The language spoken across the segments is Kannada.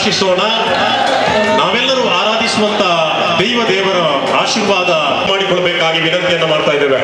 ಆಶಿಸೋಣ ನಾವೆಲ್ಲರೂ ಆರಾಧಿಸುವಂತ ದೈವ ದೇವರ ಆಶೀರ್ವಾದ ಮಾಡಿಕೊಳ್ಬೇಕಾಗಿ ವಿನಂತಿಯನ್ನು ಮಾಡ್ತಾ ಇದ್ದೇವೆ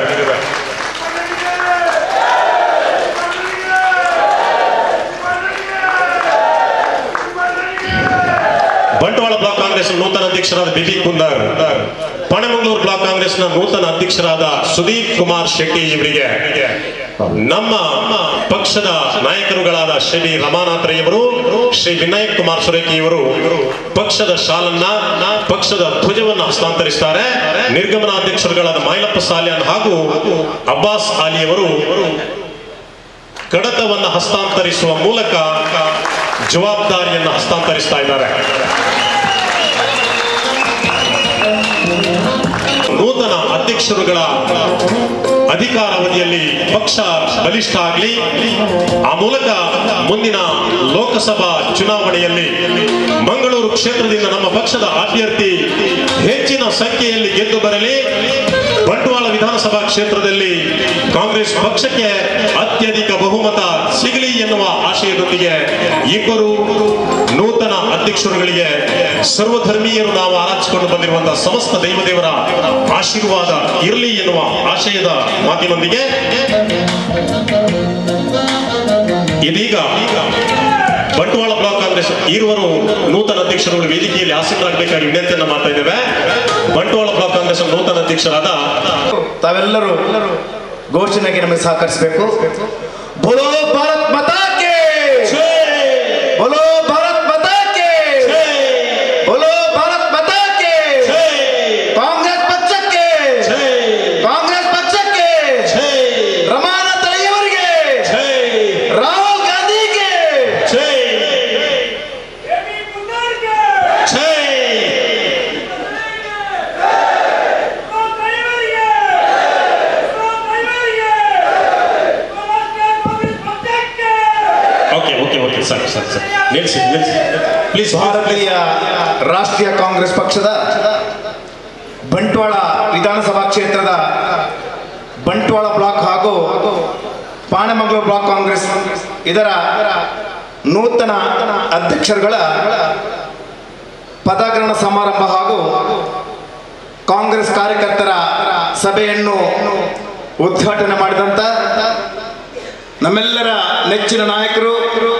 ಬಂಟ್ವಾಳ ಬ್ಲಾಕ್ ಕಾಂಗ್ರೆಸ್ ನೂತನ ಅಧ್ಯಕ್ಷರಾದ ಬಿಪಿ ಕುಂದರ್ ಪಣಮಂಗಳೂರು ಬ್ಲಾಕ್ ಕಾಂಗ್ರೆಸ್ನ ನೂತನ ಅಧ್ಯಕ್ಷರಾದ ಸುದೀಪ್ ಕುಮಾರ್ ಶೆಟ್ಟಿ ಇವರಿಗೆ ನಮ್ಮ ಪಕ್ಷದ ನಾಯಕರುಗಳಾದ ಶ್ರೀ ರಮಾನಾಥ್ ರೈ ಅವರು ಶ್ರೀ ವಿನಾಯಕ್ ಕುಮಾರ್ ಸುರೇಖಿ ಇವರು ಪಕ್ಷದ ಶಾಲನ್ನ ಪಕ್ಷದ ಧ್ವಜವನ್ನು ಹಸ್ತಾಂತರಿಸ್ತಾರೆ ನಿರ್ಗಮನ ಅಧ್ಯಕ್ಷರುಗಳಾದ ಮೈಲಪ್ಪ ಸಾಲ್ಯಾನ್ ಹಾಗೂ ಅಬ್ಬಾಸ್ ಆಲಿ ಅವರು ಕಡತವನ್ನು ಹಸ್ತಾಂತರಿಸುವ ಮೂಲಕ ಜವಾಬ್ದಾರಿಯನ್ನು ಹಸ್ತಾಂತರಿಸ್ತಾ ಇದ್ದಾರೆ ನೂತನ ಅಧ್ಯಕ್ಷರುಗಳ ಅಧಿಕಾರಾವಧಿಯಲ್ಲಿ ಪಕ್ಷ ಬಲಿಷ್ಠ ಆಗಲಿ ಆ ಮೂಲಕ ಮುಂದಿನ ಲೋಕಸಭಾ ಚುನಾವಣೆಯಲ್ಲಿ ಮಂಗಳೂರು ಕ್ಷೇತ್ರದಿಂದ ನಮ್ಮ ಪಕ್ಷದ ಅಭ್ಯರ್ಥಿ ಹೆಚ್ಚಿನ ಸಂಖ್ಯೆಯಲ್ಲಿ ಗೆದ್ದು ಬರಲಿ ಬಂಟ್ವಾಳ ವಿಧಾನಸಭಾ ಕ್ಷೇತ್ರದಲ್ಲಿ ಕಾಂಗ್ರೆಸ್ ಪಕ್ಷಕ್ಕೆ ಅತ್ಯಧಿಕ ಬಹುಮತ ಸಿಗಲಿ ಎನ್ನುವ ಆಶಯದೊಂದಿಗೆ ಇಬ್ಬರು ನೂತನ ಅಧ್ಯಕ್ಷರುಗಳಿಗೆ ಸರ್ವಧರ್ಮೀಯರು ನಾವು ಆರಾಧಿಸಿಕೊಂಡು ಬಂದಿರುವಂತಹ ಸಮಸ್ತ ದೈವದೇವರ ಆಶೀರ್ವಾದ ಇರಲಿ ಎನ್ನುವ ಆಶಯದ ಮಾತಿನೊಂದಿಗೆ ಇದೀಗ ಬಂಟ್ವಾಳ ಬ್ಲಾಕ್ ಕಾಂಗ್ರೆಸ್ ಇರುವರು ನೂತನ ಅಧ್ಯಕ್ಷರುಗಳು ವೇದಿಕೆಯಲ್ಲಿ ಆಸೀನರಾಗಬೇಕಾಗಿ ವಿನಂತಿಯನ್ನ ಮಾಡ್ತಾ ಇದ್ದೇವೆ ಬಂಟ್ವಾಳ ಬ್ಲಾಕ್ ಕಾಂಗ್ರೆಸ್ ನೂತನ ಅಧ್ಯಕ್ಷರಾದ ತಾವೆಲ್ಲರೂ ಘೋಷಣೆಗೆ ನಮಗೆ ಸಹಕರಿಸಬೇಕು ಬೋಲೋ ಭಾರತ್ ಮತಾಕೆ ಬೋಲೋ ಭಾರತ್ ಮತಾಕೆ ಬೋಲೋ ಭಾರತ್ ಮತಾಕೆ ಕಾಂಗ್ರೆಸ್ ಪಕ್ಷಕ್ಕೆ ಕಾಂಗ್ರೆಸ್ ಪಕ್ಷಕ್ಕೆ ರಮಾನಾಥ್ ಅವರಿಗೆ ರಾಹುಲ್ ಗಾಂಧಿಗೆ ಓಕೆ ಓಕೆ ಓಕೆ ಸರಿ ಸರಿ ಸರಿ ನಿಲ್ಲಿಸಿ ನಿಲ್ಲಿಸಿ ಪ್ಲೀಸ್ ಭಾರತೀಯ ರಾಷ್ಟ್ರೀಯ ಕಾಂಗ್ರೆಸ್ ಪಕ್ಷದ ಬಂಟ್ವಾಳ ವಿಧಾನಸಭಾ ಕ್ಷೇತ್ರದ ಬಂಟ್ವಾಳ ಬ್ಲಾಕ್ ಹಾಗೂ ಪಾಣಮಂಗಳೂರು ಬ್ಲಾಕ್ ಕಾಂಗ್ರೆಸ್ ಇದರ ನೂತನ ಅಧ್ಯಕ್ಷರುಗಳ ಪದಗ್ರಹಣ ಸಮಾರಂಭ ಹಾಗೂ ಕಾಂಗ್ರೆಸ್ ಕಾರ್ಯಕರ್ತರ ಸಭೆಯನ್ನು ಉದ್ಘಾಟನೆ ಮಾಡಿದಂತ ನಮ್ಮೆಲ್ಲರ ನೆಚ್ಚಿನ ನಾಯಕರು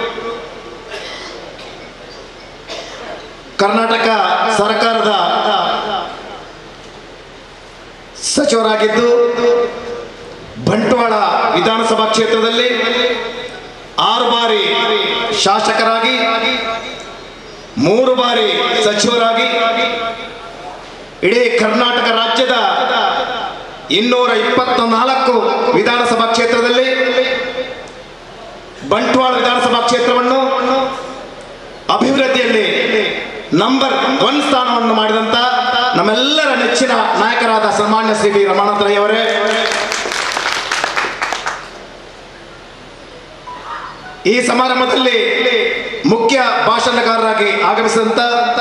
ಕರ್ನಾಟಕ ಸರ್ಕಾರದ ಸಚಿವರಾಗಿದ್ದು ಬಂಟ್ವಾಳ ವಿಧಾನಸಭಾ ಕ್ಷೇತ್ರದಲ್ಲಿ ಆರು ಬಾರಿ ಶಾಸಕರಾಗಿ ಮೂರು ಬಾರಿ ಸಚಿವರಾಗಿ ಇಡೀ ಕರ್ನಾಟಕ ರಾಜ್ಯದ ಇನ್ನೂರ ಇಪ್ಪತ್ತ ನಾಲ್ಕು ವಿಧಾನಸಭಾ ಕ್ಷೇತ್ರದಲ್ಲಿ ಬಂಟ್ವಾಳ ವಿಧಾನಸಭಾ ಕ್ಷೇತ್ರವನ್ನು ಅಭಿವೃದ್ಧಿಯಲ್ಲಿ ನಂಬರ್ ಒನ್ ಸ್ಥಾನವನ್ನು ಮಾಡಿದಂತ ನಮ್ಮೆಲ್ಲರ ನೆಚ್ಚಿನ ನಾಯಕರಾದ ಸನ್ಮಾನ್ಯ ಶ್ರೀ ವಿ ರಮಾನಾಥ್ ರೈ ಅವರೇ ಈ ಸಮಾರಂಭದಲ್ಲಿ ಮುಖ್ಯ ಭಾಷಣಕಾರರಾಗಿ ಆಗಮಿಸಿದಂತ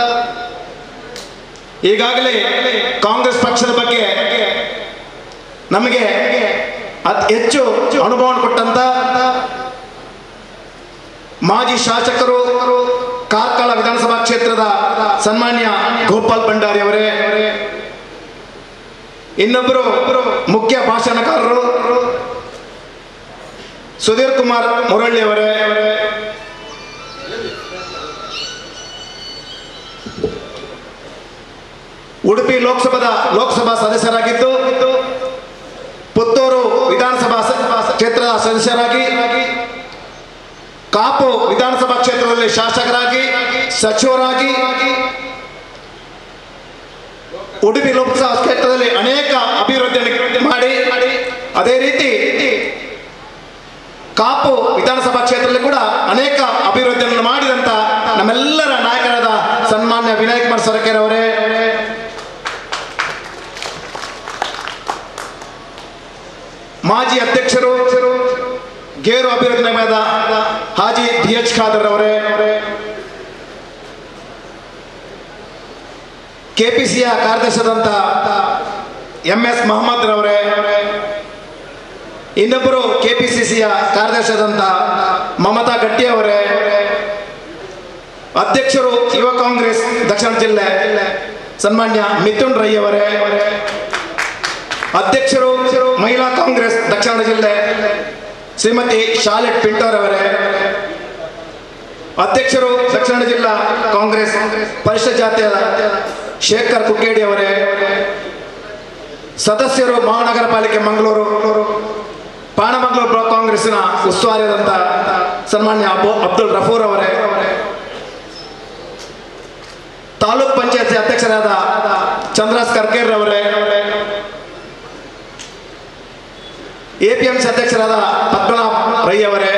ಈಗಾಗಲೇ ಕಾಂಗ್ರೆಸ್ ಪಕ್ಷದ ಬಗ್ಗೆ ನಮಗೆ ಅತಿ ಹೆಚ್ಚು ಅನುಭವವನ್ನು ಕೊಟ್ಟಂತ ಮಾಜಿ ಶಾಸಕರು ಕಾರ್ಕಳ ವಿಧಾನಸಭಾ ಕ್ಷೇತ್ರದ ಸನ್ಮಾನ್ಯ ಗೋಪಾಲ್ ಭಂಡಾರಿ ಅವರೇ ಇನ್ನೊಬ್ಬರು ಮುಖ್ಯ ಭಾಷಣಕಾರರು ಸುಧೀರ್ ಕುಮಾರ್ ಮುರಳ್ಳಿ ಅವರೇ ಉಡುಪಿ ಲೋಕಸಭಾದ ಲೋಕಸಭಾ ಸದಸ್ಯರಾಗಿದ್ದು ಪುತ್ತೂರು ವಿಧಾನಸಭಾ ಸ- ಕ್ಷೇತ್ರದ ಸದಸ್ಯರಾಗಿ ಕಾಪು ವಿಧಾನಸಭಾ ಕ್ಷೇತ್ರದಲ್ಲಿ ಶಾಸಕರಾಗಿ ಸಚಿವರಾಗಿ ಉಡುಪಿ ಲೋಕಸಭಾ ಕ್ಷೇತ್ರದಲ್ಲಿ ಅನೇಕ ಅಭಿವೃದ್ಧಿಯನ್ನು ಮಾಡಿ ಅದೇ ರೀತಿ ಕಾಪು ವಿಧಾನಸಭಾ ಕ್ಷೇತ್ರದಲ್ಲಿ ಕೂಡ ಅನೇಕ ಅಭಿವೃದ್ಧಿಯನ್ನು ಮಾಡಿದಂತ ನಮ್ಮೆಲ್ಲರ ನಾಯಕರಾದ ಸನ್ಮಾನ್ಯ ವಿನಾಯಕ್ ಕುಮಾರ್ ಸೊರಕೆರೆ ಅವರೇ ಮಾಜಿ ಅಧ್ಯಕ್ಷರು ಗೇರು ಅಭಿವೃದ್ಧಿ ನಿಗಮದ ಹಾಜಿ ಡಿ ಎಚ್ ಖಾದರ್ ಅವರೇ ಕೆಪಿಸಿಯ ಕಾರ್ಯದರ್ಶಿಯಾದಂಥ ಎಂ ಎಸ್ ಮೊಹಮ್ಮದ್ ರವರೇ ಇನ್ನೊಬ್ಬರು ಕೆಪಿಸಿಸಿಯ ಕಾರ್ಯದರ್ಶಿಯಾದಂಥ ಮಮತಾ ಗಟ್ಟಿ ಅವರೇ ಅಧ್ಯಕ್ಷರು ಯುವ ಕಾಂಗ್ರೆಸ್ ದಕ್ಷಿಣ ಜಿಲ್ಲೆ ಸನ್ಮಾನ್ಯ ಮಿಥುನ್ ರೈ ಅವರೇ ಅಧ್ಯಕ್ಷರು ಮಹಿಳಾ ಕಾಂಗ್ರೆಸ್ ದಕ್ಷಿಣ ಜಿಲ್ಲೆ ಶ್ರೀಮತಿ ಶಾಲೆಟ್ ಪಿಂಟೋರ್ ಅವರೇ ಅಧ್ಯಕ್ಷರು ದಕ್ಷಿಣ ಜಿಲ್ಲಾ ಕಾಂಗ್ರೆಸ್ ಪರಿಷತ್ ಜಾತಿಯ ಶೇಖರ್ ಕುಕ್ಕೇಡಿ ಅವರೇ ಸದಸ್ಯರು ಮಹಾನಗರ ಪಾಲಿಕೆ ಮಂಗಳೂರು ಪಾಣಮಂಗಳೂರು ಬ್ಲಾಕ್ ಕಾಂಗ್ರೆಸ್ಸಿನ ಉಸ್ತುವಾರಿಯಾದಂಥ ಸನ್ಮಾನ್ಯ ಅಬು ಅಬ್ದುಲ್ ರಫೂರ್ ಅವರೇ ತಾಲೂಕ್ ಪಂಚಾಯತ್ ಅಧ್ಯಕ್ಷರಾದ ಚಂದ್ರಾಸ್ ಕರ್ಕೇರ್ ಅವರೇ ಎಪಿಎಂಸಿ ಅಧ್ಯಕ್ಷರಾದ ಪದ್ಮನಾಭ್ ರೈ ಅವರೇ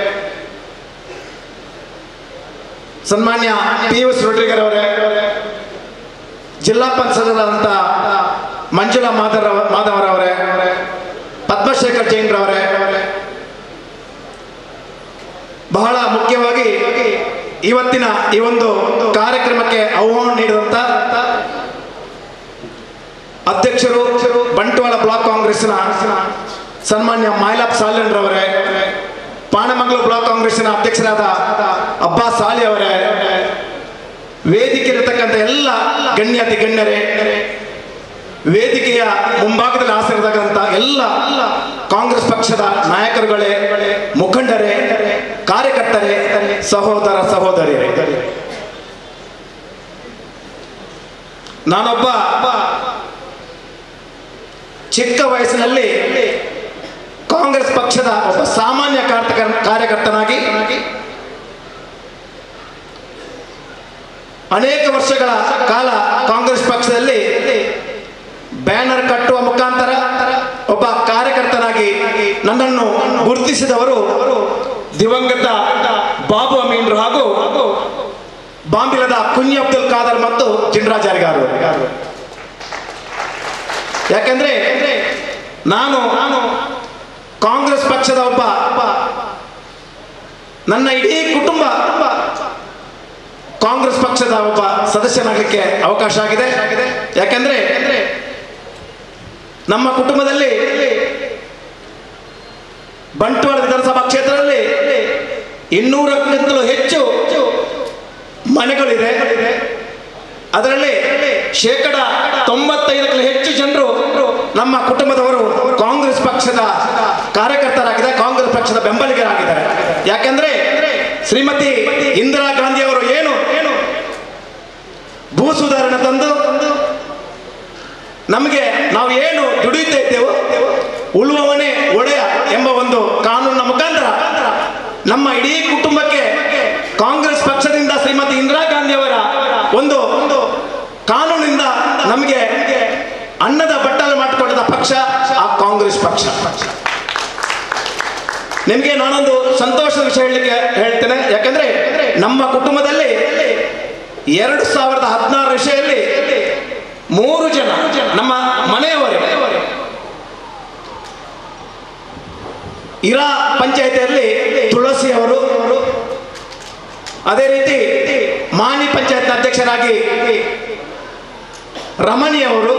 ಸನ್ಮಾನ್ಯ ಪಿ ಯು ರೋಡ್ರಿಗರ್ ಅವರೇ ಜಿಲ್ಲಾ ಪಂಚಾಯತ್ ಮಂಜುಳಾ ಮಾಧವ ಮಾಧವರವರೇ ಪದ್ಮಶೇಖರ್ ಜೈನ್ರವರೇ ಬಹಳ ಮುಖ್ಯವಾಗಿ ಇವತ್ತಿನ ಈ ಒಂದು ಕಾರ್ಯಕ್ರಮಕ್ಕೆ ಆಹ್ವಾನ ನೀಡಿದಂತ ಅಧ್ಯಕ್ಷರು ಬಂಟ್ವಾಳ ಬ್ಲಾಕ್ ಕಾಂಗ್ರೆಸ್ನ ಸನ್ಮಾನ್ಯ ಮೈಲಾಪ್ ಸಾಲನ್ರವರೇ ಪಾಣಮಂಗಲ ಬ್ಲಾಕ್ ಕಾಂಗ್ರೆಸ್ಸಿನ ಅಧ್ಯಕ್ಷರಾದ ಅಬ್ಬಾಸ್ ಸಾಲಿ ಅವರೇ ವೇದಿಕೆ ಇರತಕ್ಕಂಥ ಎಲ್ಲ ಗಣ್ಯಾತಿ ಗಣ್ಯರೇ ವೇದಿಕೆಯ ಮುಂಭಾಗದಲ್ಲಿ ಆಸರಿರತಕ್ಕಂಥ ಎಲ್ಲ ಕಾಂಗ್ರೆಸ್ ಪಕ್ಷದ ನಾಯಕರುಗಳೇ ಮುಖಂಡರೇ ಕಾರ್ಯಕರ್ತರೇ ಸಹೋದರ ಸಹೋದರಿಯರೇ ನಾನೊಬ್ಬ ಚಿಕ್ಕ ವಯಸ್ಸಿನಲ್ಲಿ ಕಾಂಗ್ರೆಸ್ ಪಕ್ಷದ ಒಬ್ಬ ಸಾಮಾನ್ಯ ಕಾರ್ಯಕ- ಕಾರ್ಯಕರ್ತನಾಗಿ ಅನೇಕ ವರ್ಷಗಳ ಕಾಲ ಕಾಂಗ್ರೆಸ್ ಪಕ್ಷದಲ್ಲಿ ಬ್ಯಾನರ್ ಕಟ್ಟುವ ಮುಖಾಂತರ ಒಬ್ಬ ಕಾರ್ಯಕರ್ತನಾಗಿ ನನ್ನನ್ನು ಗುರುತಿಸಿದವರು ದಿವಂಗತ ಬಾಬು ಅಮೀನ್ರು ಹಾಗೂ ಬಾಂಬಿಲದ ಕುഞ്ഞി ಅಬ್ದುಲ್ ಖಾದರ್ ಮತ್ತು ಜಿಂಡ್ರಾಜಾರಿಗಾರು ಯಾಕಂದ್ರೆ ನಾನು ನಾನು ಕಾಂಗ್ರೆಸ್ ಪಕ್ಷದ ಒಬ್ಬ ನನ್ನ ಇಡೀ ಕುಟುಂಬ ಕಾಂಗ್ರೆಸ್ ಪಕ್ಷದ ಒಬ್ಬ ಸದಸ್ಯನಾಗಲಿಕ್ಕೆ ಅವಕಾಶ ಆಗಿದೆ ಯಾಕಂದ್ರೆ ನಮ್ಮ ಕುಟುಂಬದಲ್ಲಿ ಬಂಟ್ವಾಳ ವಿಧಾನಸಭಾ ಕ್ಷೇತ್ರದಲ್ಲಿ ಇನ್ನೂರಕ್ಕಿಂತಲೂ ಹೆಚ್ಚು ಮನೆಗಳಿದೆ ಅದರಲ್ಲಿ ಶೇಕಡ ತೊಂಬತ್ತೈದಕ್ಕೂ ಹೆಚ್ಚು ಜನರು ನಮ್ಮ ಕುಟುಂಬದವರು ಕಾಂಗ್ರೆಸ್ ಪಕ್ಷದ ಕಾರ್ಯಕರ್ತರಾಗಿದೆ ಕಾಂಗ್ರೆಸ್ ಪಕ್ಷದ ಬೆಂಬಲಿಗರಾಗಿದ್ದಾರೆ ಯಾಕಂದ್ರೆ ಶ್ರೀಮತಿ ಇಂದಿರಾ ಗಾಂಧಿ ಅವರು ಏನು ಏನು ಭೂ ಸುಧಾರಣೆ ತಂದು ನಮಗೆ ನಾವು ಏನು ದುಡಿಯುತ್ತಾ ಇದ್ದೇವೋ ಉಳುವವನೇ ಒಡೆಯ ಎಂಬ ಒಂದು ಕಾನೂನಿನ ಮುಖಾಂತರ ನಮ್ಮ ಇಡೀ ಕುಟುಂಬಕ್ಕೆ ಕಾಂಗ್ರೆಸ್ ಪಕ್ಷದಿಂದ ಶ್ರೀಮತಿ ಇಂದಿರಾ ಗಾಂಧಿ ಅವರ ಒಂದು ಒಂದು ಕಾನೂನಿಂದ ನಮಗೆ ಅನ್ನದ ಬಟ್ಟಲು ಮಾಡಿಕೊಟ್ಟದ ಪಕ್ಷ ಆ ಕಾಂಗ್ರೆಸ್ ಪಕ್ಷ ನಿಮಗೆ ನಾನೊಂದು ಸಂತೋಷದ ವಿಷಯ ಹೇಳಲಿಕ್ಕೆ ಹೇಳ್ತೇನೆ ಯಾಕಂದ್ರೆ ನಮ್ಮ ಕುಟುಂಬದಲ್ಲಿ ಎರಡು ಸಾವಿರದ ಹದಿನಾರು ವಿಷಯದಲ್ಲಿ ಮೂರು ಜನ ನಮ್ಮ ಮನೆಯವರೇ ಇರಾ ಪಂಚಾಯತಿಯಲ್ಲಿ ತುಳಸಿ ಅವರು ಅದೇ ರೀತಿ ಮಾಣಿ ಪಂಚಾಯತ್ ಅಧ್ಯಕ್ಷರಾಗಿ ರಮಣಿ ಅವರು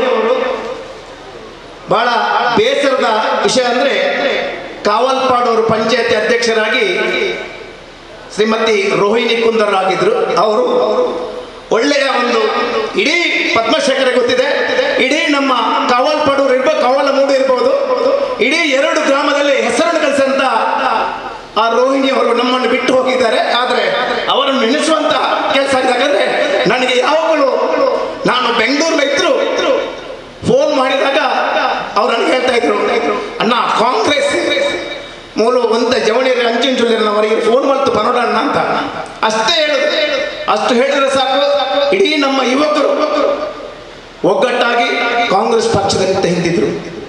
ಬಹಳ ಬೇಸರದ ವಿಷಯ ಅಂದ್ರೆ ಕಾವಲ್ಪಾಡ್ ಅವರು ಪಂಚಾಯತಿ ಅಧ್ಯಕ್ಷರಾಗಿ ಶ್ರೀಮತಿ ರೋಹಿಣಿ ಕುಂದರ್ ಆಗಿದ್ರು ಅವರು ಒಳ್ಳೆಯ ಒಂದು ಇಡೀ ಪದ್ಮಶೇಖರ ಗೊತ್ತಿದೆ ಇಡೀ ನಮ್ಮ ಕಾವಲ್ಪಾಡೂರು ಇರ್ಬೋದು ಕಾವಲ ಮೂಡು ಇರ್ಬೋದು ಇಡೀ ಎರಡು ಗ್ರಾಮದಲ್ಲಿ ಹೆಸರನ್ನು ಕಲಿಸಂತ ಆ ರೋಹಿಣಿ ಅವರು ನಮ್ಮನ್ನು ಬಿಟ್ಟು ಹೋಗಿದ್ದಾರೆ ಆದರೆ ಅವರನ್ನು ನೆನೆಸುವಂತ ಕೆಲಸ ಆಗಿದೆ ಯಾಕಂದ್ರೆ ನನಗೆ ಯಾವಾಗಲೂ ನಾನು ಬೆಂಗಳೂರಿನ ಇದ್ರು ಫೋನ್ ಮಾಡಿದಾಗ ಅವ್ರು ನನಗೆ ಹೇಳ್ತಾ ಇದ್ರು ಅಣ್ಣ ಕಾಂಗ್ರೆಸ್ ಮೂಲು ಒಂದ ಜವಣಿಯರ ಅಂಚಿಂಚುಳ್ಳಿರವರಿಗೆ ಫೋನ್ ಮಾಡ್ತು ಬರೋಣ ಅಂತ ಅಷ್ಟೇ ಹೇಳುದು ಅಷ್ಟು ಹೇಳಿದ್ರೆ ಸಾಕು ಇಡೀ ನಮ್ಮ ಯುವಕರು ಒಗ್ಗಟ್ಟಾಗಿ ಕಾಂಗ್ರೆಸ್ ಪಕ್ಷದಲ್ಲಿದ್ದ ಹಿಂದಿದ್ರು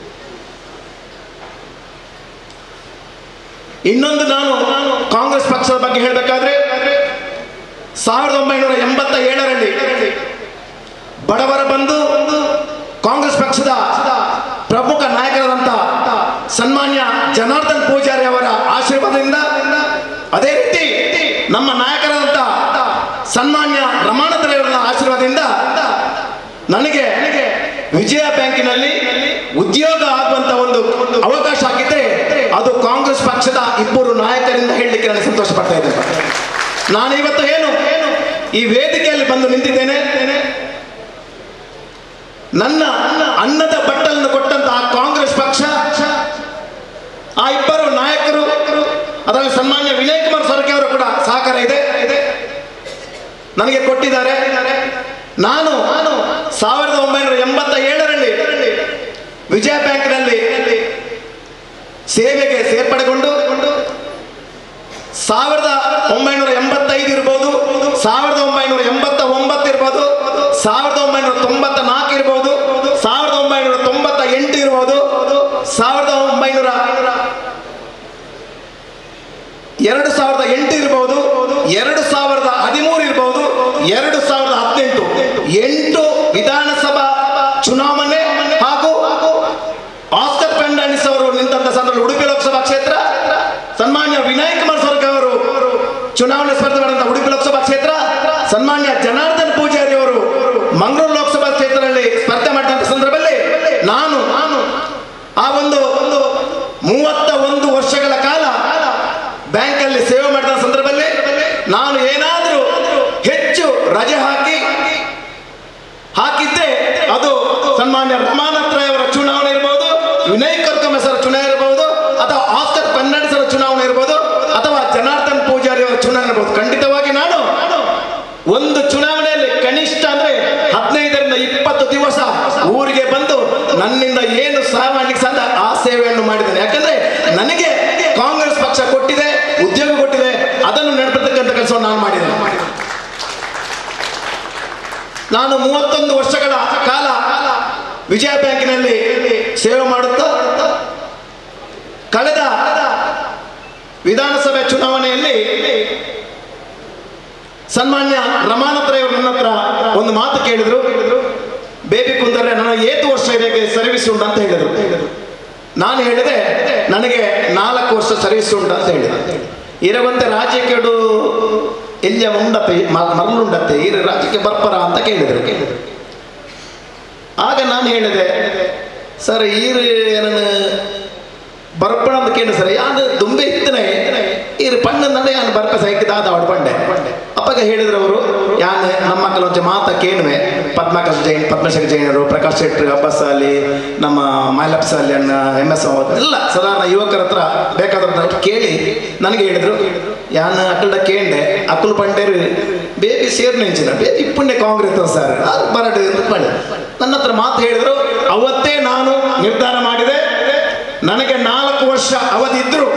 ಇನ್ನೊಂದು ನಾನು ಕಾಂಗ್ರೆಸ್ ಪಕ್ಷದ ಬಗ್ಗೆ ಹೇಳಬೇಕಾದ್ರೆ ಸಾವಿರದ ಒಂಬೈನೂರ ಎಂಬತ್ತ ಏಳರಲ್ಲಿ ಬಡವರ ಬಂಧು ಕಾಂಗ್ರೆಸ್ ಪಕ್ಷದ ಪ್ರಮುಖ ನಾಯಕರಾದಂಥ ಸನ್ಮಾನ್ಯ ಜನಾರ್ದನ್ ಪೂಜಾರಿ ಅವರ ಆಶೀರ್ವಾದದಿಂದ ಅದೇ ರೀತಿ ನಮ್ಮ ನಾಯಕರಾದಂಥ ಸನ್ಮಾನ್ಯ ರಮಾನಂದರವರ ಆಶೀರ್ವಾದದಿಂದ ನನಗೆ ವಿಜಯ ಬ್ಯಾಂಕಿನಲ್ಲಿ ಉದ್ಯೋಗ ಆಗುವಂತ ಒಂದು ಅವಕಾಶ ಆಗಿದ್ರೆ ಅದು ಕಾಂಗ್ರೆಸ್ ಪಕ್ಷದ ಇಬ್ಬರು ನಾಯಕರಿಂದ ಹೇಳಲಿಕ್ಕೆ ನಾನು ಸಂತೋಷ ಪಡ್ತಾ ಇದ್ದೇನೆ ನಾನು ಇವತ್ತು ಏನು ಏನು ಈ ವೇದಿಕೆಯಲ್ಲಿ ಬಂದು ನಿಂತಿದ್ದೇನೆ ನನ್ನ ಅನ್ನದ ಬಟ್ಟಲನ್ನು ಕೊಟ್ಟಂತಹ ಕಾಂಗ್ರೆಸ್ ಪಕ್ಷ ಆ ಇಬ್ಬರು ನಾಯಕರು ಅದರಲ್ಲಿ ಸನ್ಮಾನ್ಯ ವಿನಯ್ ಕುಮಾರ್ ಸರ್ಕೆ ಅವರು ಕೂಡ ಸಹಕಾರ ಇದೆ ನನಗೆ ಕೊಟ್ಟಿದ್ದಾರೆ ನಾನು ನಾನು ಸಾವಿರದ ಒಂಬೈನೂರ ಎಂಬತ್ತ ಏಳರಲ್ಲಿ ವಿಜಯ ಬ್ಯಾಂಕ್ನಲ್ಲಿ ಸೇವೆಗೆ ಸೇರ್ಪಡೆಗೊಂಡು ಸಾವಿರದ ಒಂಬೈನೂರ ಎಂಬತ್ತೈದು ಇರ್ಬೋದು ಸಾವಿರದ ಒಂಬೈನೂರ ಎಂಬತ್ತ ಒಂಬತ್ತು ಇರ್ಬೋದು ಸಾವಿರದ ಒಂಬೈನೂರ ತೊಂಬತ್ತ ನಾಲ್ಕು ಇರ್ಬೋದು ಸಾವಿರದ ಒಂಬೈನೂರ ತೊಂಬತ್ತ ಎಂಟು ಇರ್ಬೋದು ಸಾವಿರದ ಒಂಬೈನೂರ ಎರಡು ಸಾವಿರದ ಎಂಟು ಇರಬಹುದು ಎರಡು ಸಾವಿರದ ಹದಿಮೂರು ಇರಬಹುದು ಎರಡು ಸಾವಿರದ ಹದಿನೆಂಟು ಎಂಟು ವಿಧಾನಸಭಾ ಚುನಾವಣೆ ಹಾಗೂ ಆಸ್ಕರ್ ಫೆರ್ನಾಂಡಿಸ್ ಅವರು ನಿಂತಹ ಸಂದರ್ಭ ಉಡುಪಿ ಲೋಕಸಭಾ ಕ್ಷೇತ್ರ ಸನ್ಮಾನ್ಯ ವಿನಾಯಕ್ ಕುಮಾರ್ ಸ್ವರ್ಗ ಅವರು ಚುನಾವಣೆ ಸ್ಪರ್ಧೆ ಮಾಡಿದಂತಹ ಉಡುಪಿ ಲೋಕಸಭಾ ಕ್ಷೇತ್ರ ಸನ್ಮಾನ್ಯ ಜನಾರ್ದನ್ ಪೂಜಾರಿ ಅವರು ಮಂಗಳೂರು ಲೋಕಸಭಾ ಕ್ಷೇತ್ರದಲ್ಲಿ ಸ್ಪರ್ಧೆ ಮಾಡಿದಂತಹ ಸಂದರ್ಭದಲ್ಲಿ ನಾನು ನಾನು ಆ ಒಂದು ಒಂದು ಮೂವತ್ತ ಒಂದು ವರ್ಷಗಳ ಕಾಲ ಬ್ಯಾಂಕಲ್ಲಿ ಸೇವೆ ಮಾಡಿದ ಸಂದರ್ಭದಲ್ಲಿ ನಾನು ಏನಾದರೂ ಹೆಚ್ಚು ರಜೆ ಹಾಕಿ ಹಾಕಿದ್ದೆ ಅದು ಸನ್ಮಾನ್ಯ ರಮಾನಾಥ್ ರಾಯ್ ಅವರ ಚುನಾವಣೆ ಇರಬಹುದು ವಿನಯ್ ಕರ್ಕಮ್ ಸರ್ ಚುನಾವಣೆ ಇರಬಹುದು ಅಥವಾ ಆಸ್ಕರ್ ಫರ್ನಾಂಡಿಸ್ ಅವರ ಚುನಾವಣೆ ಇರಬಹುದು ಅಥವಾ ಜನಾರ್ದನ್ ಪೂಜಾರಿ ಅವರ ಚುನಾವಣೆ ಇರಬಹುದು ಖಂಡಿತವಾಗಿ ನಾನು ಒಂದು ಚುನಾವಣೆಯಲ್ಲಿ ಕನಿಷ್ಠ ಅಂದ್ರೆ ಹದಿನೈದರಿಂದ ಇಪ್ಪತ್ತು ದಿವಸ ಊರಿಗೆ ಬಂದು ನನ್ನಿಂದ ಏನು ಸಹ ಮಾಡ್ಲಿಕ್ಕೆ ಸಾಧ್ಯ ಆ ಸೇವೆಯನ್ನು ಮಾಡಿದ್ದೇನೆ ಯಾಕಂದ್ರೆ ನನಗೆ ಕಾಂಗ್ರೆಸ್ ಪಕ್ಷ ಕೊಟ್ಟಿದೆ ಉದ್ಯೋಗ ಕೊಟ್ಟಿದೆ ಅದನ್ನು ನಡೆಸತಕ್ಕಂಥ ಕೆಲಸವನ್ನು ನಾನು ಮಾಡಿದ್ದೇನೆ ನಾನು ಮೂವತ್ತೊಂದು ವರ್ಷಗಳ ಕಾಲ ವಿಜಯ ಬ್ಯಾಂಕಿನಲ್ಲಿ ಸೇವೆ ಮಾಡುತ್ತಾ ಕಳೆದ ವಿಧಾನಸಭೆ ಚುನಾವಣೆಯಲ್ಲಿ ಸನ್ಮಾನ್ಯ ರಮಾನಾಥ್ ರೈ ಅವರು ನನ್ನ ಹತ್ರ ಒಂದು ಮಾತು ಕೇಳಿದ್ರು ಬೇಬಿ ಕುಂದರೆ ನನ್ನ ಏತು ವರ್ಷ ಇದಕ್ಕೆ ಸರ್ವಿಸ್ ಉಂಟು ಅಂತ ಹೇಳಿದ್ರು ನಾನು ಹೇಳಿದೆ ನನಗೆ ನಾಲ್ಕು ವರ್ಷ ಸರ್ವಿಸ್ ಉಂಟು ಅಂತ ಹೇಳಿದೆ ಇರವಂತೆ ರಾಜ್ಯಕ್ಕೆಡು ಎಲ್ಲಿಯ ಉಂಡತ್ತೆ ಮರಳುಂಡತ್ತೆ ಇರ ರಾಜ್ಯಕ್ಕೆ ಬರ್ಪರ ಅಂತ ಕೇಳಿದ್ರು ಕೇಳಿದ್ರು ಆಗ ನಾನು ಹೇಳಿದೆ ಸರ್ ಈರು ಏನನ್ನು ಬರ್ಪಣ ಅಂತ ಕೇಳಿ ಸರ್ ಯಾನು ದುಂಬೆ ಇತ್ತನೆ ಈರು ಪಣ್ಣ ನಡೆ ಯಾನು ಬರ್ಪ ಸೈಕಿದ ಆದ ಅವಡು ಬಂಡೆ ಅಪ್ಪಾಗ ಹೇಳಿದ್ರು ಅವರು ಯಾನು ನಮ್ಮ ಮಕ್ಕಳ ಒಂಚ ಮಾತ ಕೇಳುವೆ ಪದ್ಮಾಕರ್ ಜೈನ್ ಪದ್ಮಶೇಖರ್ ಜೈನರು ಪ್ರಕಾಶ್ ಶೆಟ್ಟಿ ಅಬ್ಬಸ್ ಅಲ್ಲಿ ನಮ್ಮ ಮೈಲಪ್ಸ್ ಅಲ್ಲಿ ಅಣ್ಣ ಎಂ ಎಸ್ ಎಲ್ಲ ಸಾಧಾರಣ ಯುವಕರ ಹತ್ರ ಬೇಕಾದವ್ರನ್ನ ಕೇಳಿ ನನಗೆ ಹೇಳಿದ್ರು ಯಾನು ಅಕ್ಕಳ ಕೇಂಡೆ ಅಕ್ಕಲು ಪಂಡೇರು ಬೇಬಿ ಸೇರ್ ನೆಂಚಿನ ಬೇಬಿ ಪುಣ್ಯ ಕಾಂಗ್ರೆಸ್ ಸರ್ ಅದು ಬರಡು ಅಂತ ಮಾಡಿ ನನ್ನ ಹತ್ರ ಮಾತು ಹೇಳಿದ್ರು ಅವತ್ತೇ ನಾನು ನಿರ್ಧಾರ ಮಾಡಿದೆ ನನಗೆ ನಾಲ್ಕು ವರ್ಷ ಅವಧಿ ಇದ್ರು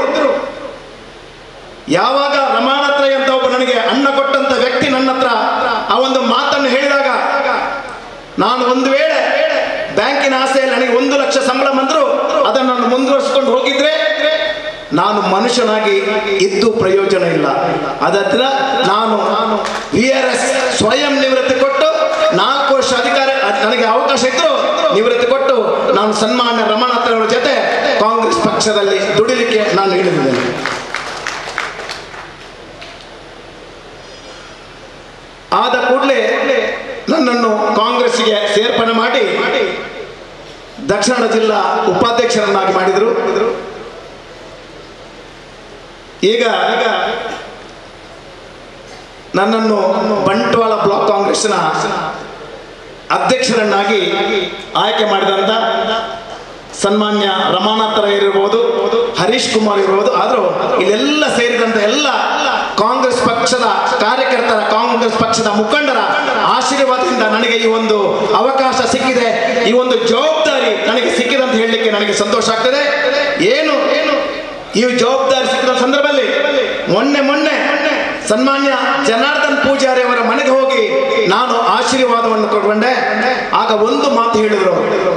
ಯಾವಾಗ ರಮಾನತ್ರಯ ಅಂತ ಒಬ್ಬ ನನಗೆ ಅನ್ನ ಕೊಟ್ಟಂತ ವ್ಯಕ್ತಿ ನನ್ನ ಹತ್ರ ಆ ಒಂದು ಮಾತನ್ನು ಹೇಳಿದಾಗ ನಾನು ಒಂದು ವೇಳೆ ಬ್ಯಾಂಕಿನ ಆಸೆಯಲ್ಲಿ ನನಗೆ ಒಂದು ಲಕ್ಷ ಸಂಬಳ ಬಂದ್ರು ಅದನ್ನು ನಾನು ಮುಂದುವರಿಸಿಕೊಂಡು ಹೋಗಿದ್ರೆ ನಾನು ಮನುಷ್ಯನಾಗಿ ಇದ್ದು ಪ್ರಯೋಜನ ಇಲ್ಲ ಅದತ್ರ ನಾನು ನಾನು ವಿ ಆರ್ ಎಸ್ ಸ್ವಯಂ ನಿವೃತ್ತಿ ಕೊಟ್ಟು ನಾಲ್ಕು ವರ್ಷ ಅಧಿಕಾರ ಅದ್ ನನಗೆ ಅವಕಾಶ ಇದ್ರು ನಿವೃತ್ತಿ ಕೊಟ್ಟು ನಾನು ಸನ್ಮಾನ್ಯ ರಮಣಾಥ್ ಅವರ ಜೊತೆ ಕಾಂಗ್ರೆಸ್ ಪಕ್ಷದಲ್ಲಿ ದುಡಿಲಿಕ್ಕೆ ನಾನು ಇಳಿದಿದ್ದೇನೆ ಆದ ಕೂಡಲೇ ನನ್ನನ್ನು ಕಾಂಗ್ರೆಸ್ಗೆ ಸೇರ್ಪಡೆ ಮಾಡಿ ದಕ್ಷಿಣ ಜಿಲ್ಲಾ ಉಪಾಧ್ಯಕ್ಷರನ್ನಾಗಿ ಮಾಡಿದರು ಈಗ ಈಗ ನನ್ನನ್ನು ಬಂಟ್ವಾಳ ಬ್ಲಾಕ್ ಕಾಂಗ್ರೆಸ್ನ ಅಧ್ಯಕ್ಷರನ್ನಾಗಿ ಆಯ್ಕೆ ಮಾಡಿದಂತ ಸನ್ಮಾನ್ಯ ರಮಾನಾಥ್ ರೈ ಇರಬಹುದು ಹರೀಶ್ ಕುಮಾರ್ ಇರಬಹುದು ಆದರೂ ಇಲ್ಲೆಲ್ಲ ಸೇರಿದಂತ ಎಲ್ಲ ಕಾಂಗ್ರೆಸ್ ಪಕ್ಷದ ಕಾರ್ಯಕರ್ತರ ಕಾಂಗ್ರೆಸ್ ಪಕ್ಷದ ಮುಖಂಡರ ಆಶೀರ್ವಾದದಿಂದ ನನಗೆ ಈ ಒಂದು ಅವಕಾಶ ಸಿಕ್ಕಿದೆ ಈ ಒಂದು ಜವಾಬ್ದಾರಿ ನನಗೆ ಸಿಕ್ಕಿದೆ ಅಂತ ಹೇಳಲಿಕ್ಕೆ ನನಗೆ ಸಂತೋಷ ಆಗ್ತದೆ ಏನು ಏನು ಈ ಜವಾಬ್ದಾರಿ ಸಿಕ್ಕಿದ ಸಂದರ್ಭದಲ್ಲಿ ಮೊನ್ನೆ ಮೊನ್ನೆ ಸನ್ಮಾನ್ಯ ಜನಾರ್ದನ್ ಪೂಜಾರಿ ಅವರ ಮನೆಗೆ ಹೋಗಿ ನಾನು ಆಶೀರ್ವಾದವನ್ನು ಕೊಟ್ಕೊಂಡೆ ಆಗ ಒಂದು ಮಾತು ಹೇಳಿದರು ಅವರು.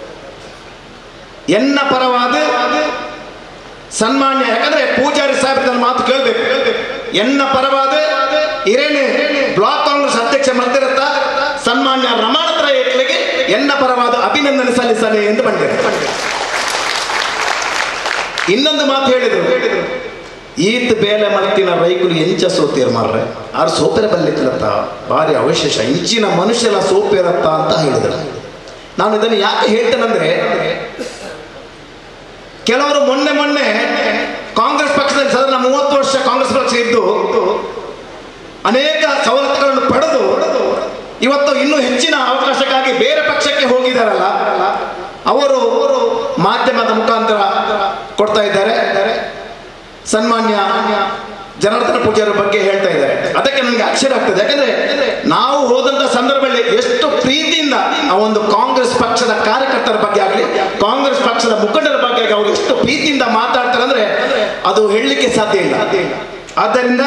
ಎನ್ನ ಪರವಾದ ಸನ್ಮಾನ್ಯ ಯಾಕಂದ್ರೆ ಪೂಜಾರಿ ಸಾಹೇಬ್ ನನ್ನ ಮಾತು ಕೇಳಬೇಕು ಎನ್ನ ಪರವಾದ ಇರೇನೆ ಬ್ಲಾಕ್ ಕಾಂಗ್ರೆಸ್ ಅಧ್ಯಕ್ಷ ಮಂದಿರತ್ತ ಸನ್ಮಾನ್ಯ ರಮಾಣತ್ರ ಏಟ್ಲಿಗೆ ಎನ್ನ ಪರವಾದ ಅಭಿನಂದನೆ ಸಲ್ಲಿಸಲಿ ಎಂದು ಬಂದಿದೆ ಇನ್ನೊಂದು ಮಾತು ಹೇಳಿದ್ರು ಈತ್ ಬೇಲೆ ಮಲ್ತಿನ ರೈಕುಲು ಎಂಚ ಸೋತಿರ್ ಮಾರ್ರೆ ಆರು ಸೋಪೆರ ಬಲ್ಲಿತ್ತಲತ್ತ ಭಾರಿ ಅವಶೇಷ ಇಂಚಿನ ಮನುಷ್ಯನ ಸೋಪೆರತ್ತ ಅಂತ ಹೇಳಿದ್ರು ನಾನು ಇದನ್ನು ಯಾಕೆ ಹೇಳ್ತೇನೆಂದ್ರೆ ಕೆಲವರು ಮೊನ್ನೆ ಮೊನ್ನೆ ಕಾಂಗ್ರೆಸ್ ಪಕ್ಷದಲ್ಲಿ ಸಾಧಾರಣ ಮೂವತ್ತು ವರ್ಷ ಕಾಂಗ್ರೆಸ್ ಪಕ್ಷ ಇದ್ದು ಅನೇಕ ಸವಲತ್ತುಗಳನ್ನು ಪಡೆದು ಇವತ್ತು ಇನ್ನೂ ಹೆಚ್ಚಿನ ಅವಕಾಶಕ್ಕಾಗಿ ಬೇರೆ ಪಕ್ಷಕ್ಕೆ ಹೋಗಿದ್ದಾರಲ್ಲ ಅವರು ಮಾಧ್ಯಮದ ಮುಖಾಂತರ ಕೊಡ್ತಾ ಇದ್ದಾರೆ ಸನ್ಮಾನ್ಯ ಜನಾರ್ದನ ಪೂಜಾರ ಬಗ್ಗೆ ಹೇಳ್ತಾ ಇದ್ದಾರೆ ಅದಕ್ಕೆ ನನಗೆ ಅಕ್ಷರ ಆಗ್ತದೆ ಯಾಕಂದ್ರೆ ನಾವು ಹೋದಂತ ಸಂದರ್ಭದಲ್ಲಿ ಎಷ್ಟು ಪ್ರೀತಿಯಿಂದ ಆ ಒಂದು ಕಾಂಗ್ರೆಸ್ ಪಕ್ಷದ ಕಾರ್ಯಕರ್ತರ ಬಗ್ಗೆ ಆಗಲಿ ಕಾಂಗ್ರೆಸ್ ಪಕ್ಷದ ಮುಖಂಡರ ಬಗ್ಗೆ ಆಗಲಿ ಅವರು ಎಷ್ಟು ಪ್ರೀತಿಯಿಂದ ಮಾತಾಡ್ತಾರೆ ಅಂದ್ರೆ ಅದು ಹೇಳಲಿಕ್ಕೆ ಸಾಧ್ಯ ಇಲ್ಲ ಆದ್ದರಿಂದ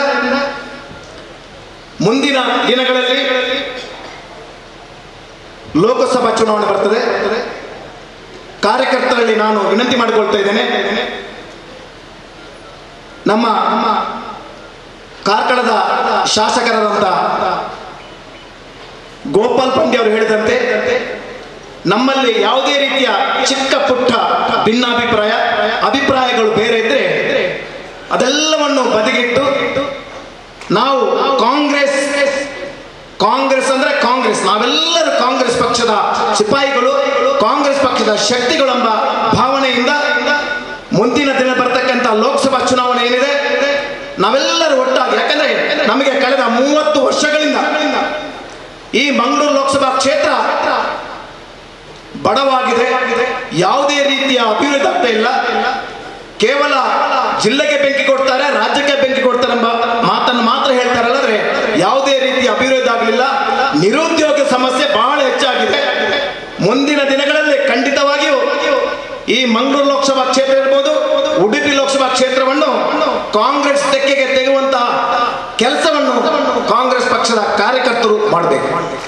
ಮುಂದಿನ ದಿನಗಳಲ್ಲಿ ಲೋಕಸಭಾ ಚುನಾವಣೆ ಬರ್ತದೆ ಕಾರ್ಯಕರ್ತರಲ್ಲಿ ನಾನು ವಿನಂತಿ ಮಾಡಿಕೊಳ್ತಾ ಇದ್ದೇನೆ ನಮ್ಮ ನಮ್ಮ ಕಾರ್ಕಳದ ಶಾಸಕರಾದಂಥ ಗೋಪಾಲ್ ಪಂಡ್ಯ ಅವರು ಹೇಳಿದಂತೆ ನಮ್ಮಲ್ಲಿ ಯಾವುದೇ ರೀತಿಯ ಚಿಕ್ಕ ಪುಟ್ಟ ಭಿನ್ನಾಭಿಪ್ರಾಯ ಅಭಿಪ್ರಾಯಗಳು ಬೇರೆ ಇದ್ರೆ ಅದೆಲ್ಲವನ್ನು ಬದಿಗಿಟ್ಟು ನಾವು ಕಾಂಗ್ರೆಸ್ ಕಾಂಗ್ರೆಸ್ ಅಂದ್ರೆ ಕಾಂಗ್ರೆಸ್ ನಾವೆಲ್ಲರೂ ಕಾಂಗ್ರೆಸ್ ಪಕ್ಷದ ಸಿಪಾಯಿಗಳು ಕಾಂಗ್ರೆಸ್ ಪಕ್ಷದ ಶಕ್ತಿಗಳೆಂಬ ಭಾವನೆಯಿಂದ ಮುಂದಿನ ದಿನ ಬರ್ತಕ್ಕಂಥ ಲೋಕಸಭಾ ಚುನಾವಣೆ ಏನಿದೆ ನಾವೆಲ್ಲರೂ ಒಟ್ಟಾಗಿ ಯಾಕಂದ್ರೆ ನಮಗೆ ಕಳೆದ ಮೂವತ್ತು ವರ್ಷಗಳಿಂದ ಈ ಮಂಗಳೂರು ಲೋಕಸಭಾ ಕ್ಷೇತ್ರ ಬಡವಾಗಿದೆ ಯಾವುದೇ ರೀತಿಯ ಅಭಿವೃದ್ಧಿ ಆಗ್ತಾ ಇಲ್ಲ ಕೇವಲ ಜಿಲ್ಲೆಗೆ ಬೆಂಕಿ ಕೊಡ್ತಾರೆ ರಾಜ್ಯಕ್ಕೆ ಬೆಂಕಿ ಕೊಡ್ತಾರೆ ಎಂಬ ಮಾತನ್ನು ಮಾತ್ರ ಹೇಳ್ತಾರೆ ಅಲ್ಲದ್ರೆ ಯಾವುದೇ ರೀತಿಯ ಅಭಿವೃದ್ಧಿ ಆಗಲಿಲ್ಲ ನಿರುದ್ಯೋಗ ಸಮಸ್ಯೆ ಬಹಳ ಹೆಚ್ಚಾಗಿದೆ ಮುಂದಿನ ದಿನಗಳಲ್ಲಿ ಖಂಡಿತವಾಗಿಯೂ ಈ ಮಂಗಳೂರು ಲೋಕಸಭಾ ಕ್ಷೇತ್ರ ಇರ್ಬೋದು ಉಡುಪಿ ಲೋಕಸಭಾ ಕ್ಷೇತ್ರವನ್ನು ಕಾಂಗ್ರೆಸ್ ತೆಕ್ಕೆಗೆ ತೆಗೆಯುವಂತಹ ಕೆಲಸವನ್ನು ಕಾಂಗ್ರೆಸ್ ಪಕ್ಷದ ಕಾರ್ಯಕರ್ತರು ಮಾಡಬೇಕು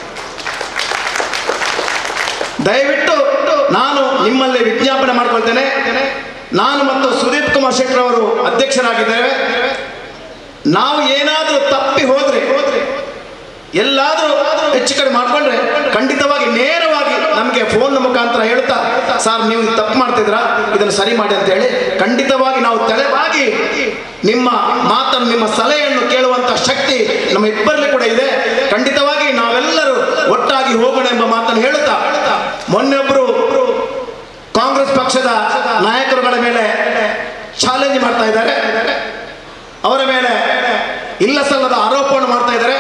ದಯವಿಟ್ಟು ನಾನು ನಿಮ್ಮಲ್ಲಿ ವಿಜ್ಞಾಪನೆ ಮಾಡ್ಕೊಳ್ತೇನೆ ನಾನು ಮತ್ತು ಸುದೀಪ್ ಕುಮಾರ್ ಶೆಟ್ಟರ್ ಅವರು ಅಧ್ಯಕ್ಷರಾಗಿದ್ದೇವೆ ನಾವು ಏನಾದರೂ ತಪ್ಪಿ ಹೋದ್ರೆ ಎಲ್ಲಾದರೂ ಹೆಚ್ಚು ಕಡಿಮೆ ಮಾಡ್ಕೊಂಡ್ರೆ ಖಂಡಿತವಾಗಿ ನೇರವಾಗಿ ನಮಗೆ ಫೋನ್ ಮುಖಾಂತರ ಹೇಳ್ತಾ ಸರ್ ನೀವು ಇದು ತಪ್ಪು ಮಾಡ್ತಿದ್ರಾ ಇದನ್ನು ಸರಿ ಮಾಡಿ ಅಂತ ಹೇಳಿ ಖಂಡಿತವಾಗಿ ನಾವು ತಲೆಬಾಗಿ ನಿಮ್ಮ ಮಾತನ್ನು ನಿಮ್ಮ ಸಲಹೆಯನ್ನು ಕೇಳುವಂತ ಶಕ್ತಿ ನಮ್ಮ ಇಬ್ಬರಲ್ಲಿ ಕೂಡ ಇದೆ ಖಂಡಿತವಾಗಿ ನಾವೆಲ್ಲರೂ ಒಟ್ಟಾಗಿ ಹೋಗೋಣ ಎಂಬ ಮಾತನ್ನು ಹೇಳುತ್ತಾ ಮೊನ್ನೆೊಬ್ಬರು ಕಾಂಗ್ರೆಸ್ ಪಕ್ಷದ ನಾಯಕರುಗಳ ಮೇಲೆ ಚಾಲೆಂಜ್ ಮಾಡ್ತಾ ಇದ್ದಾರೆ ಅವರ ಮೇಲೆ ಇಲ್ಲ ಸಲ್ಲದ ಆರೋಪವನ್ನು ಮಾಡ್ತಾ ಇದ್ದಾರೆ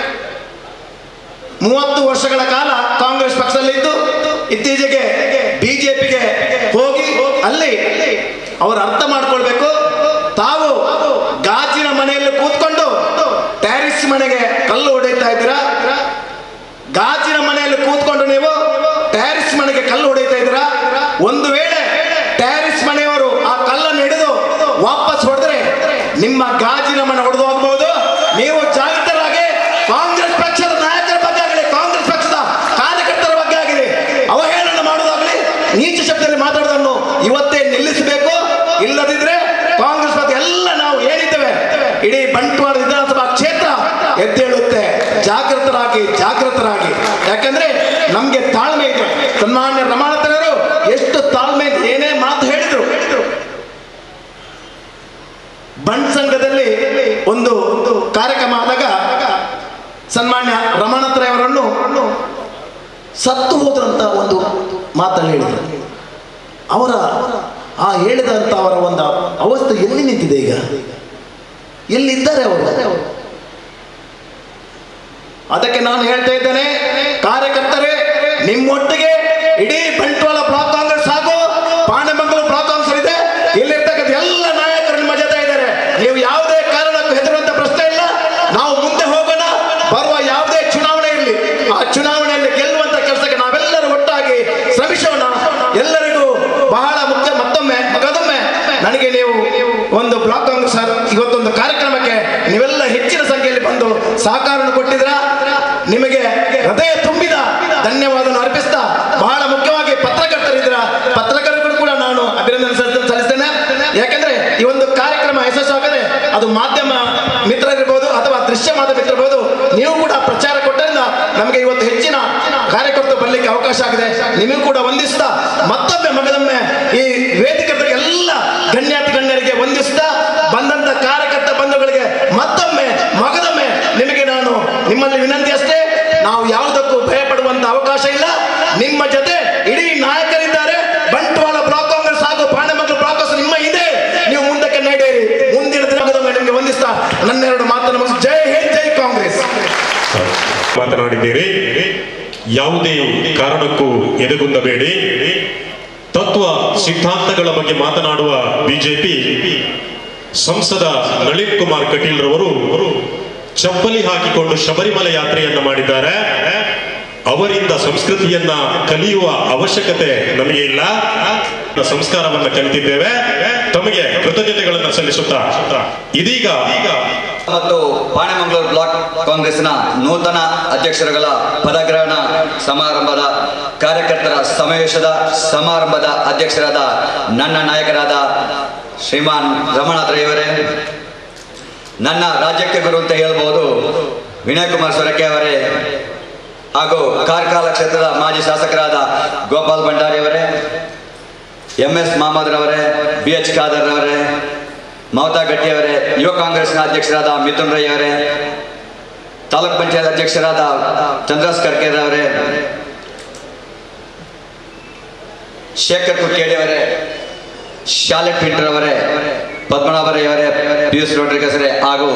ಮೂವತ್ತು ವರ್ಷಗಳ ಕಾಲ ಕಾಂಗ್ರೆಸ್ ಪಕ್ಷದಲ್ಲಿದ್ದು ಇತ್ತೀಚೆಗೆ ಬಿಜೆಪಿಗೆ ಹೋಗಿ ಅಲ್ಲಿ ಅವರು ಅರ್ಥ ಮಾಡ್ಕೊಳ್ಬೇಕು ತಾವು ಗಾಜಿನ ಮನೆಯಲ್ಲಿ ಕೂತ್ಕೊಂಡು ಟ್ಯಾರಿಸ್ ಮನೆಗೆ ಕಲ್ಲು ಹೊಡೆಯುತ್ತಾ ಇದ್ದೀರಾ ಗಾಜಿನ ಮನೆಯಲ್ಲಿ ಕೂತ್ಕೊಂಡು ನೀವು ಟ್ಯಾರಿಸ್ ಮನೆಗೆ ಕಲ್ಲು ಹೊಡೆಯುತ್ತಾ ಇದ್ದೀರಾ ಒಂದು ವೇಳೆ ಟ್ಯಾರಿಸ್ ಮನೆಯವರು ಆ ಕಲ್ಲನ್ನು ಹಿಡಿದು ವಾಪಸ್ ಹೊಡೆದ್ರೆ ನಿಮ್ಮ ಗಾಜಿನ ಮನೆ ಹೊಡೆದು ಹೋಗಬಹುದು ನೀವು ಜಾಗೃತರಾಗಿ ಕಾಂಗ್ರೆಸ್ ಪಕ್ಷದ ನಾಯಕರ ಬಗ್ಗೆ ಆಗಲಿ ಕಾಂಗ್ರೆಸ್ ಪಕ್ಷದ ಕಾರ್ಯಕರ್ತರ ಬಗ್ಗೆ ಆಗಲಿ ಅವಹೇಳನ ಮಾಡೋದಾಗಲಿ ನೀಚ ಶಬ್ದದಲ್ಲಿ ಮಾತಾಡೋದನ್ನು ಇವತ್ತೇ ನಿಲ್ಲಿಸಬೇಕು ಇಲ್ಲದಿದ್ರೆ ಕಾಂಗ್ರೆಸ್ ಬಗ್ಗೆ ಎಲ್ಲ ನಾವು ಏನಿದ್ದೇವೆ ಇಡೀ ಬಂಟ್ವಾಳ ವಿಧಾನಸಭಾ ಕ್ಷೇತ್ರ ಎದ್ದೇಳುತ್ತೆ ಜಾಗೃತರಾಗಿ ಜಾಗೃತರಾಗಿ ಯಾಕಂದ್ರೆ ನಮ್ಗೆ ತಾಳ್ಮೆ ಇದೆ ಸನ್ಮಾನ್ಯ ರಮಾನತನರು ಎಷ್ಟು ತಾಳ್ಮೆ ಏನೇ ಮಾತು ಹೇಳಿದ್ರು ಬಂಡ್ ಸಂಘದಲ್ಲಿ ಒಂದು ಕಾರ್ಯಕ್ರಮ ಆದಾಗ ಸನ್ಮಾನ್ಯ ರಮಣತ್ರಯ ಅವರನ್ನು ಸತ್ತು ಹೋದ್ರಂತ ಒಂದು ಮಾತನ್ನು ಹೇಳಿದರು ಅವರ ಆ ಹೇಳಿದಂತ ಅವರ ಒಂದು ಅವಸ್ಥೆ ಎಲ್ಲಿ ನಿಂತಿದೆ ಈಗ ಎಲ್ಲಿದ್ದಾರೆ ಅವರು ಅದಕ್ಕೆ ನಾನು ಹೇಳ್ತಾ ಇದ್ದೇನೆ ಕಾರ್ಯಕರ್ತರೇ ನಿಮ್ಮೊಟ್ಟಿಗೆ ಇಡೀ ಬಂಟ್ವಾಳ ಬ್ಲಾಕ್ ಕಾಂಗ್ರೆಸ್ ಹಾಗೂ ಪಾಂಡಮಂಗಲ ಬ್ಲಾಕ್ ಕಾಂಗ್ರೆಸ್ ಇದೆ ಇಲ್ಲಿರ್ತಕ್ಕಂಥ ಎಲ್ಲ ನಾಯಕರು ನಿಮ್ಮ ಜೊತೆ ಇದ್ದಾರೆ ನೀವು ಯಾವುದೇ ಕಾರಣಕ್ಕೂ ಹೆದರುವಂತ ಪ್ರಶ್ನೆ ಇಲ್ಲ ನಾವು ಮುಂದೆ ಹೋಗೋಣ ಬರುವ ಯಾವುದೇ ಚುನಾವಣೆ ಇರಲಿ ಆ ಚುನಾವಣೆಯಲ್ಲಿ ಗೆಲ್ಲುವಂತ ಕೆಲಸಕ್ಕೆ ನಾವೆಲ್ಲರೂ ಒಟ್ಟಾಗಿ ಶ್ರಮಿಸೋಣ ಎಲ್ಲರಿಗೂ ಬಹಳ ಮುಖ್ಯ ಮತ್ತೊಮ್ಮೆ ಮಗದೊಮ್ಮೆ ನನಗೆ ನೀವು ಒಂದು ಬ್ಲಾಕ್ ಕಾಂಗ್ರೆಸ್ ಇವತ್ತೊಂದು ಕಾರ್ಯಕ್ರಮಕ್ಕೆ ನೀವೆಲ್ಲ ಹೆಚ್ಚಿನ ಸಂಖ್ಯೆಯಲ್ಲಿ ಬಂದು ಸಹಕಾರವನ್ನು ಕೊಟ್ಟಿದ್ರ ನಿಮಗೆ ಹೃದಯ ತುಂಬಿದ ಧನ್ಯವಾದವನ್ನು ಅರ್ಪಿಸ್ತಾ ಬಹಳ ಮುಖ್ಯವಾಗಿ ಪತ್ರಕರ್ತರಿದ್ರ ಪತ್ರಕರ್ತರು ಕೂಡ ನಾನು ಅಭಿನಂದನೆ ಸಲ್ಲಿಸ- ಸಲ್ಲಿಸ್ತೇನೆ ಯಾಕಂದ್ರೆ ಈ ಒಂದು ಕಾರ್ಯಕ್ರಮ ಯಶಸ್ಸಾಗದೆ ಅದು ಮಾಧ್ಯಮ ಮಿತ್ರರಿರ್ಬೋದು ಅಥವಾ ದೃಶ್ಯ ಮಾಧ್ಯಮ ಮಿತ್ರರಿರ್ಬೋದು ನೀವು ಕೂಡ ಪ್ರಚಾರ ಕೊಟ್ಟರಿಂದ ನಮಗೆ ಇವತ್ತು ಹೆಚ್ಚಿನ ಕಾರ್ಯಕರ್ತರು ಬರಲಿಕ್ಕೆ ಅವಕಾಶ ಆಗಿದೆ ನಿಮಗೂ ಕೂಡ ವಂದಿಸ್ತಾ ಮತ್ತೊಮ್ಮೆ ಮಗದೊಮ್ಮೆ ಈ ವೇದಿಕೆ ಎಲ್ಲ ಗಣ್ಯಾತಿ ಗಣ್ಯರಿಗೆ ವಂದಿಸ್ತಾ ಬಂದಂತ ಕಾರ್ಯಕರ್ತ ಬಂಧುಗಳಿಗೆ ಮತ್ತೊಮ್ಮೆ ಮಗದೊಮ್ಮೆ ನಿಮಗೆ ನಾನು ನಿಮ್ಮಲ್ಲಿ ವಿನಂತಿ ಅಷ್ಟೇ ನಾವು ಯಾವುದಕ್ಕೂ ಭಯ ಪಡುವಂತ ಅವಕಾಶ ಇಲ್ಲ ನಿಮ್ಮ ಜೊತೆ ಇಡೀ ನಾಯಕರಿದ್ದಾರೆ ಬಂಟ್ವಾಳ ಬ್ಲಾಕ್ ಕಾಂಗ್ರೆಸ್ ಹಾಗೂ ಪಾಂಡಮಕ್ಕಳು ಬ್ಲಾಕ್ ಕಾಂಗ್ರೆಸ್ ನಿಮ್ಮ ಇದೆ ನೀವು ಮುಂದಕ್ಕೆ ನಡೆಯಿರಿ ಮುಂದಿನ ದಿನದ ಮೇಲೆ ನಿಮಗೆ ವಂದಿಸ್ತಾ ನನ್ನೆರಡು ಮಾತನ್ನು ಮುಗಿಸಿ ಜೈ ಹಿಂದ್ ಜೈ ಕಾಂಗ್ರೆಸ್ ಯಾವುದೇ ಕಾರಣಕ್ಕೂ ಎದೆಗುಂದಬೇಡಿ ತತ್ವ ಸಿದ್ಧಾಂತಗಳ ಬಗ್ಗೆ ಮಾತನಾಡುವ ಬಿಜೆಪಿ ಸಂಸದ ನಳಿನ್ ಕುಮಾರ್ ಕಟೀಲ್ ರವರು ಚಪ್ಪಲಿ ಹಾಕಿಕೊಂಡು ಶಬರಿಮಲೆ ಯಾತ್ರೆಯನ್ನ ಮಾಡಿದ್ದಾರೆ ಅವರಿಂದ ಸಂಸ್ಕೃತಿಯನ್ನ ಕಲಿಯುವ ಅವಶ್ಯಕತೆ ನಮಗೆ ಇಲ್ಲ ಸಂಸ್ಕಾರವನ್ನ ಕಲಿತಿದ್ದೇವೆ ತಮಗೆ ಕೃತಜ್ಞತೆಗಳನ್ನ ಸಲ್ಲಿಸುತ್ತಾ ಇದೀಗ ಈಗ ಮತ್ತು ಪಾಣೆಮಂಗಳೂರು ಬ್ಲಾಕ್ ಕಾಂಗ್ರೆಸ್ನ ನೂತನ ಅಧ್ಯಕ್ಷರುಗಳ ಪದಗ್ರಹಣ ಸಮಾರಂಭದ ಕಾರ್ಯಕರ್ತರ ಸಮಾವೇಶದ ಸಮಾರಂಭದ ಅಧ್ಯಕ್ಷರಾದ ನನ್ನ ನಾಯಕರಾದ ಶ್ರೀಮಾನ್ ರಮಣಾದ್ರಯವರೇ ನನ್ನ ರಾಜ್ಯಕ್ಕೆ ಗುರು ಅಂತ ಹೇಳ್ಬೋದು ವಿನಯ್ ಕುಮಾರ್ ಸೊರಕೆ ಅವರೇ ಹಾಗೂ ಕಾರ್ಕಾಲ ಕ್ಷೇತ್ರದ ಮಾಜಿ ಶಾಸಕರಾದ ಗೋಪಾಲ್ ಭಂಡಾರಿ ಅವರೇ ಎಂ ಎಸ್ ರವರೇ ಬಿ ಎಚ್ ಖಾದರ್ ಅವರೇ ಮಮತಾ ಗಟ್ಟಿ ಅವರೇ ಯುವ ಕಾಂಗ್ರೆಸ್ನ ಅಧ್ಯಕ್ಷರಾದ ಮಿಥುನ್ ರೈ ಅವರೇ ತಾಲೂಕ್ ಪಂಚಾಯತ್ ಅಧ್ಯಕ್ಷರಾದ ಚಂದ್ರಾಸ್ ಕರ್ಕೇರ್ ಅವರೇ ಶೇಖರ್ ಕುಕ್ಕೇಡಿ ಅವರೇ ಶಾಲೆಟ್ ಪಿಂಟರ್ ಅವರೇ ಪದ್ಮನಾಭರೈ ಅವರೇ ಪಿಯೂಷ್ ರೋಡ್ರಿಗಸ್ ಅವರೇ ಹಾಗೂ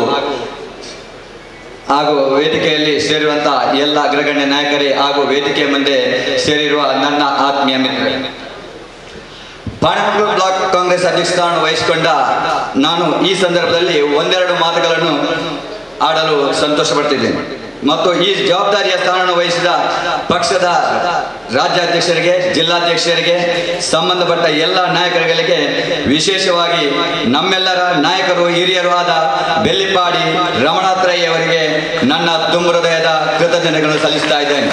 ಹಾಗೂ ವೇದಿಕೆಯಲ್ಲಿ ಸೇರಿರುವಂತಹ ಎಲ್ಲ ಅಗ್ರಗಣ್ಯ ನಾಯಕರೇ ಹಾಗೂ ವೇದಿಕೆ ಮುಂದೆ ಸೇರಿರುವ ನನ್ನ ಆತ್ಮೀಯ ಮಿತ್ರರೇ ಪಾಣಮಂಗಳೂರು ಬ್ಲಾಕ್ ಕಾಂಗ್ರೆಸ್ ಅಧ್ಯಕ್ಷ ಸ್ಥಾನ ವಹಿಸಿಕೊಂಡ ನಾನು ಈ ಸಂದರ್ಭದಲ್ಲಿ ಒಂದೆರಡು ಮಾತುಗಳನ್ನು ಆಡಲು ಸಂತೋಷ ಪಡ್ತಿದ್ದೇನೆ ಮತ್ತು ಈ ಜವಾಬ್ದಾರಿಯ ಸ್ಥಾನವನ್ನು ವಹಿಸಿದ ಪಕ್ಷದ ರಾಜ್ಯಾಧ್ಯಕ್ಷರಿಗೆ ಜಿಲ್ಲಾಧ್ಯಕ್ಷರಿಗೆ ಸಂಬಂಧಪಟ್ಟ ಎಲ್ಲ ನಾಯಕರುಗಳಿಗೆ ವಿಶೇಷವಾಗಿ ನಮ್ಮೆಲ್ಲರ ನಾಯಕರು ಹಿರಿಯರು ಆದ ಬೆಳ್ಳಿಪಾಡಿ ರಮಣಾತ್ರಯ್ಯ ಅವರಿಗೆ ನನ್ನ ತುಂಬ ಹೃದಯದ ಕೃತಜ್ಞತೆಗಳನ್ನು ಸಲ್ಲಿಸ್ತಾ ಇದ್ದೇನೆ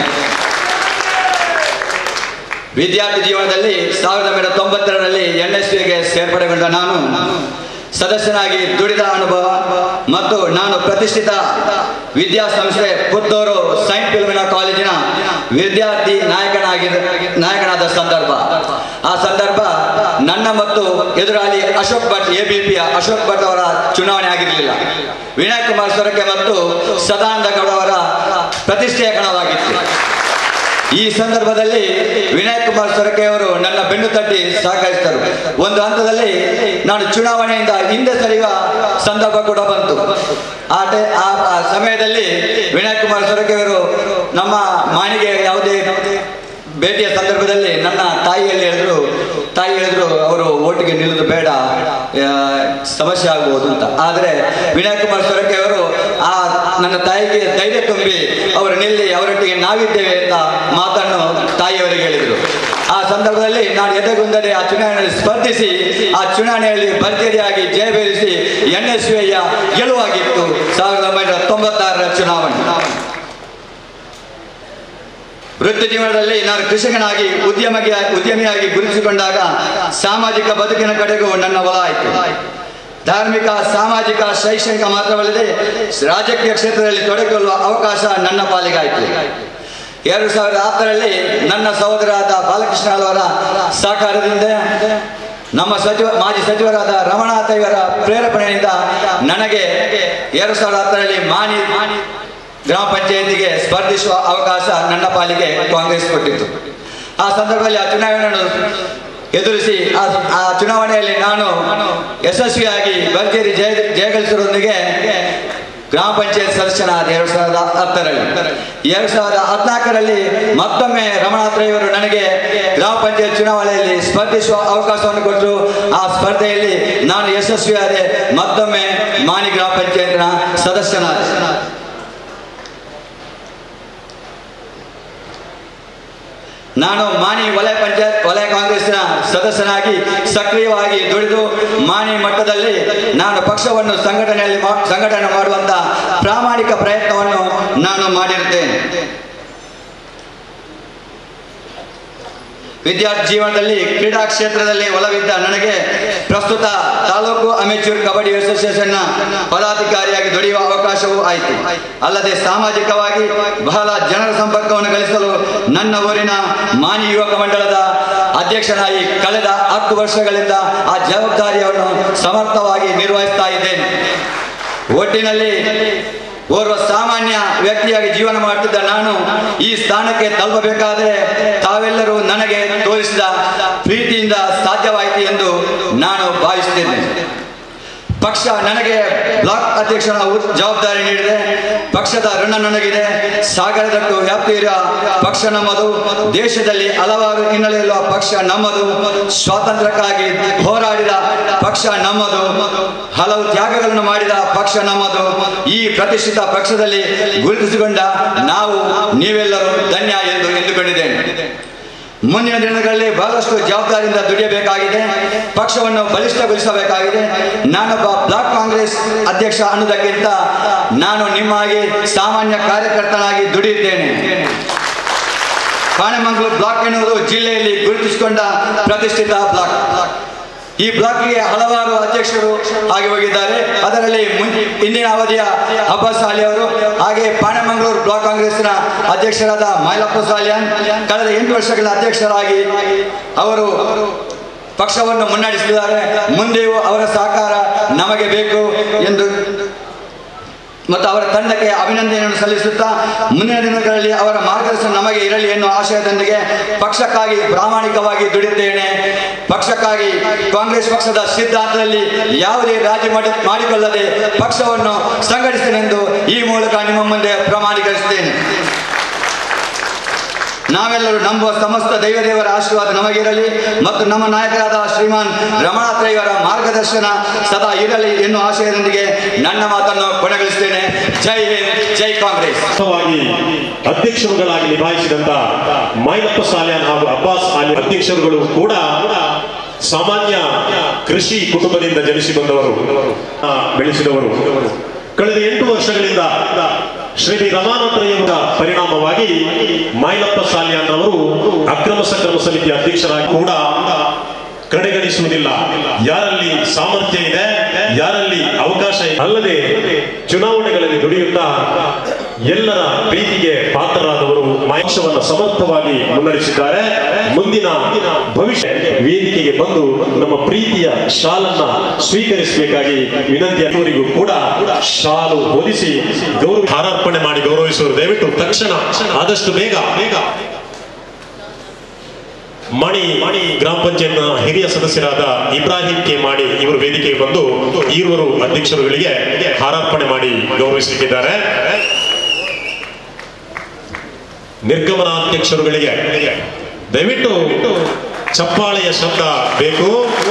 ವಿದ್ಯಾರ್ಥಿ ಜೀವನದಲ್ಲಿ ಸಾವಿರದ ಒಂಬೈನೂರ ತೊಂಬತ್ತೆರಡರಲ್ಲಿ ಎನ್ ಎಸ್ ಗೆ ಸೇರ್ಪಡೆಗೊಂಡ ನಾನು ಸದಸ್ಯನಾಗಿ ದುಡಿದ ಅನುಭವ ಮತ್ತು ನಾನು ಪ್ರತಿಷ್ಠಿತ ವಿದ್ಯಾಸಂಸ್ಥೆ ಪುತ್ತೂರು ಸೈಂಟ್ ಫಿಲ್ಮಿನ ಕಾಲೇಜಿನ ವಿದ್ಯಾರ್ಥಿ ನಾಯಕನಾಗಿ ನಾಯಕನಾದ ಸಂದರ್ಭ ಆ ಸಂದರ್ಭ ನನ್ನ ಮತ್ತು ಎದುರಾಳಿ ಅಶೋಕ್ ಭಟ್ ಎಬಿಪಿಯ ಅಶೋಕ್ ಭಟ್ ಅವರ ಚುನಾವಣೆ ಆಗಿರಲಿಲ್ಲ ವಿನಯ್ ಕುಮಾರ್ ಸೊರಕೆ ಮತ್ತು ಸದಾನಂದ ಗೌಡ ಅವರ ಪ್ರತಿಷ್ಠೆಯ ಕಣವಾಗಿತ್ತು ಈ ಸಂದರ್ಭದಲ್ಲಿ ವಿನಯ್ ಕುಮಾರ್ ಸೊರಕೆ ಅವರು ನನ್ನ ಬೆನ್ನು ತಟ್ಟಿ ಸಹಕರಿಸಿದರು ಒಂದು ಹಂತದಲ್ಲಿ ನಾನು ಚುನಾವಣೆಯಿಂದ ಹಿಂದೆ ಸರಿಯುವ ಸಂದರ್ಭ ಕೂಡ ಬಂತು ಆ ಟೈ- ಆ ಆ ಸಮಯದಲ್ಲಿ ವಿನಯ್ ಕುಮಾರ್ ಸೊರಕೆ ಅವರು ನಮ್ಮ ಮಾಣಿಗೆ ಯಾವುದೇ ಭೇಟಿಯ ಸಂದರ್ಭದಲ್ಲಿ ನನ್ನ ತಾಯಿಯಲ್ಲಿ ಹೇಳಿದ್ರು ತಾಯಿ ಹೇಳಿದ್ರು ಅವರು ಓಟಿಗೆ ನಿಲ್ಲೋದು ಬೇಡ ಆ, ಸಮಸ್ಯೆ ಆಗ್ಬೋದು ಅಂತ ಆದರೆ ವಿನಯ್ ಕುಮಾರ್ ಸೊರಕೆ ಅವರು ಆ ನನ್ನ ತಾಯಿಗೆ ಧೈರ್ಯ ತುಂಬಿ ಅವರು ನಿಲ್ಲಿ ಅವರೊಟ್ಟಿಗೆ ನಾವಿದ್ದೇವೆ ಅಂತ ಮಾತನ್ನು ತಾಯಿಯವರಿಗೆ ಹೇಳಿದರು ಆ ಸಂದರ್ಭದಲ್ಲಿ ನಾನು ಎದೆಗುಂದದೆ ಆ ಚುನಾವಣೆಯಲ್ಲಿ ಸ್ಪರ್ಧಿಸಿ ಆ ಚುನಾವಣೆಯಲ್ಲಿ ಭರ್ಜರಿಯಾಗಿ ಜಯಬೇರಿಸಿ ಎನ್ ಎಸ್ ಯ ಗೆಲುವಾಗಿತ್ತು ಸಾವಿರದ ಒಂಬೈನೂರ ತೊಂಬತ್ತಾರರ ಚುನಾವಣೆ ವೃತ್ತಿ ಜೀವನದಲ್ಲಿ ನಾನು ಕೃಷಿಕನಾಗಿ ಉದ್ಯಮಿಗೆ ಉದ್ಯಮಿಯಾಗಿ ಗುರುತಿಸಿಕೊಂಡಾಗ ಸಾಮಾಜಿಕ ಬದುಕಿನ ಕಡೆಗೂ ನನ್ನ ಒಲ ಆಯಿತು ಧಾರ್ಮಿಕ ಸಾಮಾಜಿಕ ಶೈಕ್ಷಣಿಕ ಮಾತ್ರವಲ್ಲದೆ ರಾಜಕೀಯ ಕ್ಷೇತ್ರದಲ್ಲಿ ತೊಡಗಿಕೊಳ್ಳುವ ಅವಕಾಶ ನನ್ನ ಪಾಲಿಗಾಯಿತು ಎರಡು ಸಾವಿರದ ಹತ್ತರಲ್ಲಿ ನನ್ನ ಸಹೋದರಾದ ಬಾಲಕೃಷ್ಣ ಅವರ ಸಹಕಾರದಿಂದ ನಮ್ಮ ಸಚಿವ ಮಾಜಿ ಸಚಿವರಾದ ರಮಣಾಥ ಇವರ ಪ್ರೇರೇಪಣೆಯಿಂದ ನನಗೆ ಎರಡು ಸಾವಿರದ ಹತ್ತರಲ್ಲಿ ಮಾನಿ ಗ್ರಾಮ ಪಂಚಾಯತಿಗೆ ಸ್ಪರ್ಧಿಸುವ ಅವಕಾಶ ನನ್ನ ಪಾಲಿಗೆ ಕಾಂಗ್ರೆಸ್ ಕೊಟ್ಟಿತ್ತು ಆ ಸಂದರ್ಭದಲ್ಲಿ ಆ ಚುನಾವಣೆಯನ್ನು ಎದುರಿಸಿ ಆ ಆ ಚುನಾವಣೆಯಲ್ಲಿ ನಾನು ಯಶಸ್ವಿಯಾಗಿ ಭರ್ಜರಿ ಜಯ ಜಯಗಳಿಸಿರೋದೊಂದಿಗೆ ಗ್ರಾಮ ಪಂಚಾಯತ್ ಸದಸ್ಯನಾದ ಎರಡು ಸಾವಿರದ ಹತ್ತರಲ್ಲಿ ಎರಡು ಸಾವಿರದ ಹದಿನಾಲ್ಕರಲ್ಲಿ ಮತ್ತೊಮ್ಮೆ ರಮಣಾತ್ರಯವರು ನನಗೆ ಗ್ರಾಮ ಪಂಚಾಯತ್ ಚುನಾವಣೆಯಲ್ಲಿ ಸ್ಪರ್ಧಿಸುವ ಅವಕಾಶವನ್ನು ಕೊಟ್ಟರು ಆ ಸ್ಪರ್ಧೆಯಲ್ಲಿ ನಾನು ಯಶಸ್ವಿಯಾದೆ ಮತ್ತೊಮ್ಮೆ ಮಾನಿ ಗ್ರಾಮ ಪಂಚಾಯತ್ನ ಸದಸ್ಯನಾದ ನಾನು ಮಾನಿ ವಲಯ ಪಂಚಾಯತ್ ವಲಯ ಕಾಂಗ್ರೆಸ್ನ ಸದಸ್ಯನಾಗಿ ಸಕ್ರಿಯವಾಗಿ ದುಡಿದು ಮಾನಿ ಮಟ್ಟದಲ್ಲಿ ನಾನು ಪಕ್ಷವನ್ನು ಸಂಘಟನೆಯಲ್ಲಿ ಮಾ- ಸಂಘಟನೆ ಮಾಡುವಂತ ಪ್ರಾಮಾಣಿಕ ಪ್ರಯತ್ನವನ್ನು ನಾನು ಮಾಡಿರುತ್ತೇನೆ ವಿದ್ಯಾರ್ಥಿ ಜೀವನದಲ್ಲಿ ಕ್ರೀಡಾ ಕ್ಷೇತ್ರದಲ್ಲಿ ಒಲವಿದ್ದ ನನಗೆ ಪ್ರಸ್ತುತ ತಾಲೂಕು ಅಮೆಚೂರ್ ಕಬಡ್ಡಿ ಅಸೋಸಿಯೇಷನ್ನ ಪದಾಧಿಕಾರಿಯಾಗಿ ದುಡಿಯುವ ಅವಕಾಶವೂ ಆಯಿತು ಅಲ್ಲದೆ ಸಾಮಾಜಿಕವಾಗಿ ಬಹಳ ಜನರ ಸಂಪರ್ಕವನ್ನು ಗಳಿಸಲು ನನ್ನ ಊರಿನ ಮಾನಿ ಯುವಕ ಮಂಡಳದ ಅಧ್ಯಕ್ಷನಾಗಿ ಕಳೆದ ಹತ್ತು ವರ್ಷಗಳಿಂದ ಆ ಜವಾಬ್ದಾರಿಯನ್ನು ಸಮರ್ಥವಾಗಿ ನಿರ್ವಹಿಸ್ತಾ ಇದ್ದೇನೆ ಒಟ್ಟಿನಲ್ಲಿ ಓರ್ವ ಸಾಮಾನ್ಯ ವ್ಯಕ್ತಿಯಾಗಿ ಜೀವನ ಮಾಡುತ್ತಿದ್ದ ನಾನು ಈ ಸ್ಥಾನಕ್ಕೆ ತಲುಪಬೇಕಾದರೆ ತಾವೆಲ್ಲರೂ ನನಗೆ ತೋರಿಸಿದ ಪ್ರೀತಿಯಿಂದ ಸಾಧ್ಯವಾಯಿತು ಎಂದು ನಾನು ಭಾವಿಸುತ್ತೇನೆ ಪಕ್ಷ ನನಗೆ ಬ್ಲಾಕ್ ಅಧ್ಯಕ್ಷನ ಉತ್- ಜವಾಬ್ದಾರಿ ನೀಡಿದೆ ಪಕ್ಷದ ಋಣ ನನಗಿದೆ ಸಾಗರದಟ್ಟು ವ್ಯಾಪ್ತಿ ಇರುವ ಪಕ್ಷ ನಮ್ಮದು ದೇಶದಲ್ಲಿ ಹಲವಾರು ಹಿನ್ನೆಲೆಯಿರುವ ಪಕ್ಷ ನಮ್ಮದು ಸ್ವಾತಂತ್ರ್ಯಕ್ಕಾಗಿ ಹೋರಾಡಿದ ಪಕ್ಷ ನಮ್ಮದು ಹಲವು ತ್ಯಾಗಗಳನ್ನು ಮಾಡಿದ ಪಕ್ಷ ನಮ್ಮದು ಈ ಪ್ರತಿಷ್ಠಿತ ಪಕ್ಷದಲ್ಲಿ ಗುರುತಿಸಿಕೊಂಡ ನಾವು ನೀವೆಲ್ಲರೂ ಧನ್ಯ ಎಂದು ಎಂದುಕೊಂಡಿದ್ದೇನೆ ಮುಂದಿನ ದಿನಗಳಲ್ಲಿ ಬಹಳಷ್ಟು ಜವಾಬ್ದಾರಿಯಿಂದ ದುಡಿಯಬೇಕಾಗಿದೆ ಪಕ್ಷವನ್ನು ಬಲಿಷ್ಠಗೊಳಿಸಬೇಕಾಗಿದೆ ನಾನೊಬ್ಬ ಬ್ಲಾಕ್ ಕಾಂಗ್ರೆಸ್ ಅಧ್ಯಕ್ಷ ಅನ್ನೋದಕ್ಕಿಂತ ನಾನು ನಿಮ್ಮಾಗಿ ಸಾಮಾನ್ಯ ಕಾರ್ಯಕರ್ತನಾಗಿ ದುಡಿಯುತ್ತೇನೆ ಕಾಣೆಮಂಗಲೂರು ಬ್ಲಾಕ್ ಎನ್ನುವುದು ಜಿಲ್ಲೆಯಲ್ಲಿ ಗುರುತಿಸಿಕೊಂಡ ಪ್ರತಿಷ್ಠಿತ ಬ್ಲಾಕ್ ಈ ಬ್ಲಾಕ್ಗೆ ಹಲವಾರು ಅಧ್ಯಕ್ಷರು ಆಗಿ ಹೋಗಿದ್ದಾರೆ ಅದರಲ್ಲಿ ಮುನ್- ಇಂದಿನ ಅವಧಿಯ ಅಬ್ಬಾಸ್ ಸಾಲಿ ಅವರು ಹಾಗೆ ಪಾಣೆಮಂಗಳೂರು ಬ್ಲಾಕ್ ಕಾಂಗ್ರೆಸ್ನ ಅಧ್ಯಕ್ಷರಾದ ಮೈಲಪ್ಪ ಸಾಲಿಯಾನ್ ಕಳೆದ ಎಂಟು ವರ್ಷಗಳ ಅಧ್ಯಕ್ಷರಾಗಿ ಅವರು ಪಕ್ಷವನ್ನು ಮುನ್ನಡೆಸಿದ್ದಾರೆ ಮುಂದೆಯೂ ಅವರ ಸಹಕಾರ ನಮಗೆ ಬೇಕು ಎಂದು ಮತ್ತು ಅವರ ತಂಡಕ್ಕೆ ಅಭಿನಂದನೆಯನ್ನು ಸಲ್ಲಿಸುತ್ತಾ ಮುಂದಿನ ದಿನಗಳಲ್ಲಿ ಅವರ ಮಾರ್ಗದರ್ಶನ ನಮಗೆ ಇರಲಿ ಎನ್ನುವ ಆಶಯದೊಂದಿಗೆ ಪಕ್ಷಕ್ಕಾಗಿ ಪ್ರಾಮಾಣಿಕವಾಗಿ ದುಡಿಯುತ್ತೇನೆ ಪಕ್ಷಕ್ಕಾಗಿ ಕಾಂಗ್ರೆಸ್ ಪಕ್ಷದ ಸಿದ್ಧಾಂತದಲ್ಲಿ ಯಾವುದೇ ರಾಜಿ ಮಾಡಿ ಮಾಡಿಕೊಳ್ಳದೆ ಪಕ್ಷವನ್ನು ಸಂಘಟಿಸಿನೆಂದು ಈ ಮೂಲಕ ನಿಮ್ಮ ಮುಂದೆ ಪ್ರಮಾಣೀಕರಿಸುತ್ತೇನೆ ನಾವೆಲ್ಲರೂ ನಂಬುವ ಸಮಸ್ತ ದೈವದೇವರ ಆಶೀರ್ವಾದ ನಮಗಿರಲಿ ಮತ್ತು ನಮ್ಮ ನಾಯಕರಾದ ಶ್ರೀಮಾನ್ ರಮಣಾತ್ರಯವರ ಮಾರ್ಗದರ್ಶನ ಸದಾ ಇರಲಿ ಎನ್ನುವ ಆಶಯದೊಂದಿಗೆ ನನ್ನ ಮಾತನ್ನು ಕೊನೆಗೊಳಿಸುತ್ತೇನೆ ಜೈ ಹಿಂದ್ ಜೈ ಕಾಂಗ್ರೆಸ್ ವಾಸ್ತವವಾಗಿ ಅಧ್ಯಕ್ಷರುಗಳಾಗಿ ನಿಭಾಯಿಸಿದಂತ ಮೈಲಪ್ಪ ಸಾಲ್ಯಾನ್ ಹಾಗೂ ಅಬ್ಬಾಸ್ ಆಲಿ ಅಧ್ಯಕ್ಷರುಗಳು ಕೂಡ ಸಾಮಾನ್ಯ ಕೃಷಿ ಕುಟುಂಬದಿಂದ ಜನಿಸಿ ಬಂದವರು ಆ, ಬೆಳೆಸಿದವರು ಕಳೆದ ಎಂಟು ವರ್ಷಗಳಿಂದ ಶ್ರೀ ರಮಾನಂದರಯವರ ಪರಿಣಾಮವಾಗಿ ಮೈಲಪ್ಪ ಸಾಲ್ಯಾನ್ ಅವರು ಅಕ್ರಮ ಸಕ್ರಮ ಸಮಿತಿ ಅಧ್ಯಕ್ಷರಾಗಿ ಕೂಡ ಕಡೆಗಣಿಸುವುದಿಲ್ಲ ಯಾರಲ್ಲಿ ಸಾಮರ್ಥ್ಯ ಇದೆ ಯಾರಲ್ಲಿ ಅವಕಾಶ ಇದೆ ಅಲ್ಲದೆ ಚುನಾವಣೆಗಳಲ್ಲಿ ದುಡಿಯುತ್ತಾ ಎಲ್ಲರ ಪ್ರೀತಿಗೆ ಪಾತ್ರರಾದವರು ಪಕ್ಷವನ್ನು ಸಮರ್ಥವಾಗಿ ಮುನ್ನಡೆಸಿದ್ದಾರೆ ಮುಂದಿನ ಭವಿಷ್ಯ ವೇದಿಕೆಗೆ ಬಂದು ನಮ್ಮ ಪ್ರೀತಿಯ ಶಾಲನ್ನ ಸ್ವೀಕರಿಸಬೇಕಾಗಿ ವಿನಂತಿ ಅವರಿಗೂ ಕೂಡ ಶಾಲು ಹೊದಿಸಿ ಗೌರವ ಹಾರಾರ್ಪಣೆ ಮಾಡಿ ಗೌರವಿಸುವರು ದಯವಿಟ್ಟು ತಕ್ಷಣ ಆದಷ್ಟು ಬೇಗ ಬೇಗ ಮಣಿ ಮಣಿ ಗ್ರಾಮ ಪಂಚಾಯತ್ನ ಹಿರಿಯ ಸದಸ್ಯರಾದ ಇಬ್ರಾಹಿಂ ಕೆ ಮಾಡಿ ಇವರು ವೇದಿಕೆಗೆ ಬಂದು ಇರುವರು ಅಧ್ಯಕ್ಷರುಗಳಿಗೆ ಹಾರಾರ್ಪಣೆ ಮಾಡಿ ಗೌರವಿಸಲಿಕ್ಕಿದ್ದಾರೆ ನಿರ್ಗಮನಾಧ್ಯಕ್ಷರುಗಳಿಗೆ ದಯವಿಟ್ಟು ಚಪ್ಪಾಳೆಯ ಶಬ್ದ ಬೇಕು